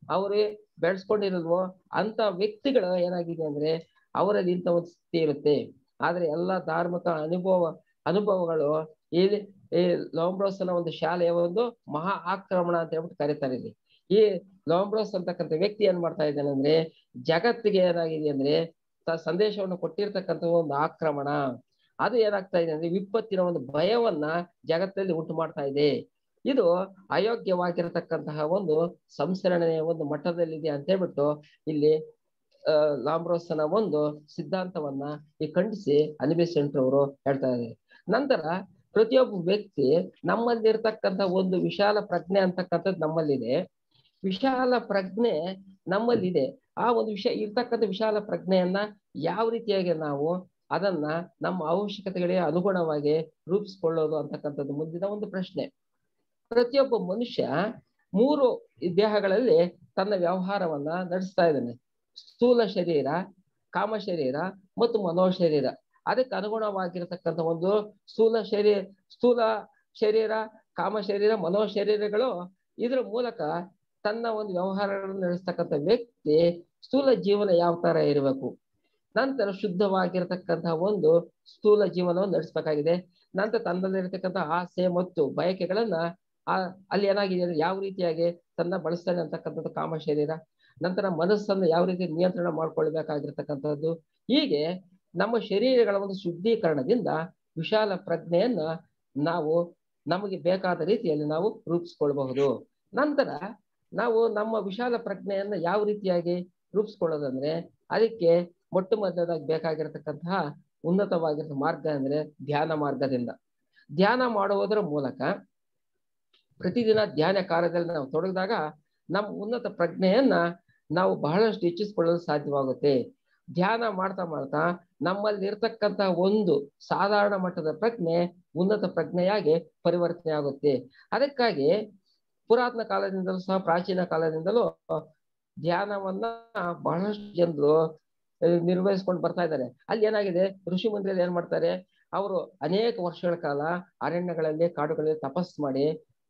ಅವರು ಬೆಳೆಸ್ಕೊಂಡಿರಲ್ವೋ ಅಂತ ವ್ಯಕ್ತಿಗಳು ಏನಾಗಿದೆ ಅಂದ್ರೆ ಅವರಲ್ಲಿ ಇಂಥ ಒಂದು ಸ್ಥಿತಿ ಇರುತ್ತೆ ಆದ್ರೆ ಎಲ್ಲಾ ಧಾರ್ಮಿಕ ಅನುಭವ ಅನುಭವಗಳು ಇಲ್ಲಿ ಈ ಲೋಂಬ್ರೋಸನ ಒಂದು ಶಾಲೆಯ ಒಂದು ಮಹಾ ಆಕ್ರಮಣ ಅಂತ ಹೇಳ್ಬಿಟ್ಟು ಕರೀತಾರೆ ಇಲ್ಲಿ ಈ ಲೋಂಬ್ರೋಸ್ ಅಂತಕ್ಕಂಥ ವ್ಯಕ್ತಿ ಏನ್ ಮಾಡ್ತಾ ಇದ್ದಾನೆ ಅಂದ್ರೆ ಜಗತ್ತಿಗೆ ಏನಾಗಿದೆ ಅಂದ್ರೆ ತ- ಸಂದೇಶವನ್ನು ಕೊಟ್ಟಿರ್ತಕ್ಕಂಥ ಒಂದು ಆಕ್ರಮಣ ಅದು ಏನಾಗ್ತಾ ಇದೆ ಅಂದ್ರೆ ವಿಪತ್ತಿನ ಒಂದು ಭಯವನ್ನ ಜಗತ್ತಲ್ಲಿ ಉಂಟು ಮಾಡ್ತಾ ಇದೆ ಇದು ಅಯೋಗ್ಯವಾಗಿರತಕ್ಕಂತಹ ಒಂದು ಸಂಸ್ಕರಣೆಯ ಒಂದು ಮಟ್ಟದಲ್ಲಿದೆ ಅಂತ ಹೇಳ್ಬಿಟ್ಟು ಇಲ್ಲಿ ಆ ಲಾಂಬ್ರೋಸನ ಒಂದು ಸಿದ್ಧಾಂತವನ್ನ ಈ ಖಂಡಿಸಿ ಅನಿಬೆಸೆಂಟ್ ಅವರು ಹೇಳ್ತಾ ಇದ್ದಾರೆ ನಂತರ ಪ್ರತಿಯೊಬ್ಬ ವ್ಯಕ್ತಿ ನಮ್ಮಲ್ಲಿರ್ತಕ್ಕಂಥ ಒಂದು ವಿಶಾಲ ಪ್ರಜ್ಞೆ ಅಂತಕ್ಕಂಥದ್ದು ನಮ್ಮಲ್ಲಿದೆ ವಿಶಾಲ ಪ್ರಜ್ಞೆ ನಮ್ಮಲ್ಲಿದೆ ಆ ಒಂದು ವಿಷಯ ಇರ್ತಕ್ಕಂಥ ವಿಶಾಲ ಪ್ರಜ್ಞೆಯನ್ನ ಯಾವ ರೀತಿಯಾಗಿ ನಾವು ಅದನ್ನ ನಮ್ಮ ಅವಶ್ಯಕತೆಗಳಿಗೆ ಅನುಗುಣವಾಗಿ ರೂಪಿಸ್ಕೊಳ್ಳೋದು ಅಂತಕ್ಕಂಥದ್ದು ಮುಂದಿನ ಒಂದು ಪ್ರಶ್ನೆ ಪ್ರತಿಯೊಬ್ಬ ಮನುಷ್ಯ ಮೂರು ದೇಹಗಳಲ್ಲಿ ತನ್ನ ವ್ಯವಹಾರವನ್ನ ನಡೆಸ್ತಾ ಇದ್ದಾನೆ ಸ್ಥೂಲ ಶರೀರ ಕಾಮ ಶರೀರ ಮತ್ತು ಮನೋ ಶರೀರ ಅದಕ್ಕೆ ಅನುಗುಣವಾಗಿರತಕ್ಕಂಥ ಒಂದು ಸ್ಥೂಲ ಶರೀರ ಸ್ಥೂಲ ಶರೀರ ಕಾಮ ಶರೀರ ಮನೋ ಶರೀರಗಳು ಇದ್ರ ಮೂಲಕ ತನ್ನ ಒಂದು ವ್ಯವಹಾರಗಳನ್ನು ನಡೆಸ್ತಕ್ಕಂಥ ವ್ಯಕ್ತಿ ಸ್ಥೂಲ ಜೀವನ ಯಾವ ತರ ಇರಬೇಕು ನಂತರ ಶುದ್ಧವಾಗಿರತಕ್ಕಂತಹ ಒಂದು ಸ್ಥೂಲ ಜೀವನವನ್ನು ನಡೆಸಬೇಕಾಗಿದೆ ನಂತರ ತನ್ನಲ್ಲಿರತಕ್ಕಂಥ ಆಸೆ ಮತ್ತು ಬಯಕೆಗಳನ್ನ ಆ ಅಲ್ಲಿ ಏನಾಗಿದೆ ಅಂದ್ರೆ ಯಾವ ರೀತಿಯಾಗಿ ತನ್ನ ಬಳಸ್ತಾನೆ ಅಂತಕ್ಕಂಥದ್ದು ಕಾಮ ಶರೀರ ನಂತರ ಮನಸ್ಸನ್ನು ಯಾವ ರೀತಿ ನಿಯಂತ್ರಣ ಮಾಡ್ಕೊಳ್ಬೇಕಾಗಿರ್ತಕ್ಕಂಥದ್ದು ಹೀಗೆ ನಮ್ಮ ಶರೀರಗಳ ಒಂದು ಶುದ್ಧೀಕರಣದಿಂದ ವಿಶಾಲ ಪ್ರಜ್ಞೆಯನ್ನ ನಾವು ನಮಗೆ ಬೇಕಾದ ರೀತಿಯಲ್ಲಿ ನಾವು ರೂಪಿಸ್ಕೊಳ್ಬಹುದು ನಂತರ ನಾವು ನಮ್ಮ ವಿಶಾಲ ಪ್ರಜ್ಞೆಯನ್ನ ಯಾವ ರೀತಿಯಾಗಿ ರೂಪಿಸ್ಕೊಳ್ಳೋದಂದ್ರೆ ಅದಕ್ಕೆ ಮೊಟ್ಟ ಮೊದಲದಾಗಿ ಬೇಕಾಗಿರತಕ್ಕಂತಹ ಉನ್ನತವಾಗಿರೋ ಮಾರ್ಗ ಅಂದ್ರೆ ಧ್ಯಾನ ಮಾರ್ಗದಿಂದ ಧ್ಯಾನ ಮಾಡುವುದರ ಮೂಲಕ ಪ್ರತಿದಿನ ಧ್ಯಾನ ಕಾರ್ಯದಲ್ಲಿ ನಾವು ತೊಡಗಿದಾಗ ನಮ್ಮ ಉನ್ನತ ಪ್ರಜ್ಞೆಯನ್ನ ನಾವು ಬಹಳಷ್ಟು ಹೆಚ್ಚಿಸಿಕೊಳ್ಳಲು ಸಾಧ್ಯವಾಗುತ್ತೆ ಧ್ಯಾನ ಮಾಡ್ತಾ ಮಾಡ್ತಾ ನಮ್ಮಲ್ಲಿ ಇರ್ತಕ್ಕಂತ ಒಂದು ಸಾಧಾರಣ ಮಟ್ಟದ ಪ್ರಜ್ಞೆ ಉನ್ನತ ಪ್ರಜ್ಞೆಯಾಗಿ ಪರಿವರ್ತನೆ ಆಗುತ್ತೆ ಅದಕ್ಕಾಗಿ ಪುರಾತನ ಕಾಲದಿಂದಲೂ ಸಹ ಪ್ರಾಚೀನ ಕಾಲದಿಂದಲೂ ಧ್ಯಾನವನ್ನ ಬಹಳಷ್ಟು ಜನರು ನಿರ್ವಹಿಸ್ಕೊಂಡು ಬರ್ತಾ ಇದ್ದಾರೆ ಅಲ್ಲಿ ಏನಾಗಿದೆ ಋಷಿ ಮಂದಿರಲ್ಲಿ ಏನ್ ಮಾಡ್ತಾರೆ ಅವರು ಅನೇಕ ವರ್ಷಗಳ ಕಾಲ ಅರಣ್ಯಗಳಲ್ಲಿ ಕಾಡುಗಳಲ್ಲಿ ತಪಸ್ ಮಾಡಿ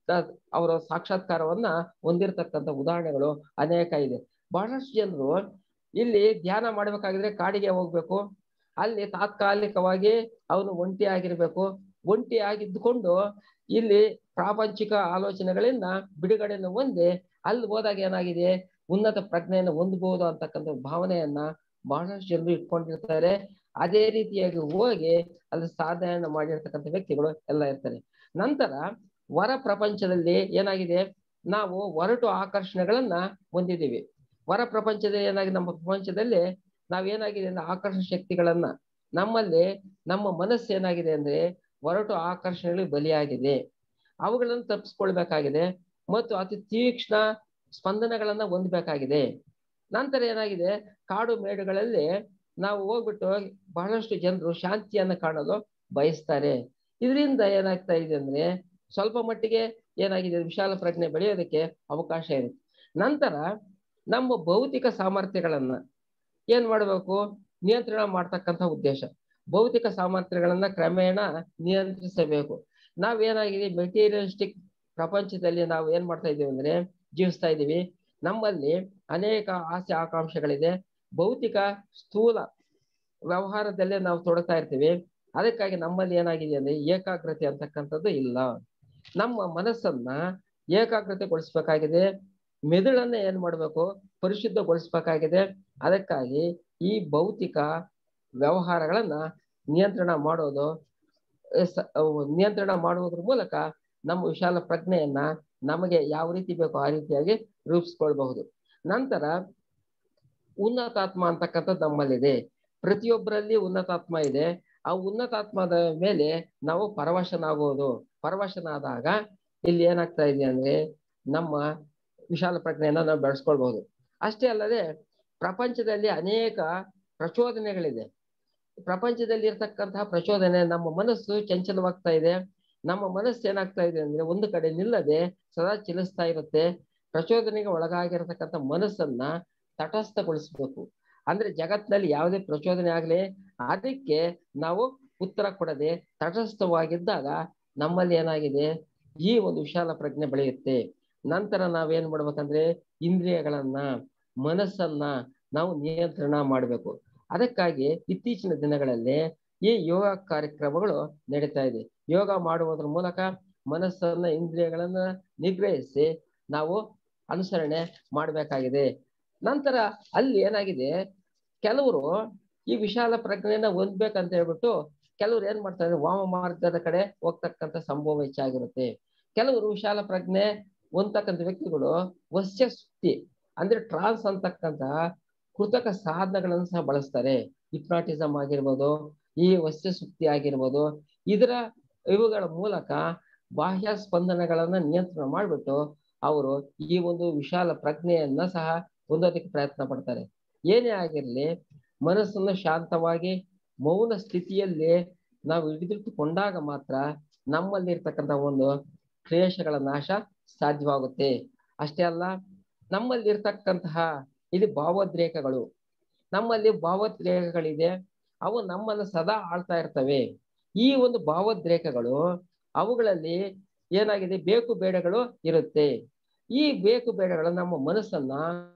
ಅವರ ಸಾಕ್ಷಾತ್ಕಾರವನ್ನ ಹೊಂದಿರತಕ್ಕಂಥ ಉದಾಹರಣೆಗಳು ಅನೇಕ ಇದೆ ಬಹಳಷ್ಟು ಜನರು ಇಲ್ಲಿ ಧ್ಯಾನ ಮಾಡ್ಬೇಕಾಗಿದ್ರೆ ಕಾಡಿಗೆ ಹೋಗ್ಬೇಕು ಅಲ್ಲಿ ತಾತ್ಕಾಲಿಕವಾಗಿ ಅವನು ಒಂಟಿ ಆಗಿರ್ಬೇಕು ಒಂಟಿ ಆಗಿದ್ದುಕೊಂಡು ಇಲ್ಲಿ ಪ್ರಾಪಂಚಿಕ ಆಲೋಚನೆಗಳಿಂದ ಬಿಡುಗಡೆಯನ್ನು ಹೊಂದಿ ಅಲ್ಲಿ ಹೋದಾಗ ಏನಾಗಿದೆ ಉನ್ನತ ಪ್ರಜ್ಞೆಯನ್ನು ಹೊಂದಬಹುದು ಅಂತಕ್ಕಂಥ ಭಾವನೆಯನ್ನ ಬಹಳಷ್ಟು ಜನರು ಇಟ್ಕೊಂಡಿರ್ತಾರೆ ಅದೇ ರೀತಿಯಾಗಿ ಹೋಗಿ ಅಲ್ಲಿ ಸಾಧನೆಯನ್ನು ಮಾಡಿರ್ತಕ್ಕಂಥ ವ್ಯಕ್ತಿಗಳು ಎಲ್ಲ ಇರ್ತಾರೆ ನಂತರ ಹೊರ ಪ್ರಪಂಚದಲ್ಲಿ ಏನಾಗಿದೆ ನಾವು ಹೊರಟು ಆಕರ್ಷಣೆಗಳನ್ನ ಹೊಂದಿದ್ದೀವಿ ಹೊರ ಪ್ರಪಂಚದಲ್ಲಿ ಏನಾಗಿದೆ ನಮ್ಮ ಪ್ರಪಂಚದಲ್ಲಿ ನಾವೇನಾಗಿದೆ ಅಂದ್ರೆ ಆಕರ್ಷಣ ಶಕ್ತಿಗಳನ್ನ ನಮ್ಮಲ್ಲಿ ನಮ್ಮ ಮನಸ್ಸು ಏನಾಗಿದೆ ಅಂದ್ರೆ ಹೊರಟು ಆಕರ್ಷಣೆಗಳಿಗೆ ಬಲಿಯಾಗಿದೆ ಅವುಗಳನ್ನು ತಪ್ಪಿಸ್ಕೊಳ್ಬೇಕಾಗಿದೆ ಮತ್ತು ಅತಿ ತೀಕ್ಷ್ಣ ಸ್ಪಂದನಗಳನ್ನ ಹೊಂದಬೇಕಾಗಿದೆ ನಂತರ ಏನಾಗಿದೆ ಕಾಡು ಮೇಡುಗಳಲ್ಲಿ ನಾವು ಹೋಗ್ಬಿಟ್ಟು ಬಹಳಷ್ಟು ಜನರು ಶಾಂತಿಯನ್ನ ಕಾಣಲು ಬಯಸ್ತಾರೆ ಇದರಿಂದ ಏನಾಗ್ತಾ ಇದೆ ಅಂದ್ರೆ ಸ್ವಲ್ಪ ಮಟ್ಟಿಗೆ ಏನಾಗಿದೆ ವಿಶಾಲ ಪ್ರಜ್ಞೆ ಬೆಳೆಯೋದಕ್ಕೆ ಅವಕಾಶ ಇರುತ್ತೆ ನಂತರ ನಮ್ಮ ಭೌತಿಕ ಸಾಮರ್ಥ್ಯಗಳನ್ನ ಏನ್ ಮಾಡಬೇಕು ನಿಯಂತ್ರಣ ಮಾಡ್ತಕ್ಕಂಥ ಉದ್ದೇಶ ಭೌತಿಕ ಸಾಮರ್ಥ್ಯಗಳನ್ನ ಕ್ರಮೇಣ ನಿಯಂತ್ರಿಸಬೇಕು ನಾವೇನಾಗಿದೆ ಮೆಟೀರಿಯಲಿಸ್ಟಿಕ್ ಪ್ರಪಂಚದಲ್ಲಿ ನಾವು ಏನ್ ಮಾಡ್ತಾ ಇದೀವಿ ಅಂದ್ರೆ ಜೀವಿಸ್ತಾ ಇದ್ದೀವಿ ನಮ್ಮಲ್ಲಿ ಅನೇಕ ಆಸೆ ಆಕಾಂಕ್ಷೆಗಳಿದೆ ಭೌತಿಕ ಸ್ಥೂಲ ವ್ಯವಹಾರದಲ್ಲೇ ನಾವು ತೊಡಗ್ತಾ ಇರ್ತೀವಿ ಅದಕ್ಕಾಗಿ ನಮ್ಮಲ್ಲಿ ಏನಾಗಿದೆ ಅಂದ್ರೆ ಏಕಾಗ್ರತೆ ಅಂತಕ್ಕಂಥದ್ದು ಇಲ್ಲ ನಮ್ಮ ಮನಸ್ಸನ್ನ ಏಕಾಗ್ರತೆಗೊಳಿಸ್ಬೇಕಾಗಿದೆ ಮೆದುಳನ್ನ ಏನ್ ಮಾಡ್ಬೇಕು ಪರಿಶುದ್ಧಗೊಳಿಸ್ಬೇಕಾಗಿದೆ ಅದಕ್ಕಾಗಿ ಈ ಭೌತಿಕ ವ್ಯವಹಾರಗಳನ್ನ ನಿಯಂತ್ರಣ ಮಾಡೋದು ನಿಯಂತ್ರಣ ಮಾಡುವುದ್ರ ಮೂಲಕ ನಮ್ಮ ವಿಶಾಲ ಪ್ರಜ್ಞೆಯನ್ನ ನಮಗೆ ಯಾವ ರೀತಿ ಬೇಕೋ ಆ ರೀತಿಯಾಗಿ ರೂಪಿಸ್ಕೊಳ್ಬಹುದು ನಂತರ ಉನ್ನತಾತ್ಮ ಅಂತಕ್ಕಂಥದ್ದು ನಮ್ಮಲ್ಲಿದೆ ಪ್ರತಿಯೊಬ್ಬರಲ್ಲಿ ಉನ್ನತಾತ್ಮ ಇದೆ ಆ ಉನ್ನತಾತ್ಮದ ಮೇಲೆ ನಾವು ಪರವಶನಾಗುವುದು ಪರವಶನಾದಾಗ ಇಲ್ಲಿ ಏನಾಗ್ತಾ ಇದೆ ಅಂದ್ರೆ ನಮ್ಮ ವಿಶಾಲ ಪ್ರಜ್ಞೆಯನ್ನ ನಾವು ಬೆಳೆಸ್ಕೊಳ್ಬಹುದು ಅಷ್ಟೇ ಅಲ್ಲದೆ ಪ್ರಪಂಚದಲ್ಲಿ ಅನೇಕ ಪ್ರಚೋದನೆಗಳಿದೆ ಪ್ರಪಂಚದಲ್ಲಿ ಇರ್ತಕ್ಕಂತಹ ಪ್ರಚೋದನೆ ನಮ್ಮ ಮನಸ್ಸು ಚಂಚಲವಾಗ್ತಾ ಇದೆ ನಮ್ಮ ಮನಸ್ಸು ಏನಾಗ್ತಾ ಇದೆ ಅಂದ್ರೆ ಒಂದು ಕಡೆ ನಿಲ್ಲದೆ ಸದಾ ಚಲಿಸ್ತಾ ಇರುತ್ತೆ ಪ್ರಚೋದನೆಗೆ ಒಳಗಾಗಿರತಕ್ಕಂಥ ಮನಸ್ಸನ್ನ ತಟಸ್ಥಗೊಳಿಸ್ಬೇಕು ಅಂದ್ರೆ ಜಗತ್ತಿನಲ್ಲಿ ಯಾವುದೇ ಪ್ರಚೋದನೆ ಆಗ್ಲಿ ಅದಕ್ಕೆ ನಾವು ಉತ್ತರ ಕೊಡದೆ ತಟಸ್ಥವಾಗಿದ್ದಾಗ ನಮ್ಮಲ್ಲಿ ಏನಾಗಿದೆ ಈ ಒಂದು ವಿಶಾಲ ಪ್ರಜ್ಞೆ ಬೆಳೆಯುತ್ತೆ ನಂತರ ನಾವೇನ್ ಮಾಡ್ಬೇಕಂದ್ರೆ ಇಂದ್ರಿಯಗಳನ್ನ ಮನಸ್ಸನ್ನ ನಾವು ನಿಯಂತ್ರಣ ಮಾಡಬೇಕು ಅದಕ್ಕಾಗಿ ಇತ್ತೀಚಿನ ದಿನಗಳಲ್ಲಿ ಈ ಯೋಗ ಕಾರ್ಯಕ್ರಮಗಳು ನಡೀತಾ ಇದೆ ಯೋಗ ಮಾಡುವುದರ ಮೂಲಕ ಮನಸ್ಸನ್ನ ಇಂದ್ರಿಯಗಳನ್ನ ನಿಗ್ರಹಿಸಿ ನಾವು ಅನುಸರಣೆ ಮಾಡಬೇಕಾಗಿದೆ ನಂತರ ಅಲ್ಲಿ ಏನಾಗಿದೆ ಕೆಲವರು ಈ ವಿಶಾಲ ಪ್ರಜ್ಞೆಯನ್ನ ಹೊಂದ್ಬೇಕಂತ ಹೇಳ್ಬಿಟ್ಟು ಕೆಲವರು ಏನ್ ಮಾಡ್ತಾರೆ ವಾಮ ಮಾರ್ಗದ ಕಡೆ ಹೋಗ್ತಕ್ಕಂಥ ಸಂಭವ ಹೆಚ್ಚಾಗಿರುತ್ತೆ ಕೆಲವರು ವಿಶಾಲ ಪ್ರಜ್ಞೆ ಹೊಂದತಕ್ಕಂಥ ವ್ಯಕ್ತಿಗಳು ವಸ್ಯ ಸುತ್ತಿ ಅಂದ್ರೆ ಟ್ರಾನ್ಸ್ ಅಂತಕ್ಕಂತಹ ಕೃತಕ ಸಾಧನಗಳನ್ನು ಸಹ ಬಳಸ್ತಾರೆ ಹಿಪ್ನಾಟಿಸಮ್ ಆಗಿರ್ಬೋದು ಈ ವಸ್ಯ ಸುತ್ತಿ ಆಗಿರ್ಬೋದು ಇದರ ಇವುಗಳ ಮೂಲಕ ಬಾಹ್ಯ ಸ್ಪಂದನಗಳನ್ನ ನಿಯಂತ್ರಣ ಮಾಡಿಬಿಟ್ಟು ಅವರು ಈ ಒಂದು ವಿಶಾಲ ಪ್ರಜ್ಞೆಯನ್ನ ಸಹ ಹೊಂದೋದಕ್ಕೆ ಪ್ರಯತ್ನ ಪಡ್ತಾರೆ ಏನೇ ಆಗಿರ್ಲಿ ಮನಸ್ಸನ್ನು ಶಾಂತವಾಗಿ ಮೌನ ಸ್ಥಿತಿಯಲ್ಲಿ ನಾವು ಹಿಡಿದಿಟ್ಟುಕೊಂಡಾಗ ಮಾತ್ರ ನಮ್ಮಲ್ಲಿರ್ತಕ್ಕಂಥ ಒಂದು ಕ್ಲೇಶಗಳ ನಾಶ ಸಾಧ್ಯವಾಗುತ್ತೆ ಅಷ್ಟೇ ಅಲ್ಲ ನಮ್ಮಲ್ಲಿರ್ತಕ್ಕಂತಹ ಇದು ಭಾವೋದ್ರೇಕಗಳು ನಮ್ಮಲ್ಲಿ ಭಾವೋದ್ರೇಕಗಳಿದೆ ಅವು ನಮ್ಮನ್ನು ಸದಾ ಆಳ್ತಾ ಇರ್ತವೆ ಈ ಒಂದು ಭಾವೋದ್ರೇಕಗಳು ಅವುಗಳಲ್ಲಿ ಏನಾಗಿದೆ ಬೇಕು ಬೇಡಗಳು ಇರುತ್ತೆ ಈ ಬೇಕು ಬೇಡಗಳು ನಮ್ಮ ಮನಸ್ಸನ್ನ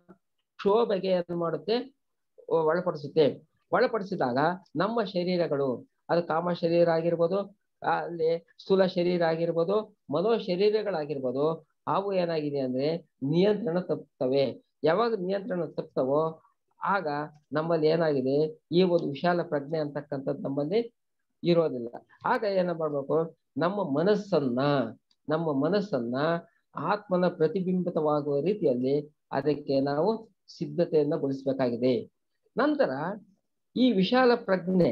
ಕ್ಷೋಭೆಗೆ ಏನ್ ಮಾಡುತ್ತೆ ಒಳಪಡಿಸುತ್ತೆ ಒಳಪಡಿಸಿದಾಗ ನಮ್ಮ ಶರೀರಗಳು ಅದು ಕಾಮ ಶರೀರ ಆಗಿರ್ಬೋದು ಅಲ್ಲಿ ಸ್ಥೂಲ ಶರೀರ ಆಗಿರ್ಬೋದು ಮನೋ ಶರೀರಗಳಾಗಿರ್ಬೋದು ಅವು ಏನಾಗಿದೆ ಅಂದ್ರೆ ನಿಯಂತ್ರಣ ತಪ್ಪುತ್ತವೆ ಯಾವಾಗ ನಿಯಂತ್ರಣ ತಪ್ತವೋ ಆಗ ನಮ್ಮಲ್ಲಿ ಏನಾಗಿದೆ ಈ ಒಂದು ವಿಶಾಲ ಪ್ರಜ್ಞೆ ಅಂತಕ್ಕಂಥದ್ದು ನಮ್ಮಲ್ಲಿ ಇರೋದಿಲ್ಲ ಆಗ ಏನ ಮಾಡ್ಬೇಕು ನಮ್ಮ ಮನಸ್ಸನ್ನ ನಮ್ಮ ಮನಸ್ಸನ್ನ ಆತ್ಮನ ಪ್ರತಿಬಿಂಬಿತವಾಗುವ ರೀತಿಯಲ್ಲಿ ಅದಕ್ಕೆ ನಾವು ಸಿದ್ಧತೆಯನ್ನ ಗೊಳಿಸ್ಬೇಕಾಗಿದೆ ನಂತರ ಈ ವಿಶಾಲ ಪ್ರಜ್ಞೆ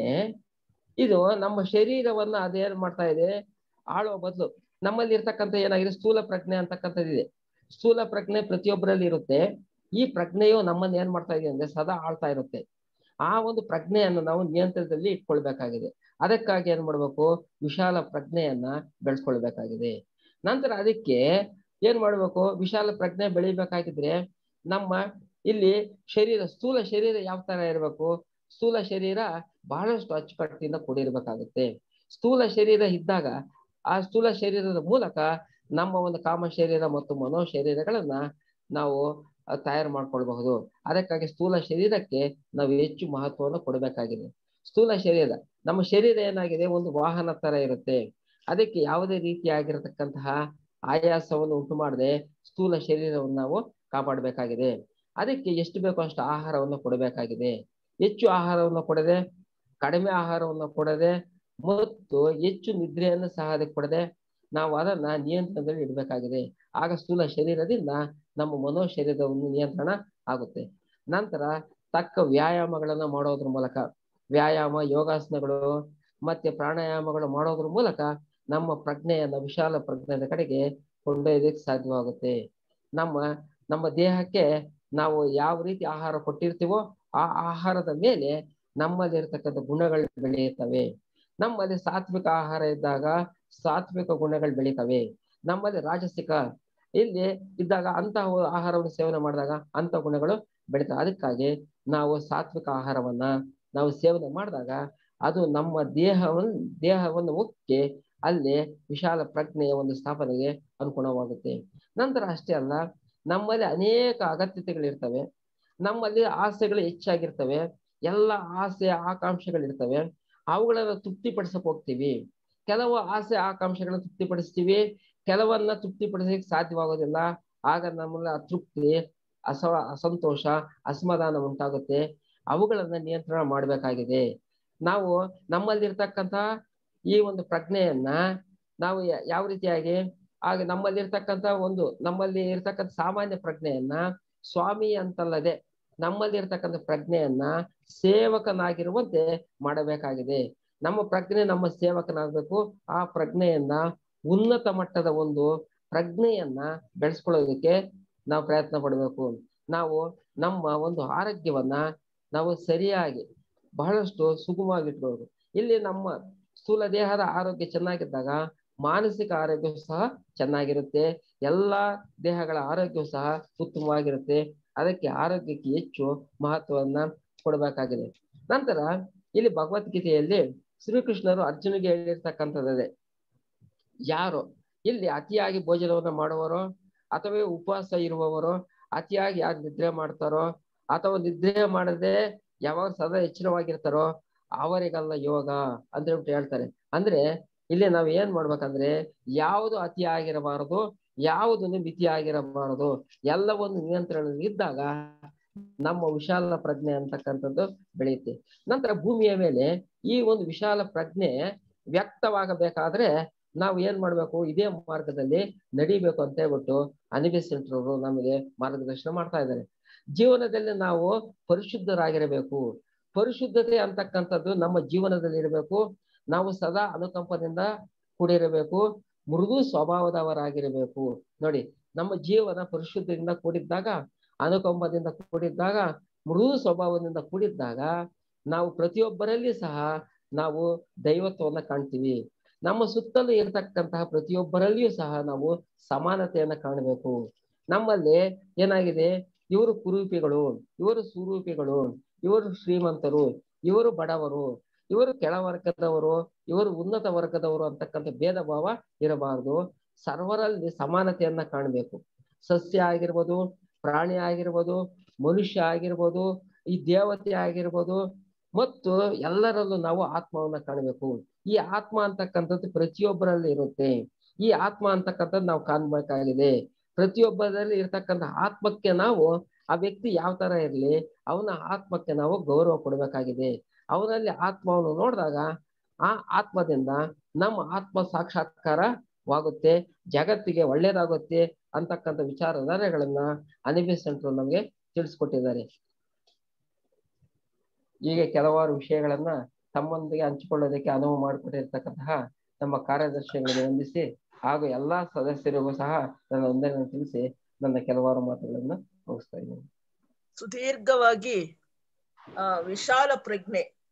ಇದು ನಮ್ಮ ಶರೀರವನ್ನ ಅದೇನ್ ಮಾಡ್ತಾ ಇದೆ ಆಳುವ ಬದಲು ನಮ್ಮಲ್ಲಿ ಇರ್ತಕ್ಕಂಥ ಏನಾಗಿದೆ ಸ್ಥೂಲ ಪ್ರಜ್ಞೆ ಅಂತಕ್ಕಂಥದ್ದಿದೆ ಸ್ಥೂಲ ಪ್ರಜ್ಞೆ ಪ್ರತಿಯೊಬ್ಬರಲ್ಲಿ ಇರುತ್ತೆ ಈ ಪ್ರಜ್ಞೆಯು ನಮ್ಮನ್ನ ಏನ್ ಮಾಡ್ತಾ ಇದೆ ಅಂದ್ರೆ ಸದಾ ಆಳ್ತಾ ಇರುತ್ತೆ ಆ ಒಂದು ಪ್ರಜ್ಞೆಯನ್ನು ನಾವು ನಿಯಂತ್ರಣದಲ್ಲಿ ಇಟ್ಕೊಳ್ಬೇಕಾಗಿದೆ ಅದಕ್ಕಾಗಿ ಏನ್ ಮಾಡ್ಬೇಕು ವಿಶಾಲ ಪ್ರಜ್ಞೆಯನ್ನ ಬೆಳೆಸ್ಕೊಳ್ಬೇಕಾಗಿದೆ ನಂತರ ಅದಕ್ಕೆ ಏನ್ ಮಾಡ್ಬೇಕು ವಿಶಾಲ ಪ್ರಜ್ಞೆ ಬೆಳಿಬೇಕಾಗಿದ್ರೆ ನಮ್ಮ ಇಲ್ಲಿ ಶರೀರ ಸ್ಥೂಲ ಶರೀರ ಯಾವ ತರ ಇರಬೇಕು ಸ್ಥೂಲ ಶರೀರ ಬಹಳಷ್ಟು ಅಚ್ಚುಕಟ್ಟಿಂದ ಕೂಡಿರ್ಬೇಕಾಗುತ್ತೆ ಸ್ಥೂಲ ಶರೀರ ಇದ್ದಾಗ ಆ ಸ್ಥೂಲ ಶರೀರದ ಮೂಲಕ ನಮ್ಮ ಒಂದು ಕಾಮ ಶರೀರ ಮತ್ತು ಮನೋ ಶರೀರಗಳನ್ನ ನಾವು ತಯಾರು ಮಾಡ್ಕೊಳ್ಬಹುದು ಅದಕ್ಕಾಗಿ ಸ್ಥೂಲ ಶರೀರಕ್ಕೆ ನಾವು ಹೆಚ್ಚು ಮಹತ್ವವನ್ನು ಕೊಡಬೇಕಾಗಿದೆ ಸ್ಥೂಲ ಶರೀರ ನಮ್ಮ ಶರೀರ ಏನಾಗಿದೆ ಒಂದು ವಾಹನ ತರ ಇರುತ್ತೆ ಅದಕ್ಕೆ ಯಾವುದೇ ರೀತಿಯಾಗಿರತಕ್ಕಂತಹ ಆಯಾಸವನ್ನು ಉಂಟು ಮಾಡದೆ ಸ್ಥೂಲ ಶರೀರವನ್ನು ನಾವು ಕಾಪಾಡಬೇಕಾಗಿದೆ ಅದಕ್ಕೆ ಎಷ್ಟು ಬೇಕೋ ಅಷ್ಟು ಆಹಾರವನ್ನು ಕೊಡಬೇಕಾಗಿದೆ ಹೆಚ್ಚು ಆಹಾರವನ್ನು ಕೊಡದೆ ಕಡಿಮೆ ಆಹಾರವನ್ನು ಕೊಡದೆ ಮತ್ತು ಹೆಚ್ಚು ನಿದ್ರೆಯನ್ನು ಸಹ ಅದಕ್ಕೆ ಕೊಡದೆ ನಾವು ಅದನ್ನ ನಿಯಂತ್ರಣದಲ್ಲಿ ಇಡಬೇಕಾಗಿದೆ ಆಗ ಸ್ಥೂಲ ಶರೀರದಿಂದ ನಮ್ಮ ಮನೋ ಶರೀರವನ್ನು ನಿಯಂತ್ರಣ ಆಗುತ್ತೆ ನಂತರ ತಕ್ಕ ವ್ಯಾಯಾಮಗಳನ್ನ ಮಾಡೋದ್ರ ಮೂಲಕ ವ್ಯಾಯಾಮ ಯೋಗಾಸನಗಳು ಮತ್ತೆ ಪ್ರಾಣಾಯಾಮಗಳು ಮಾಡೋದ್ರ ಮೂಲಕ ನಮ್ಮ ಪ್ರಜ್ಞೆಯನ್ನ ವಿಶಾಲ ಪ್ರಜ್ಞೆಯ ಕಡೆಗೆ ಕೊಂಡೊಯ್ಯಲಿಕ್ಕೆ ಸಾಧ್ಯವಾಗುತ್ತೆ ನಮ್ಮ ನಮ್ಮ ದೇಹಕ್ಕೆ ನಾವು ಯಾವ ರೀತಿ ಆಹಾರ ಕೊಟ್ಟಿರ್ತೀವೋ ಆ ಆಹಾರದ ಮೇಲೆ ನಮ್ಮಲ್ಲಿ ಇರತಕ್ಕಂಥ ಗುಣಗಳು ಬೆಳೆಯುತ್ತವೆ ನಮ್ಮಲ್ಲಿ ಸಾತ್ವಿಕ ಆಹಾರ ಇದ್ದಾಗ ಸಾತ್ವಿಕ ಗುಣಗಳು ಬೆಳೀತವೆ ನಮ್ಮಲ್ಲಿ ರಾಜಸಿಕ ಇಲ್ಲಿ ಇದ್ದಾಗ ಅಂತಹ ಆಹಾರವನ್ನು ಸೇವನೆ ಮಾಡಿದಾಗ ಅಂತ ಗುಣಗಳು ಬೆಳೀತವೆ ಅದಕ್ಕಾಗಿ ನಾವು ಸಾತ್ವಿಕ ಆಹಾರವನ್ನ ನಾವು ಸೇವನೆ ಮಾಡಿದಾಗ ಅದು ನಮ್ಮ ದೇಹವನ್ನು ದೇಹವನ್ನು ಮುಖ್ಯ ಅಲ್ಲಿ ವಿಶಾಲ ಪ್ರಜ್ಞೆಯ ಒಂದು ಸ್ಥಾಪನೆಗೆ ಅನುಗುಣವಾಗುತ್ತೆ ನಂತರ ಅಷ್ಟೇ ಅಲ್ಲ ನಮ್ಮಲ್ಲಿ ಅನೇಕ ಅಗತ್ಯತೆಗಳಿರ್ತವೆ ನಮ್ಮಲ್ಲಿ ಆಸೆಗಳು ಹೆಚ್ಚಾಗಿರ್ತವೆ ಎಲ್ಲ ಆಸೆ ಆಕಾಂಕ್ಷೆಗಳಿರ್ತವೆ ಅವುಗಳನ್ನ ತೃಪ್ತಿಪಡಿಸಕ್ ಹೋಗ್ತೀವಿ ಕೆಲವು ಆಸೆ ಆಕಾಂಕ್ಷೆಗಳನ್ನ ತೃಪ್ತಿಪಡಿಸ್ತೀವಿ ಕೆಲವನ್ನ ತೃಪ್ತಿಪಡಿಸಲಿಕ್ಕೆ ಸಾಧ್ಯವಾಗೋದಿಲ್ಲ ಆಗ ನಮ್ಮಲ್ಲಿ ಅತೃಪ್ತಿ ಅಸ ಅಸಂತೋಷ ಅಸಮಾಧಾನ ಉಂಟಾಗುತ್ತೆ ಅವುಗಳನ್ನ ನಿಯಂತ್ರಣ ಮಾಡಬೇಕಾಗಿದೆ ನಾವು ನಮ್ಮಲ್ಲಿರ್ತಕ್ಕಂಥ ಈ ಒಂದು ಪ್ರಜ್ಞೆಯನ್ನ ನಾವು ಯಾವ ರೀತಿಯಾಗಿ ಆಗ ನಮ್ಮಲ್ಲಿರ್ತಕ್ಕಂಥ ಒಂದು ನಮ್ಮಲ್ಲಿ ಇರ್ತಕ್ಕಂಥ ಸಾಮಾನ್ಯ ಪ್ರಜ್ಞೆಯನ್ನ ಸ್ವಾಮಿ ಅಂತಲ್ಲದೆ ನಮ್ಮಲ್ಲಿ ಇರ್ತಕ್ಕಂಥ ಪ್ರಜ್ಞೆಯನ್ನ ಸೇವಕನಾಗಿರುವಂತೆ ಮಾಡಬೇಕಾಗಿದೆ ನಮ್ಮ ಪ್ರಜ್ಞೆ ನಮ್ಮ ಸೇವಕನಾಗಬೇಕು ಆ ಪ್ರಜ್ಞೆಯನ್ನ ಉನ್ನತ ಮಟ್ಟದ ಒಂದು ಪ್ರಜ್ಞೆಯನ್ನ ಬೆಳೆಸ್ಕೊಳ್ಳೋದಕ್ಕೆ ನಾವು ಪ್ರಯತ್ನ ಪಡಬೇಕು ನಾವು ನಮ್ಮ ಒಂದು ಆರೋಗ್ಯವನ್ನ ನಾವು ಸರಿಯಾಗಿ ಬಹಳಷ್ಟು ಸುಗಮವಾಗಿ ಇಟ್ಕೊಳ್ಬೇಕು ಇಲ್ಲಿ ನಮ್ಮ ಸ್ಥೂಲ ದೇಹದ ಆರೋಗ್ಯ ಚೆನ್ನಾಗಿದ್ದಾಗ ಮಾನಸಿಕ ಆರೋಗ್ಯ ಸಹ ಚೆನ್ನಾಗಿರುತ್ತೆ ಎಲ್ಲಾ ದೇಹಗಳ ಆರೋಗ್ಯವು ಸಹ ಉತ್ತಮವಾಗಿರುತ್ತೆ ಅದಕ್ಕೆ ಆರೋಗ್ಯಕ್ಕೆ ಹೆಚ್ಚು ಮಹತ್ವವನ್ನ ಕೊಡಬೇಕಾಗಿದೆ ನಂತರ ಇಲ್ಲಿ ಭಗವದ್ಗೀತೆಯಲ್ಲಿ ಶ್ರೀಕೃಷ್ಣರು ಅರ್ಜುನಿಗೆ ಹೇಳಿರ್ತಕ್ಕಂಥದ್ದೇ ಯಾರು ಇಲ್ಲಿ ಅತಿಯಾಗಿ ಭೋಜನವನ್ನ ಮಾಡುವರೋ ಅಥವಾ ಉಪವಾಸ ಇರುವವರು ಅತಿಯಾಗಿ ಯಾರು ನಿದ್ರೆ ಮಾಡ್ತಾರೋ ಅಥವಾ ನಿದ್ರೆ ಮಾಡದೆ ಯಾವಾಗ ಸದಾ ಎಚ್ಚರವಾಗಿರ್ತಾರೋ ಅವರಿಗೆಲ್ಲ ಯೋಗ ಅಂತ ಹೇಳ್ಬಿಟ್ಟು ಹೇಳ್ತಾರೆ ಅಂದ್ರೆ ಇಲ್ಲಿ ನಾವ್ ಏನ್ ಮಾಡ್ಬೇಕಂದ್ರೆ ಯಾವುದು ಅತಿ ಆಗಿರಬಾರದು ಯಾವುದನ್ನು ಮಿತಿ ಆಗಿರಬಾರದು ಎಲ್ಲವನ್ನು ನಿಯಂತ್ರಣದಲ್ಲಿದ್ದಾಗ ನಮ್ಮ ವಿಶಾಲ ಪ್ರಜ್ಞೆ ಅಂತಕ್ಕಂಥದ್ದು ಬೆಳೆಯುತ್ತೆ ನಂತರ ಭೂಮಿಯ ಮೇಲೆ ಈ ಒಂದು ವಿಶಾಲ ಪ್ರಜ್ಞೆ ವ್ಯಕ್ತವಾಗಬೇಕಾದ್ರೆ ನಾವು ಏನ್ ಮಾಡ್ಬೇಕು ಇದೇ ಮಾರ್ಗದಲ್ಲಿ ನಡಿಬೇಕು ಅಂತ ಹೇಳ್ಬಿಟ್ಟು ಅನಿಬಿ ಸೆಂಟರ್ ಅವರು ನಮಗೆ ಮಾರ್ಗದರ್ಶನ ಮಾಡ್ತಾ ಇದ್ದಾರೆ ಜೀವನದಲ್ಲಿ ನಾವು ಪರಿಶುದ್ಧರಾಗಿರಬೇಕು ಪರಿಶುದ್ಧತೆ ಅಂತಕ್ಕಂಥದ್ದು ನಮ್ಮ ಜೀವನದಲ್ಲಿ ಇರಬೇಕು ನಾವು ಸದಾ ಅನುಕಂಪದಿಂದ ಕೂಡಿರಬೇಕು ಮೃದು ಸ್ವಭಾವದವರಾಗಿರಬೇಕು ನೋಡಿ ನಮ್ಮ ಜೀವನ ಪರಿಶುದ್ಧದಿಂದ ಕೂಡಿದ್ದಾಗ ಅನುಕಂಪದಿಂದ ಕೂಡಿದ್ದಾಗ ಮೃದು ಸ್ವಭಾವದಿಂದ ಕೂಡಿದ್ದಾಗ ನಾವು ಪ್ರತಿಯೊಬ್ಬರಲ್ಲಿ ಸಹ ನಾವು ದೈವತ್ವವನ್ನ ಕಾಣ್ತೀವಿ ನಮ್ಮ ಸುತ್ತಲೂ ಇರತಕ್ಕಂತಹ ಪ್ರತಿಯೊಬ್ಬರಲ್ಲಿಯೂ ಸಹ ನಾವು ಸಮಾನತೆಯನ್ನ ಕಾಣಬೇಕು ನಮ್ಮಲ್ಲಿ ಏನಾಗಿದೆ ಇವರು ಕುರೂಪಿಗಳು ಇವರು ಸುರೂಪಿಗಳು ಇವರು ಶ್ರೀಮಂತರು ಇವರು ಬಡವರು ಇವರು ಕೆಳವರ್ಗದವರು ಇವರು ಉನ್ನತ ವರ್ಗದವರು ಅಂತಕ್ಕಂಥ ಭೇದ ಭಾವ ಇರಬಾರದು ಸರ್ವರಲ್ಲಿ ಸಮಾನತೆಯನ್ನ ಕಾಣಬೇಕು ಸಸ್ಯ ಆಗಿರ್ಬೋದು ಪ್ರಾಣಿ ಆಗಿರ್ಬೋದು ಮನುಷ್ಯ ಆಗಿರ್ಬೋದು ಈ ದೇವತೆ ಆಗಿರ್ಬೋದು ಮತ್ತು ಎಲ್ಲರಲ್ಲೂ ನಾವು ಆತ್ಮವನ್ನ ಕಾಣಬೇಕು ಈ ಆತ್ಮ ಅಂತಕ್ಕಂಥದ್ದು ಪ್ರತಿಯೊಬ್ಬರಲ್ಲಿ ಇರುತ್ತೆ ಈ ಆತ್ಮ ಅಂತಕ್ಕಂಥದ್ದು ನಾವು ಕಾಣ್ಬೇಕಾಗಿದೆ ಪ್ರತಿಯೊಬ್ಬರಲ್ಲಿ ಇರ್ತಕ್ಕಂಥ ಆತ್ಮಕ್ಕೆ ನಾವು ಆ ವ್ಯಕ್ತಿ ಯಾವ ತರ ಇರ್ಲಿ ಅವನ ಆತ್ಮಕ್ಕೆ ನಾವು ಗೌರವ ಕೊಡಬೇಕಾಗಿದೆ ಅವನಲ್ಲಿ ಆತ್ಮವನ್ನು ನೋಡಿದಾಗ ಆ ಆತ್ಮದಿಂದ ನಮ್ಮ ಆತ್ಮ ಸಾಕ್ಷಾತ್ಕಾರವಾಗುತ್ತೆ ಜಗತ್ತಿಗೆ ಒಳ್ಳೇದಾಗುತ್ತೆ ಅಂತಕ್ಕಂಥ ವಿಚಾರಧಾರೆಗಳನ್ನ ಅನಿಬಿ ಸೆಂಟ್ರ್ ನಮಗೆ ತಿಳಿಸ್ಕೊಟ್ಟಿದ್ದಾರೆ ಹೀಗೆ ಕೆಲವಾರು ವಿಷಯಗಳನ್ನ ತಮ್ಮೊಂದಿಗೆ ಹಂಚಿಕೊಳ್ಳೋದಕ್ಕೆ ಅನುವು ಮಾಡಿಕೊಟ್ಟಿರ್ತಕ್ಕಂತಹ ನಮ್ಮ ಕಾರ್ಯದರ್ಶಿಗಳಿಗೆ ವಂದಿಸಿ ಹಾಗೂ ಎಲ್ಲಾ ಸದಸ್ಯರಿಗೂ ಸಹ ನನ್ನ ವಂದನೆಯನ್ನು ತಿಳಿಸಿ ನನ್ನ ಕೆಲವಾರು ಮಾತುಗಳನ್ನ ಮುಗಿಸ್ತಾ ಇದ್ದೀನಿ ಸುದೀರ್ಘವಾಗಿ ಆ ವಿಶಾಲ ಪ್ರಜ್ಞೆ